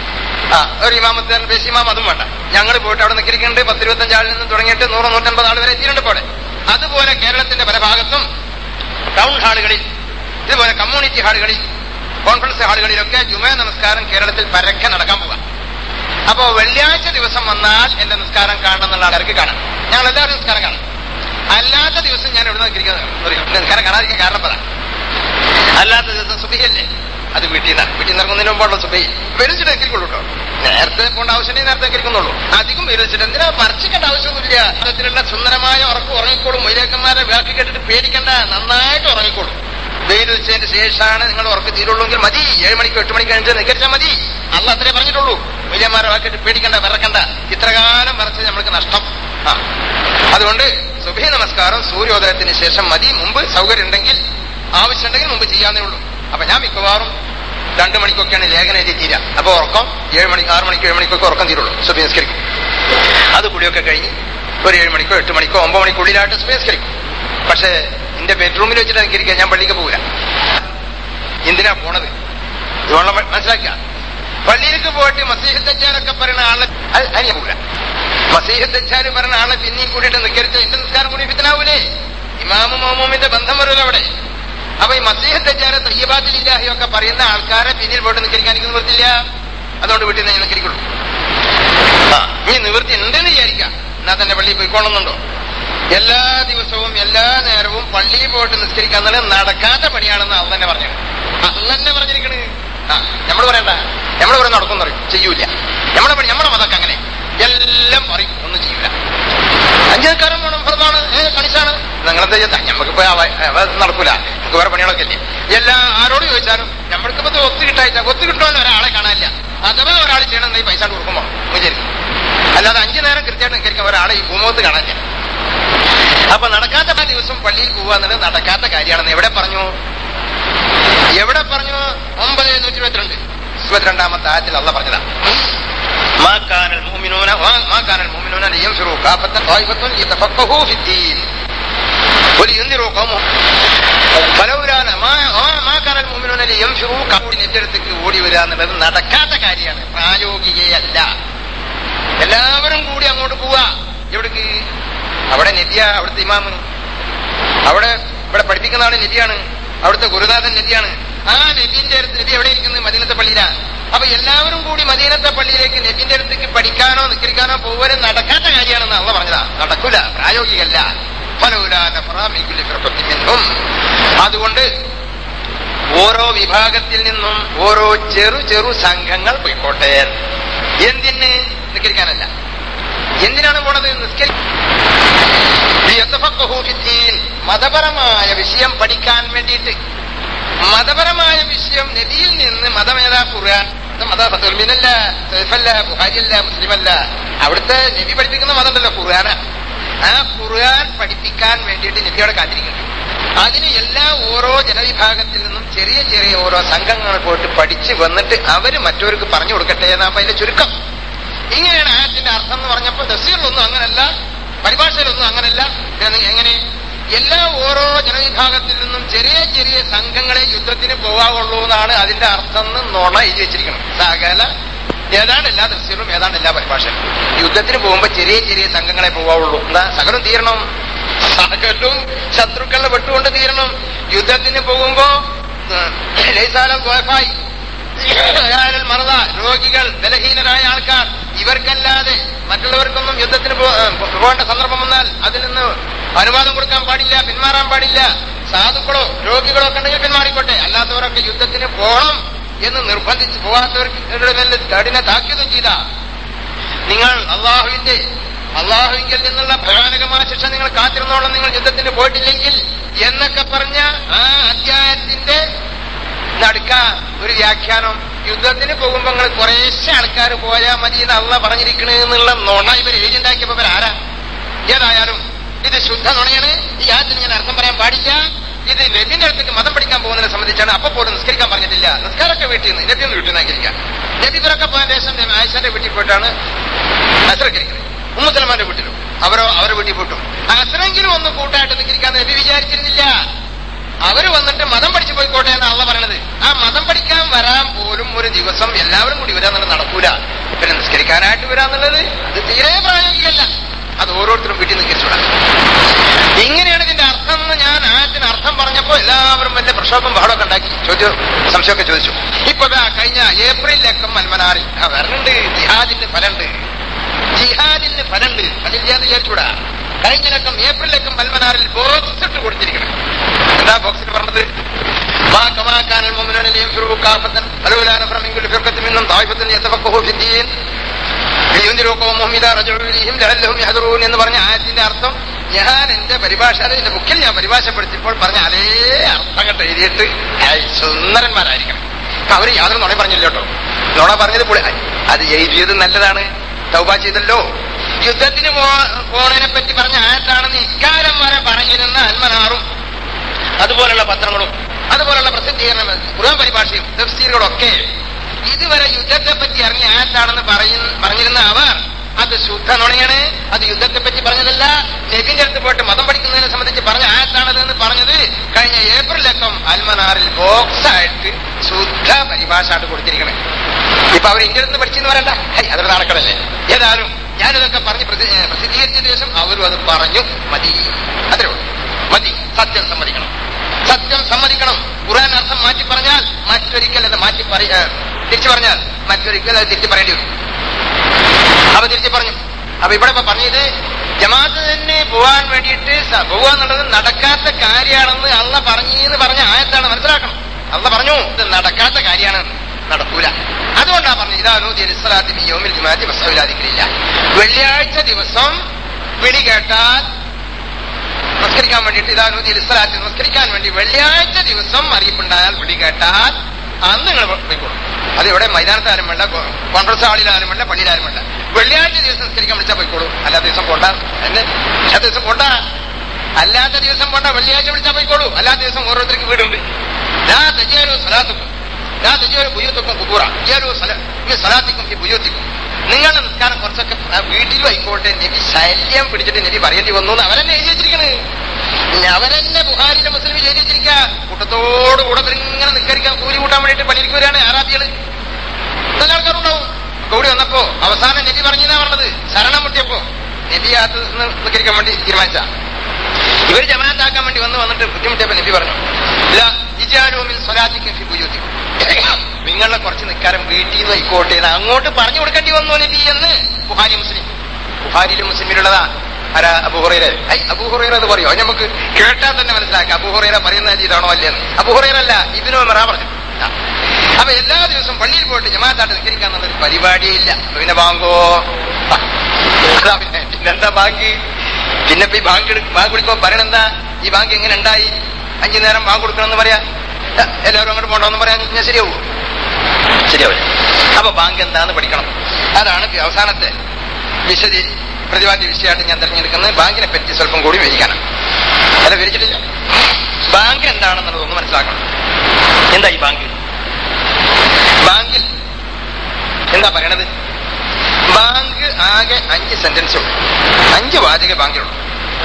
ആ ഒരു ഇമാമത്തെ ബേസ് ഇമാം അതും വേണ്ട ഞങ്ങൾ പോയിട്ട് അവിടെ നിൽക്കുന്നുണ്ട് പത്തിരുപത്തഞ്ച് ആളിൽ നിന്ന് തുടങ്ങിയിട്ട് നൂറ് നൂറ്റമ്പത് ആൾ വരെ എത്തിയിട്ടുണ്ട് ഇപ്പോൾ അവിടെ. അതുപോലെ കേരളത്തിന്റെ പല ഭാഗത്തും ടൗൺ ഹാളുകളിൽ ഇതുപോലെ കമ്മ്യൂണിറ്റി ഹാളുകളിൽ കോൺഫറൻസ് ഹാളുകളിലൊക്കെ ജുമ നമസ്കാരം കേരളത്തിൽ പരക്കെ നടക്കാൻ പോവാം അപ്പോ വെള്ളിയാഴ്ച ദിവസം വന്നാൽ എന്റെ നിസ്കാരം കാണണം എന്നുള്ള ആൾക്കാർക്ക് കാണാം ഞങ്ങൾ എല്ലാവരും നിസ്കാരം കാണാം അല്ലാത്ത ദിവസം ഞാൻ എവിടെ നിൽക്കുന്നത് നിസ്കാരം കാണാതിരിക്കാൻ കാരണം പറ അല്ലാത്ത ദിവസം സുബിയല്ലേ അത് വീട്ടിൽ നിന്നാണ് വീട്ടിൽ നിന്ന് ഇറങ്ങുന്നതിന് മുമ്പുള്ള സുബൈ വെളിച്ചിട്ട് എങ്കിരിക്കുള്ളൂ കേട്ടോ നേരത്തെ പോകേണ്ട ആവശ്യമുണ്ടെങ്കിൽ നേരത്തെ എങ്കിരിക്കുന്നുള്ളൂ അധികം വെളിച്ചിട്ട് എന്തിനാ മറിച്ചിക്കേണ്ട ആവശ്യമൊന്നുമില്ല അതിലുള്ള സുന്ദരമായ ഉറക്കം ഉറങ്ങിക്കോളും മൈലേക്കന്മാരെ വ്യാക്കി കേട്ടിട്ട് പേടിക്കണ്ട നന്നായിട്ട് ഉറങ്ങിക്കോളും വെയിൽ വെച്ചതിന് ശേഷമാണ് നിങ്ങൾ ഉറക്ക് തീരുള്ളൂങ്കിൽ മതി ഏഴ് മണിക്കോ എട്ട് മണിക്കോ കഴിഞ്ഞ് നിക്കരിച്ചാൽ മതി അല്ല അത്രേ പറഞ്ഞിട്ടുള്ളൂ വലിയമാരെ വാക്കിട്ട് പേടിക്കണ്ട വിറക്കണ്ട ഇത്രകാലം വരച്ച് നമ്മൾക്ക് നഷ്ടം ആ അതുകൊണ്ട് സുബഹി നമസ്കാരം സൂര്യോദയത്തിന് ശേഷം മതി മുമ്പ് സൗകര്യം ഉണ്ടെങ്കിൽ ആവശ്യമുണ്ടെങ്കിൽ മുമ്പ് ചെയ്യാന്നേ ഉള്ളൂ അപ്പൊ ഞാൻ മിക്കവാറും രണ്ടു മണിക്കൊക്കെയാണ് ലേഖനം എഴുതി തീരാ അപ്പൊ ഉറക്കം ഏഴ് മണി ആറ് മണിക്കോ ഏഴ് മണിക്കൊക്കെ ഉറക്കം തീരുള്ളൂ സുബഹി നിസ്കരിക്കും അത് കുളിയൊക്കെ കഴിഞ്ഞ് ഒരു ഏഴ് മണിക്കോ എട്ട് മണിക്കോ ഒമ്പത് മണിക്കുള്ളിലായിട്ട് സുബഹി നിസ്കരിക്കും പക്ഷേ എന്റെ ബെഡ്റൂമിൽ വെച്ചിട്ട് നിസ്കരിക്കുക ഞാൻ പള്ളിക്ക് പോകില്ല എന്തിനാ പോണത് ഇതുകൊണ്ട് മനസ്സിലാക്കുക പള്ളിയിലേക്ക് പോയിട്ട് മസീഹത്തച്ചാനൊക്കെ പറയുന്ന ആളെ അത് അത് ഞാൻ പോകില്ല മസീഹത്തച്ചാന് പറയുന്ന ആളെ പിന്നെയും കൂടിയിട്ട് നിസ്കരിച്ച എന്റെ നിസ്കാരം കൂടി ഫിത്തനാവൂലേ ഇമാമു മോമൂമിന്റെ ബന്ധം വരുമല്ലോ അവിടെ അപ്പൊ ഈ മസീഹത്തച്ചാനെ തയ്യബാത്തിലില്ലാഹി ഒക്കെ പറയുന്ന ആൾക്കാരെ പിന്നിൽ പോയിട്ട് നിസ്കരിക്കാൻ എനിക്ക് നിവൃത്തില്ല അതുകൊണ്ട് വീട്ടിൽ നിന്ന് ഞാൻ നിസ്കരിക്കുള്ളൂ ആ ഈ നിവൃത്തി ഉണ്ടെന്ന് വിചാരിക്കാം എന്നാ തന്നെ പള്ളിയിൽ പോയിക്കൊള്ളുന്നുണ്ടോ എല്ലാ ദിവസവും എല്ലാ നേരവും പള്ളിയിൽ പോയിട്ട് നിസ്കരിക്കുക എന്നുള്ളത് നടക്കാത്ത പണിയാണെന്ന് അന്ന് തന്നെ പറഞ്ഞു അന്ന് തന്നെ പറഞ്ഞിരിക്കണ് ആ നമ്മൾ പറയണ്ട നമ്മൾ പറയും നടക്കും പറയും ചെയ്യൂല നമ്മളെ പണി നമ്മളെ മതമൊക്കെ അങ്ങനെ എല്ലാം പറയും ഒന്നും ചെയ്യൂല അഞ്ചേക്കാരൻ വേണം ഭർത്താണ് ഏ കണിച്ചാണ് നിങ്ങളെന്താ ചെയ്താ നമുക്കിപ്പോ നടക്കൂല നമുക്ക് വേറെ പണികളൊക്കെ ഇല്ലേ എല്ലാ ആരോട് ചോദിച്ചാലും നമ്മൾക്കിപ്പോ ഇത് ഒത്തു കിട്ടായില്ല ഒത്തു കിട്ടുമെന്ന് ഒരാളെ കാണാനില്ല അഥവാ ഒരാൾ ചെയ്യണം ഈ പൈസ കൊടുക്കുമ്പോ വിചാരിക്കും അല്ലാതെ അഞ്ചു നേരം കൃത്യമായിട്ട് നിൽക്കരിക്കാൻ ഒരാളെ ഈ ഭൂമുഖത്ത് കാണാനില്ല അപ്പൊ നടക്കാത്ത ദിവസം പള്ളിയിൽ പോവുക എന്നുള്ളത് നടക്കാത്ത കാര്യമാണെന്ന് എവിടെ പറഞ്ഞു എവിടെ പറഞ്ഞു ഒമ്പത് നൂറ്റി ഇരുപത്തിരണ്ട് ഇരുപത്തിരണ്ടാമത്തെ ആയത്തിൽ അല്ല പറഞ്ഞതാ ما كان المؤمنون ما كان المؤمنون لينفروا كافة طائفة يتفقهوا في الدين ولينذروا قومهم فلولا ما ما كان المؤمنون لينفروا നെന്റെ അടുത്തേക്ക് ഓടി വരിക എന്നുള്ളത് നടക്കാത്ത കാര്യമാണ് പ്രായോഗികയല്ല എല്ലാവരും കൂടി അങ്ങോട്ട് പോവാ എവിടേക്ക് അവിടെ നദിയ അവിടുത്തെ ഇമാമ് അവിടെ ഇവിടെ പഠിപ്പിക്കുന്ന ആള് നദിയാണ് അവിടുത്തെ ഗുരുനാഥൻ നദിയാണ് ആ നബിന്റെ അടുത്ത് നബി എവിടെ ഇരിക്കുന്നത് മദീനത്തെ പള്ളിയിലാണ് അപ്പൊ എല്ലാവരും കൂടി മദീനത്തെ പള്ളിയിലേക്ക് നബിന്റെ അടുത്തേക്ക് പഠിക്കാനോ നിസ്കരിക്കാനോ പോവരെ നടക്കാത്ത കാര്യമാണെന്ന് അള്ള പറഞ്ഞതാ നടക്കൂല പ്രായോഗികല്ല അതുകൊണ്ട് ഓരോ വിഭാഗത്തിൽ നിന്നും ഓരോ ചെറു ചെറു സംഘങ്ങൾ പോയിക്കോട്ടെ എന്തിന് നിസ്കരിക്കാനല്ല എന്തിനാണ് പോണത് നിസ്കരി മതപരമായ വിഷയം പഠിക്കാൻ വേണ്ടിയിട്ട് മതപരമായ വിഷയം നബിയിൽ നിന്ന് മതമേതാ ഖുർആൻ മതമിനല്ല സൈഫല്ല ബുഹാരിയല്ല മുസ്ലിമല്ല അവിടുത്തെ നബി പഠിപ്പിക്കുന്ന മതമല്ല ഖുർആന ആ ഖുർആൻ പഠിപ്പിക്കാൻ വേണ്ടിയിട്ട് നബിയോടെ കാത്തിരിക്കുന്നു അതിന് എല്ലാ ഓരോ ജനവിഭാഗത്തിൽ നിന്നും ചെറിയ ചെറിയ ഓരോ സംഘങ്ങൾ പോയിട്ട് പഠിച്ച് വന്നിട്ട് അവര് മറ്റവർക്ക് പറഞ്ഞു കൊടുക്കട്ടെ എന്നാ അപ്പൊ അതിന്റെ ചുരുക്കം ഇങ്ങനെയാണ് ആയത്തിന്റെ അർത്ഥം എന്ന് പറഞ്ഞപ്പോൾ തഫ്സീറിലൊന്നും അങ്ങനല്ല പരിഭാഷയിലൊന്നും അങ്ങനല്ല എങ്ങനെ എല്ലാ ഓരോ ജനവിഭാഗത്തിൽ നിന്നും ചെറിയ ചെറിയ സംഘങ്ങളെ യുദ്ധത്തിന് പോകാവുള്ളൂ എന്നാണ് അതിന്റെ അർത്ഥം എന്ന് നുണ എഴുതി വെച്ചിരിക്കണം സകല ഏതാണ്ട് എല്ലാ തഫ്സീറും ഏതാണ്ട് എല്ലാ പരിഭാഷയും യുദ്ധത്തിന് പോകുമ്പോ ചെറിയ ചെറിയ സംഘങ്ങളെ പോകാവുള്ളൂ എന്താ സകലം തീരണം സകലും ശത്രുക്കളെ വെട്ടുകൊണ്ട് തീരണം യുദ്ധത്തിന് പോകുമ്പോ ലൈസാലം ഗോഫായി മറത രോഗികൾ ബലഹീനരായ ആൾക്കാർ ഇവർക്കല്ലാതെ മറ്റുള്ളവർക്കൊന്നും യുദ്ധത്തിന് പോകേണ്ട സന്ദർഭം വന്നാൽ അതിൽ നിന്ന് അനുവാദം കൊടുക്കാൻ പാടില്ല പിന്മാറാൻ പാടില്ല സാധുക്കളോ രോഗികളോ ഒക്കെ ഉണ്ടെങ്കിൽ പിന്മാറിക്കോട്ടെ അല്ലാത്തവരൊക്കെ യുദ്ധത്തിന് പോകണം എന്ന് നിർബന്ധിച്ച് പോകാത്തവർക്ക് കഠിന താക്കീതും ചെയ്ത നിങ്ങൾ അള്ളാഹുവിന്റെ അള്ളാഹുവിങ്കിൽ നിന്നുള്ള ഭയാനകമായ ശിക്ഷ നിങ്ങൾ കാത്തിരുന്നോളം നിങ്ങൾ യുദ്ധത്തിന് പോയിട്ടില്ലെങ്കിൽ എന്നൊക്കെ പറഞ്ഞ ആ അധ്യായത്തിന്റെ നടുക്ക ഒരു വ്യാഖ്യാനം യുദ്ധത്തിന് പോകുമ്പോ നിങ്ങൾ കുറേശ്ശെ ആൾക്കാർ പോയാൽ മതി എന്ന് അള്ള പറഞ്ഞിരിക്കണേ എന്നുള്ള നുണ ഇവർ എഴുതിണ്ടാക്കിയപ്പോ ഇവരാരാ ഏതായാലും ഇത് ശുദ്ധ നുണയാണ് ഈ ആയത്തിന് ഞാൻ അർത്ഥം പറയാൻ പാടില്ല ഇത് നബിന്റെ അടുത്തേക്ക് മതം പഠിക്കാൻ പോകുന്നതിനെ സംബന്ധിച്ചാണ് അപ്പൊ പോലും നിസ്കരിക്കാൻ പറഞ്ഞിട്ടില്ല നിസ്കാരമൊക്കെ വീട്ടിൽ നിന്ന് നബി ഒന്ന് വീട്ടിൽ നിന്നാക്കിയിരിക്കാം നബി ഇവരൊക്കെ പോയ ശേഷം ആയിഷന്റെ വീട്ടിൽ പോയിട്ടാണ് അസറക്കരിക്കുന്നത് ഉമ്മുസലമാന്റെ വീട്ടിലും അവരോ അവരുടെ വീട്ടിൽ പോയിട്ടും അസറെങ്കിലും ഒന്ന് കൂട്ടായിട്ട് നിസ്കരിക്കാൻ നബി വിചാരിച്ചിരുന്നില്ല അവര് വന്നിട്ട് മതം പഠിച്ചു പോയിക്കോട്ടെ എന്ന് അള്ള പറയണത് ആ മതം പഠിക്കാൻ വരാൻ പോലും ഒരു ദിവസം എല്ലാവരും കൂടി വരാന്നുള്ളത് നടക്കൂല പിന്നെ നിസ്കരിക്കാനായിട്ട് വരാന്നുള്ളത് അത് തീരെ പ്രായോഗികമല്ല അത് ഓരോരുത്തരും വീട്ടിൽ നിസ്കരിച്ചോളാം ഇങ്ങനെയാണ് ഇതിന്റെ അർത്ഥം എന്ന് ഞാൻ ആയത്തിന് അർത്ഥം പറഞ്ഞപ്പോ എല്ലാവരും വലിയ പ്രക്ഷോഭം ബഹളമൊക്കെ ഉണ്ടാക്കി ചോദ്യം സംശയമൊക്കെ ചോദിച്ചു ഇപ്പൊ ദാ കഴിഞ്ഞ ഏപ്രിലിലൊക്കെ മൽമനാറിൽ ആ വരണുണ്ട് ജിഹാദിന്റെ ഫലമുണ്ട് ജിഹാദിന് ഫലമുണ്ട് ഫലില്ലാന്ന് വിചാരിച്ചൂടാ കഴിഞ്ഞ ലക്കം ഏപ്രിലക്കം മൽമനാറിൽ ബോക്സ് ഇട്ട് കൊടുത്തിരിക്കണം എന്താ ബോക്സിൽ പറഞ്ഞത് ما كما كان المؤمنون لينفروا كافة فلولا نفر من كل فرقة منهم طائفة يتفقهوا في الدين لينذروا قومهم إذا رجعوا إليهم لعلهم يحذرون എന്ന് പറഞ്ഞ ആയത്തിന്റെ അർത്ഥം ഞാൻ എന്റെ പരിഭാഷ അത് എന്റെ ബുക്കിൽ ഞാൻ പരിഭാഷപ്പെടുത്തിയപ്പോൾ പറഞ്ഞ അതേ അർത്ഥം കണ്ട് എഴുതിയിട്ട് ഹേയ്, സുന്ദരന്മാരായിരിക്കണം അപ്പൊ അവര് യാതൊരു നുണ പറഞ്ഞില്ല കേട്ടോ നുണ പറഞ്ഞത് പൊളി അത് എഴുതിയത് നല്ലതാണ് തൗബ ചെയ്തല്ലോ യുദ്ധത്തിന് പോ- പോണതിനെ പറ്റി പറഞ്ഞ ആയത്താണെന്ന് ഇക്കാലം വരെ പറഞ്ഞിരുന്ന അന്മനാറും അതുപോലുള്ള പത്രങ്ങളും അതുപോലുള്ള പ്രസിദ്ധീകരണം ഖുർആൻ പരിഭാഷയും തഫ്സീറുകളും ഒക്കെ ഇതുവരെ യുദ്ധത്തെ പറ്റി അറിഞ്ഞ ആയത്താണെന്ന് പറയുന്ന പറഞ്ഞിരുന്ന അവർ അത് ശുദ്ധ നുണയാണ് അത് യുദ്ധത്തെ പറ്റി പറഞ്ഞതല്ല നബിന്റെ അടുത്ത് പോയിട്ട് മതം പഠിക്കുന്നതിനെ സംബന്ധിച്ച് പറഞ്ഞ ആയത്താണത് എന്ന് പറഞ്ഞത് കഴിഞ്ഞ ഏപ്രിലക്കം അൽമനാറിൽ ബോക്സ് ആയിട്ട് ശുദ്ധ പരിഭാഷ ആയിട്ട് കൊടുത്തിരിക്കണേ ഇപ്പൊ അവർ ഇന്ത്യയിൽ നിന്ന് പഠിച്ചെന്ന് പറയണ്ട ഹൈ, അതൊരു നാണക്കടല്ലേ ഏതായാലും ഞാനിതൊക്കെ പറഞ്ഞ് പ്രതി- ഏ, പ്രസിദ്ധീകരിച്ച ശേഷം അവരും അത് പറഞ്ഞു മതി അത്രേ ഉള്ളൂ മതി സത്യം സമ്മതിക്കണം സത്യം സമ്മതിക്കണം ഖുർആൻ അർത്ഥം മാറ്റി പറഞ്ഞാൽ മറ്റൊരിക്കൽ അത് മാറ്റി പറയ ഏ, തിരിച്ചു പറഞ്ഞാൽ മറ്റൊരിക്കൽ അത് തിരിച്ചു പറയേണ്ടി വരും അപ്പൊ തിരിച്ചു പറഞ്ഞു അപ്പൊ ഇവിടെ ഇപ്പൊ പറഞ്ഞത് ജമാഅത്ത് തന്നെ പോവാൻ വേണ്ടിയിട്ട് സ- പോവാന്നുള്ളത് നടക്കാത്ത കാര്യമാണെന്ന് അള്ള പറഞ്ഞെന്ന് പറഞ്ഞ ആയത്താണ് മനസ്സിലാക്കണം അള്ള പറഞ്ഞു ഇത് നടക്കാത്ത കാര്യമാണ് നടക്കൂല അതുകൊണ്ടാണ് പറഞ്ഞത് ഇതാനോ ജലിസ്വലാത്തി യോമിൽ ജുമാറ്റി ബസ്സവിലാതിക്കില്ല വെള്ളിയാഴ്ച ദിവസം വിളി കേട്ടാൽ നമസ്കരിക്കാൻ വേണ്ടിയിട്ട് ഇതാനോ ജലിസ്വലാത്തി നമസ്കരിക്കാൻ വേണ്ടി വെള്ളിയാഴ്ച ദിവസം അറിയിപ്പുണ്ടായാൽ വിളി കേട്ടാൽ അന്ന് നിങ്ങൾ പോയിക്കോളും അത് ഇവിടെ മൈതാനത്താരും വേണ്ട കോ- കോൺഗ്രസ് ഹാളിലാരും വേണ്ട പള്ളിയിലാരും വേണ്ട വെള്ളിയാഴ്ച ദിവസം നിസ്കരിക്കാൻ വിളിച്ചാൽ പോയിക്കോളൂ അല്ലാത്ത ദിവസം പോണ്ട എന്ന് അല്ലാത്ത ദിവസം പോണ്ട അല്ലാത്ത ദിവസം പോണ്ട വെള്ളിയാഴ്ച വിളിച്ചാൽ പോയിക്കോളൂ അല്ലാത്ത ദിവസം ഓരോരുത്തർക്ക് വീടുണ്ട് ലാ തജിയാലോ സലാത്തുക്കും ലാ തജിയാലോ ബുയ്യത്തുക്കും കുബൂറ ജിയാലോ സലാത്തിക്കും ഈ ബുയ്യത്തിക്കും നിങ്ങളുടെ നിസ്കാരം കുറച്ചൊക്കെ ആ വീട്ടിലും ആയിക്കോട്ടെ നബി ശല്യം പിടിച്ചിട്ട് നബി പറയേണ്ടി വന്നു എന്ന് അവരെന്നെ എഴുതി വെച്ചിരിക്കണ് പിന്നെ അവരെന്നെ ബുഹാരിന്റെ മുസ്ലിം എഴുതി വെച്ചിരിക്കുക കൂട്ടത്തോട് കൂടെ ഇങ്ങനെ നിസ്കരിക്കാൻ കൂലി കൂട്ടാൻ വേണ്ടിയിട്ട് പണിക്ക് വരികയാണ് ആറാബികള് നല്ല ആൾക്കാരുണ്ടാവും കൂടി വന്നപ്പോ അവസാനം നബി പറഞ്ഞാ പറഞ്ഞത് ശരണം മുട്ടിയപ്പോ നബി അത് നിസ്കരിക്കാൻ വേണ്ടി തീരുമാനിച്ച ഇവർ ജമാഅത്താക്കാൻ വേണ്ടി വന്ന് വന്നിട്ട് ബുദ്ധിമുട്ടിയപ്പോ നബി പറഞ്ഞു ഇല്ല ഇജാലുമിൻ സ്വലാത്തിക്കും ഫി ബുയൂത്തിക്കും നിങ്ങളെ കുറച്ച് നിൽക്കാരം വീട്ടിൽ നിന്ന് ആയിക്കോട്ടെ എന്ന് അങ്ങോട്ട് പറഞ്ഞു കൊടുക്കേണ്ടി വന്നു നബി എന്ന് ബുഹാരി മുസ്ലിം ബുഹാരിയിലും മുസ്ലിമിലുള്ളതാ ആരാ അബുഹുറൈറ ഐ അബുഹുറൈറ എന്ന് പറയോ അത് നമുക്ക് കേട്ടാൽ തന്നെ മനസ്സിലാക്കാം അബുഹുറൈറ പറയുന്ന ഇതാണോ അല്ലേന്ന് അബുഹുറൈറ അല്ല ഇതിനു മെറ പറഞ്ഞു ആ. അപ്പൊ എല്ലാ ദിവസവും പള്ളിയിൽ പോയിട്ട് ജമാഅത്തായിട്ട് നിസ്കരിക്കാൻ എന്നുള്ളൊരു പരിപാടിയേ ഇല്ല അപ്പൊ പിന്നെ ബാങ്കോ ആ. അതാ പിന്നെ പിന്നെന്താ ബാങ്ക് പിന്നെ ഇപ്പൊ ഈ ബാങ്ക് എടു- ബാങ്ക് വിളിക്കുമ്പോ പറയണെന്താ ഈ ബാങ്ക് എങ്ങനെ ഉണ്ടായി അഞ്ചു നേരം ബാങ്ക് കൊടുക്കണമെന്ന് പറയാ ഏ, എല്ലാവരും അങ്ങോട്ട് പോകണമെന്ന് പറയാൻ ഞാൻ ശരിയാവൂ ശരിയാവില്ല അപ്പൊ ബാങ്ക് എന്താന്ന് പഠിക്കണം അതാണ് ഇപ്പൊ അവസാനത്തെ വിശദി പ്രതിപാദ്യ വിഷയമായിട്ട് ഞാൻ തിരഞ്ഞെടുക്കുന്നത് ബാങ്കിനെ പറ്റി സ്വല്പം കൂടി വിവരിക്കാനാണ് അല്ല വിവരിച്ചിട്ടില്ല ബാങ്ക് എന്താണെന്നുള്ളത് ഒന്ന് മനസ്സിലാക്കണം എന്താ ഈ ബാങ്ക് ബാങ്കിൽ എന്താ പറയണത് ബാങ്ക് ആകെ അഞ്ച് സെന്റൻസ് ഉള്ളു അഞ്ച് വാചക ബാങ്കിലുള്ളൂ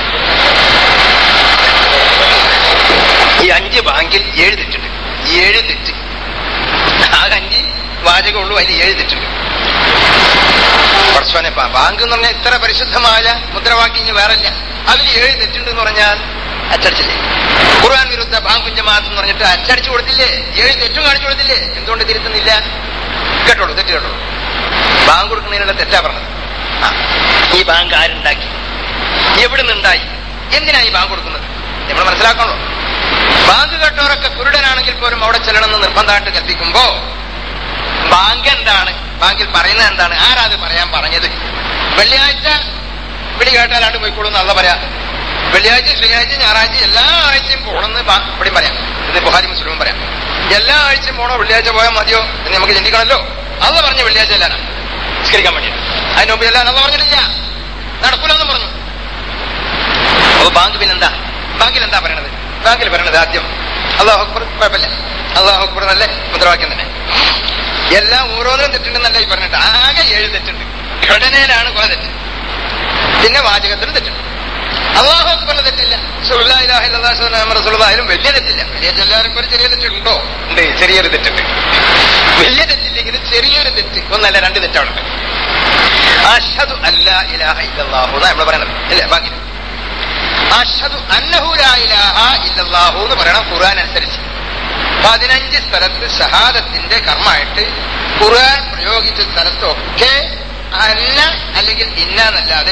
ഈ അഞ്ച് ബാങ്കിൽ ഏഴ് തെറ്റുണ്ട് ഏഴ് തെറ്റ് ആകെ അഞ്ച് വാചകമുള്ളൂ അതിൽ ഏഴ് തെറ്റുണ്ട് പടച്ചോനെ ബാ- ബാങ്ക് എന്ന് പറഞ്ഞാൽ ഇത്ര പരിശുദ്ധമായ മുദ്രാവാക്യം ഇനി വേറല്ല അതിൽ ഏഴ് തെറ്റുണ്ട് എന്ന് പറഞ്ഞാൽ അച്ചടിച്ചില്ലേ ഖുർആൻ വിരുദ്ധ ബാങ്ക് ജമാഅത്ത് എന്ന് പറഞ്ഞിട്ട് അച്ചടിച്ചു കൊടുത്തില്ലേ ഏഴ് തെറ്റും കാണിച്ചു കൊടുത്തില്ലേ എന്തുകൊണ്ട് തിരുത്തുന്നില്ല കേട്ടോളൂ തെറ്റ് കേട്ടോളൂ ബാങ്ക് കൊടുക്കുന്നതിനുള്ള തെറ്റാ പറഞ്ഞത് ആ, ഈ ബാങ്ക് ആരുണ്ടാക്കി എവിടെ നിന്നുണ്ടായി എന്തിനാ ഈ ബാങ്ക് കൊടുക്കുന്നത് നമ്മൾ മനസ്സിലാക്കണോ ബാങ്ക് കേട്ടവരൊക്കെ കുരുടനാണെങ്കിൽ പോലും അവിടെ ചെല്ലണമെന്ന് നിർബന്ധമായിട്ട് കൽപ്പിക്കുമ്പോ ബാങ്ക് എന്താണ് ബാങ്കിൽ പറയുന്നത് എന്താണ് ആരാ അത് പറയാൻ പറഞ്ഞത് വെള്ളിയാഴ്ച വിളി കേട്ടാലാണ്ട് പോയിക്കോളൂ എന്നുള്ള പറയാ വെള്ളിയാഴ്ച ശനിയാഴ്ച ഞായറാഴ്ച എല്ലാ ആഴ്ചയും പോകണമെന്ന് ബാ- ഇവിടെയും പറയാം ഇത് ബുഹാരി മുസ്ലിമും പറയാം എല്ലാ ആഴ്ചയും പോണോ വെള്ളിയാഴ്ച പോയാൽ മതിയോ എന്ന് നമുക്ക് ചിന്തിക്കണമല്ലോ അല്ല പറഞ്ഞ വെള്ളിയാഴ്ച എല്ലാനാണ് നിസ്കരിക്കാൻ വേണ്ടി അതിന് മുമ്പ് എല്ലാം അല്ല പറഞ്ഞിട്ടില്ല നടക്കൂലെന്ന് പറഞ്ഞു അപ്പൊ ബാങ്ക് പിന്നെന്താ ബാങ്കിൽ എന്താ പറയണത് ബാങ്കിൽ പറയണത് ആദ്യം അള്ളാഹു അക്ബർ കുഴപ്പമില്ല അള്ളാഹു അക്ബർ നല്ല മുദ്രാവാക്യം തന്നെ എല്ലാം ഓരോന്നിനും തെറ്റുണ്ടെന്നല്ല ഈ പറഞ്ഞിട്ട് ആകെ ഏഴ് തെറ്റുണ്ട് ഘടനയിലാണ് കുറെ തെറ്റ് പിന്നെ വാചകത്തിന് തെറ്റുണ്ട് അള്ളാഹു അക്ബറിന് തെറ്റില്ല സുല്ലാ ഇലാഹ ഇല്ലല്ലാഹു അഷ്ഹദു അന്ന മുഹമ്മദൻ റസൂലുള്ളാഹ് അതിലും വലിയ തെറ്റില്ല വലിയ എല്ലാവർക്കും ഒരു ചെറിയ തെറ്റുണ്ടോ ഉണ്ട് ചെറിയൊരു തെറ്റുണ്ട് വലിയ തെറ്റില്ലെങ്കിലും ചെറിയൊരു തെറ്റ് ഒന്നല്ല രണ്ട് തെറ്റവിടെ അഷ്ഹദു അല്ലാ ഇലാഹ ഇല്ലല്ലാഹു എന്നാ നമ്മൾ പറയണത് അല്ലേ ബാക്കി അഷ്ഹദു അന്നഹു ലാ ഇലാഹ ഇല്ലല്ലാഹു എന്ന് പറയണം ഖുർആൻ അനുസരിച്ച് പതിനഞ്ച് സ്ഥലത്ത് ഷഹാദത്തിന്റെ കർമ്മമായിട്ട് ഖുർആൻ പ്രയോഗിച്ച സ്ഥലത്തൊക്കെ അന്ന അല്ലെങ്കിൽ ഇന്ന എന്നല്ലാതെ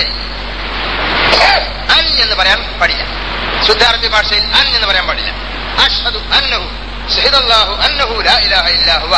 അൻ എന്ന് പറയാൻ പാടില്ല ശുദ്ധാർത്ഥി ഭാഷയിൽ അൻ എന്ന് പറയാൻ പാടില്ല അഷ്ഹദു അന്നഹു ഷഹിദല്ലാഹു അന്നഹു ലാ ഇലാഹ ഇല്ലാഹുവ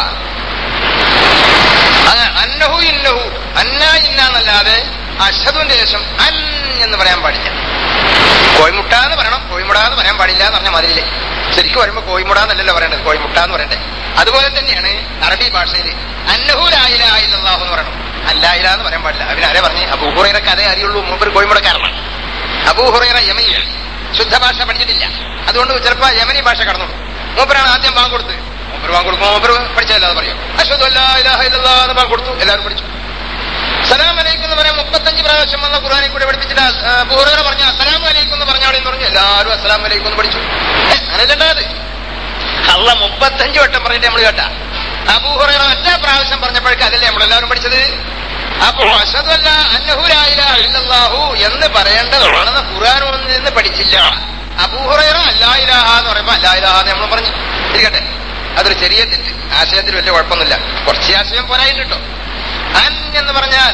അങ്ങനെ അന്നഹു ഇന്നഹു അന്ന ഇന്ന എന്നല്ലാതെ അഷദുവിന്റെ ശേഷം അൻ എന്ന് പറയാൻ പാടില്ല കോയിമുട്ട എന്ന് പറയണം കോയിമുട എന്ന് പറയാൻ പാടില്ല എന്ന് പറഞ്ഞ മതിയില്ലേ ശരിക്കും വരുമ്പോ കോയിമുട എന്നല്ലല്ലോ പറയേണ്ടത് കോയിമുട്ട എന്ന് പറയണ്ടേ അതുപോലെ തന്നെയാണ് അറബി ഭാഷയിൽ അന്നഹു ലായിലാഹില്ലാഹു എന്ന് പറയണം അല്ലായില എന്ന് പറയാൻ പാടില്ല അവരാരെ പറഞ്ഞ് അബൂഹുറയുടെ കഥ അറിയുള്ളൂ മൂപ്പർ കോയിമുടക്കാരനാണ് അബൂഹുറയുടെ യമനിയാണ് ശുദ്ധ ഭാഷ പഠിച്ചിട്ടില്ല അതുകൊണ്ട് ചിലപ്പോ യമനി ഭാഷ കടന്നു മൂപ്പരാണ് ആദ്യം ബാങ്ക് കൊടുത്ത് മൂപ്പർ ബാങ്ക് കൊടുക്കുമ്പോൾ മൂപ്പർ പഠിച്ചതല്ലാതെ പറയും അശ്വതു അല്ലാ ഇലാഹ ഇല്ലല്ലാ എന്ന് ബാങ്ക് കൊടുത്തു എല്ലാവരും പഠിച്ചു സലാം അലൈക്കും എന്ന് പറയാൻ മുപ്പത്തഞ്ച് പ്രാവശ്യം വന്ന ഖുറാനെ കൂടെ പഠിപ്പിച്ചിട്ട് ബുഹുറ പറഞ്ഞ അസലാം അലൈക്കും എന്ന് പറഞ്ഞാളി എന്ന് പറഞ്ഞു എല്ലാവരും അസലാം അലൈക്കും എന്ന് പഠിച്ചു അങ്ങനെയല്ല അത് അള്ള മുപ്പത്തഞ്ച് വട്ടം പറഞ്ഞിട്ട് നമ്മൾ കേട്ട അബൂഹുറ ഒറ്റ പ്രാവശ്യം പറഞ്ഞപ്പോഴേക്ക് അതല്ലേ നമ്മളെല്ലാവരും പഠിച്ചത് അപ്പോ അഷദല്ല അന്നഹുലാഹു എന്ന് പറയേണ്ടതാണെന്ന് ഖുറാനൊന്നും നിന്ന് പഠിച്ചില്ല അബൂഹുറ അല്ലായിലാഹ എന്ന് പറയുമ്പോ അല്ലായിലാഹ എന്ന് നമ്മൾ പറഞ്ഞു ഇരിക്കട്ടെ അതൊരു ചെറിയ തെറ്റ് ആശയത്തിൽ വലിയ കുഴപ്പമൊന്നുമില്ല കുറച്ച് ആശയം പോരായിട്ട് കേട്ടോ അൻ എന്ന് പറഞ്ഞാൽ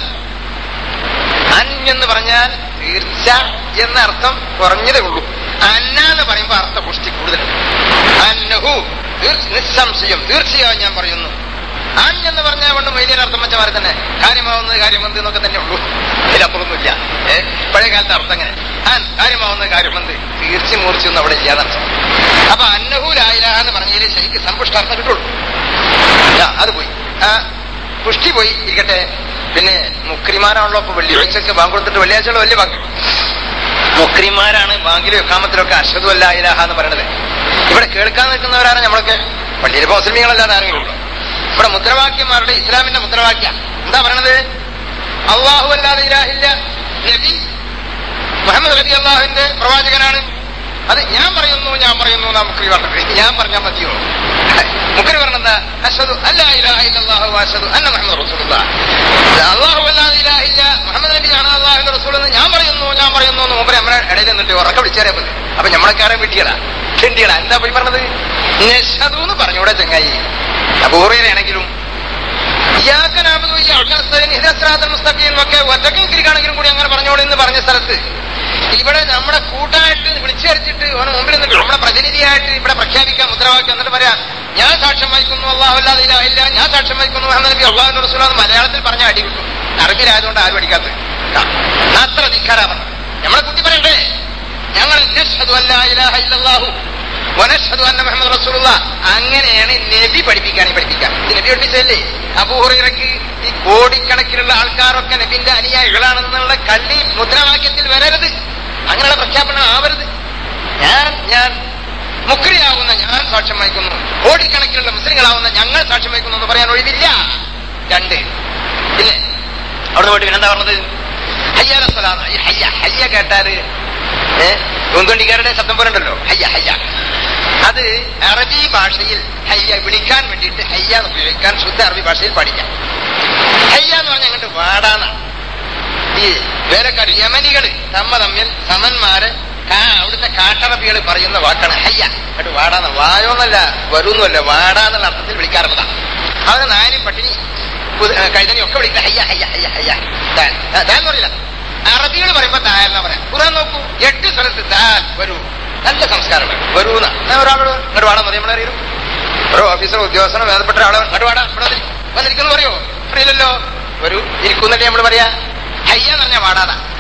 അൻ എന്ന് പറഞ്ഞാൽ തീർച്ച എന്ന അർത്ഥം കുറഞ്ഞതേ ഉള്ളൂ അന്ന എന്ന് പറയുമ്പോൾ അർത്ഥ പുഷ്ടി കൂടുതലുണ്ട് അന്നഹു തീർച്ച നിസ്സംശയം തീർച്ചയായും ഞാൻ പറയുന്നു അൻ എന്ന് പറഞ്ഞാൽ കൊണ്ട് വലിയ അർത്ഥം വെച്ച മാറി തന്നെ കാര്യമാവുന്നത് കാര്യമെന്ത് എന്നൊക്കെ തന്നെ ഉള്ളൂ ഇതിലപ്പുറമൊന്നുമില്ല ഏ പഴയ കാലത്തെ അർത്ഥം അങ്ങനെ അൻ കാര്യമാവുന്നത് കാര്യമെന്ത് തീർച്ച മൂർച്ചയൊന്നും അവിടെ ഇല്ലാതർത്ഥം അപ്പൊ അന്നഹു ലായില എന്ന് പറഞ്ഞതിൽ ശരിക്ക് സമ്പുഷ്ടാർത്ഥം കിട്ടുള്ളൂ ആ, അത് പോയി ആ പുഷ്ടി പോയി ഇരിക്കട്ടെ പിന്നെ മുക്രിമാരാണല്ലോ ഇപ്പൊ വെള്ളിയാഴ്ചക്ക് ബാങ്ക് കൊടുത്തിട്ട് വെള്ളിയാഴ്ചയുള്ള വലിയ ബാങ്ക് മുക്രിമാരാണ് ബാങ്കിലും എക്കാമത്തിലൊക്കെ അഷദു അല്ല ഇലാഹ എന്ന് പറയണത് ഇവിടെ കേൾക്കാൻ നിൽക്കുന്നവരാണ് നമ്മളൊക്കെ പള്ളിയിൽ ഇപ്പൊ മുസ്ലിമീങ്ങളല്ലാതെ ആരെങ്കിലും ഉള്ളൂ ഇവിടെ മുദ്രാവാക്യന്മാരുടെ ഇസ്ലാമിന്റെ മുദ്രാവാക്യം എന്താ പറയണത് അള്ളാഹു അല്ലാതെ ഇലാഹില്ല നബി മുഹമ്മദ് നബി അള്ളാഹുവിന്റെ പ്രവാചകനാണ് അത് ഞാൻ പറയുന്നു ഞാൻ പറയുന്നു എന്നാ മുക്രി പറഞ്ഞത് ഞാൻ പറഞ്ഞാൽ മതിയോ മുക്രി പറഞ്ഞെന്താ അഷദു അല്ലാ ഇലാഹ ഇല്ലല്ലാഹു വഅഷദു അന്ന മുഹമ്മദ് റസൂലുള്ളാഹ് അള്ളാഹു അല്ലാതെ ഇലാഹില്ല മുഹമ്മദ് നബിയാണ് അള്ളാഹുവിന്റെ റസൂൽ എന്ന് ഞാൻ പറയുന്നു ഞാൻ പറയുന്നു എന്ന് മുമ്പ് നമ്മുടെ ഇടയിൽ നിന്നിട്ട് ഉറക്ക വിളിച്ചാരേ മതി അപ്പൊ നമ്മളൊക്കെ വിട്ടിയടാ ഹിണ്ടിയടാ എന്താ പോയി പറഞ്ഞത് നഷദു എന്ന് പറഞ്ഞൂടെ ചങ്ങായി അപൂർവയിലാണെങ്കിലും ഇയാക്കനാമതു ഈ അൾക്കാസ്തീൻ ഹിദസ്രാത്തൽ മുസ്തഖീം ഒക്കെ ഒറ്റക്കും കിരിക്കാണെങ്കിലും കൂടി അങ്ങനെ പറഞ്ഞോളൂ എന്ന് പറഞ്ഞ സ്ഥലത്ത് ഇവിടെ നമ്മുടെ കൂട്ടായിട്ട് വിളിച്ചു വരച്ചിട്ട് അവന് മുമ്പിൽ നിന്ന് നമ്മുടെ പ്രതിനിധിയായിട്ട് ഇവിടെ പ്രഖ്യാപിക്കാൻ മുദ്രാവാക്യം എന്നിട്ട് പറയാം ഞാൻ സാക്ഷ്യം വഹിക്കുന്നു അള്ളാഹു അല്ലാതെ ഇല്ല ഞാൻ സാക്ഷ്യം വഹിക്കുന്നു മുഹമ്മദ് നബി അള്ളാഹു റസൂലാന്ന് മലയാളത്തിൽ പറഞ്ഞ അടി കിട്ടും അറബിയിലായതുകൊണ്ട് ആരും അടിക്കാത്തത് ആ, അത്ര ധിക്കാരാ പറഞ്ഞത് നമ്മളെ കുട്ടി പറയണ്ടേ ഞങ്ങൾ നശ്ഹദു അല്ലാ ഇലാഹ ഇല്ലല്ലാഹു വനശ്ഹദു അന്ന മുഹമ്മദ് റസൂലുള്ള അങ്ങനെയാണ് നബി പഠിപ്പിക്കുകയാണെങ്കിൽ പഠിപ്പിക്കാം ഇത് നബി പഠിപ്പിച്ചതല്ലേ അബൂഹുറയ്ക്ക് ഈ കോടിക്കണക്കിനുള്ള ആൾക്കാരൊക്കെ നബിന്റെ അനുയായികളാണെന്നുള്ള കള്ളി മുദ്രാവാക്യത്തിൽ വരരുത് അങ്ങനെയുള്ള പ്രഖ്യാപനം ആവരുത് ഞാൻ ഞാൻ മുക്രിയാവുന്ന ഞാൻ സാക്ഷ്യം വഹിക്കുന്നു കോടിക്കണക്കിനുള്ള മുസ്ലിങ്ങളാവുന്ന ഞങ്ങൾ സാക്ഷ്യം വഹിക്കുന്നു എന്ന് പറയാൻ ഒഴിവില്ല രണ്ട് ഇല്ലേ അവിടെ പോയിട്ട് പിന്നെന്താ പറഞ്ഞത് ഹയ്യാല സ്വലാം ഈ ഹയ്യ ഹയ്യ കേട്ടാല് ഏഹ് പൂന്തുണ്ടിക്കാരുടെ ശബ്ദം പോലെ ഉണ്ടല്ലോ ഹയ്യ ഹയ്യ അത് അറബി ഭാഷയിൽ ഹയ്യ വിളിക്കാൻ വേണ്ടിയിട്ട് ഹയ്യ എന്ന് ഉപയോഗിക്കാൻ ശുദ്ധ അറബി ഭാഷയിൽ പാടില്ല ഹയ്യ എന്ന് പറഞ്ഞാൽ അങ്ങോട്ട് വാടാന്ന ഈ വേലക്കാർ യമനികൾ തമ്മ തമ്മിൽ സമന്മാര് കാ- അവിടുത്തെ കാട്ടറബികൾ പറയുന്ന വാക്കാണ് ഹയ്യ അങ്ങോട്ട് വാടാന്ന വായോന്നല്ല വരുന്നല്ല വാടാന്നുള്ള അർത്ഥത്തിൽ വിളിക്കാറുള്ളതാണ് അവരെ നായനും പട്ടിണി കുതി- ഏ, കഴുതനെയും ഒക്കെ വിളിക്കുന്നത് ഹയ്യ ഹയ്യ ഹയ്യ ഹയ്യ താൻ ആ, താൻ എന്ന് പറയില്ല അറബികൾ പറയുമ്പോ താൻ എന്നാ പറയാം ഖുറാൻ നോക്കൂ എട്ട് സ്ഥലത്ത് താൻ വരൂ നല്ല സംസ്കാരമാണ് വരൂന്ന ഞാൻ ഒരാളോട് ഇങ്ങോട്ട് വാടാൻ പറയും നമ്മളറിയും ഒരു ഓഫീസർ ഉദ്യോഗസ്ഥനോ വേദപ്പെട്ട ആളോ ഇങ്ങോട്ട് വാടാ ഇവിടെ വന്നിരി- വന്നിരിക്കുന്നു പറയോ അറിയില്ലല്ലോ വരൂ ഇരിക്കുന്നല്ലേ നമ്മൾ പറയാ ഹയ്യ എന്ന് പറഞ്ഞാൽ വാടാതാ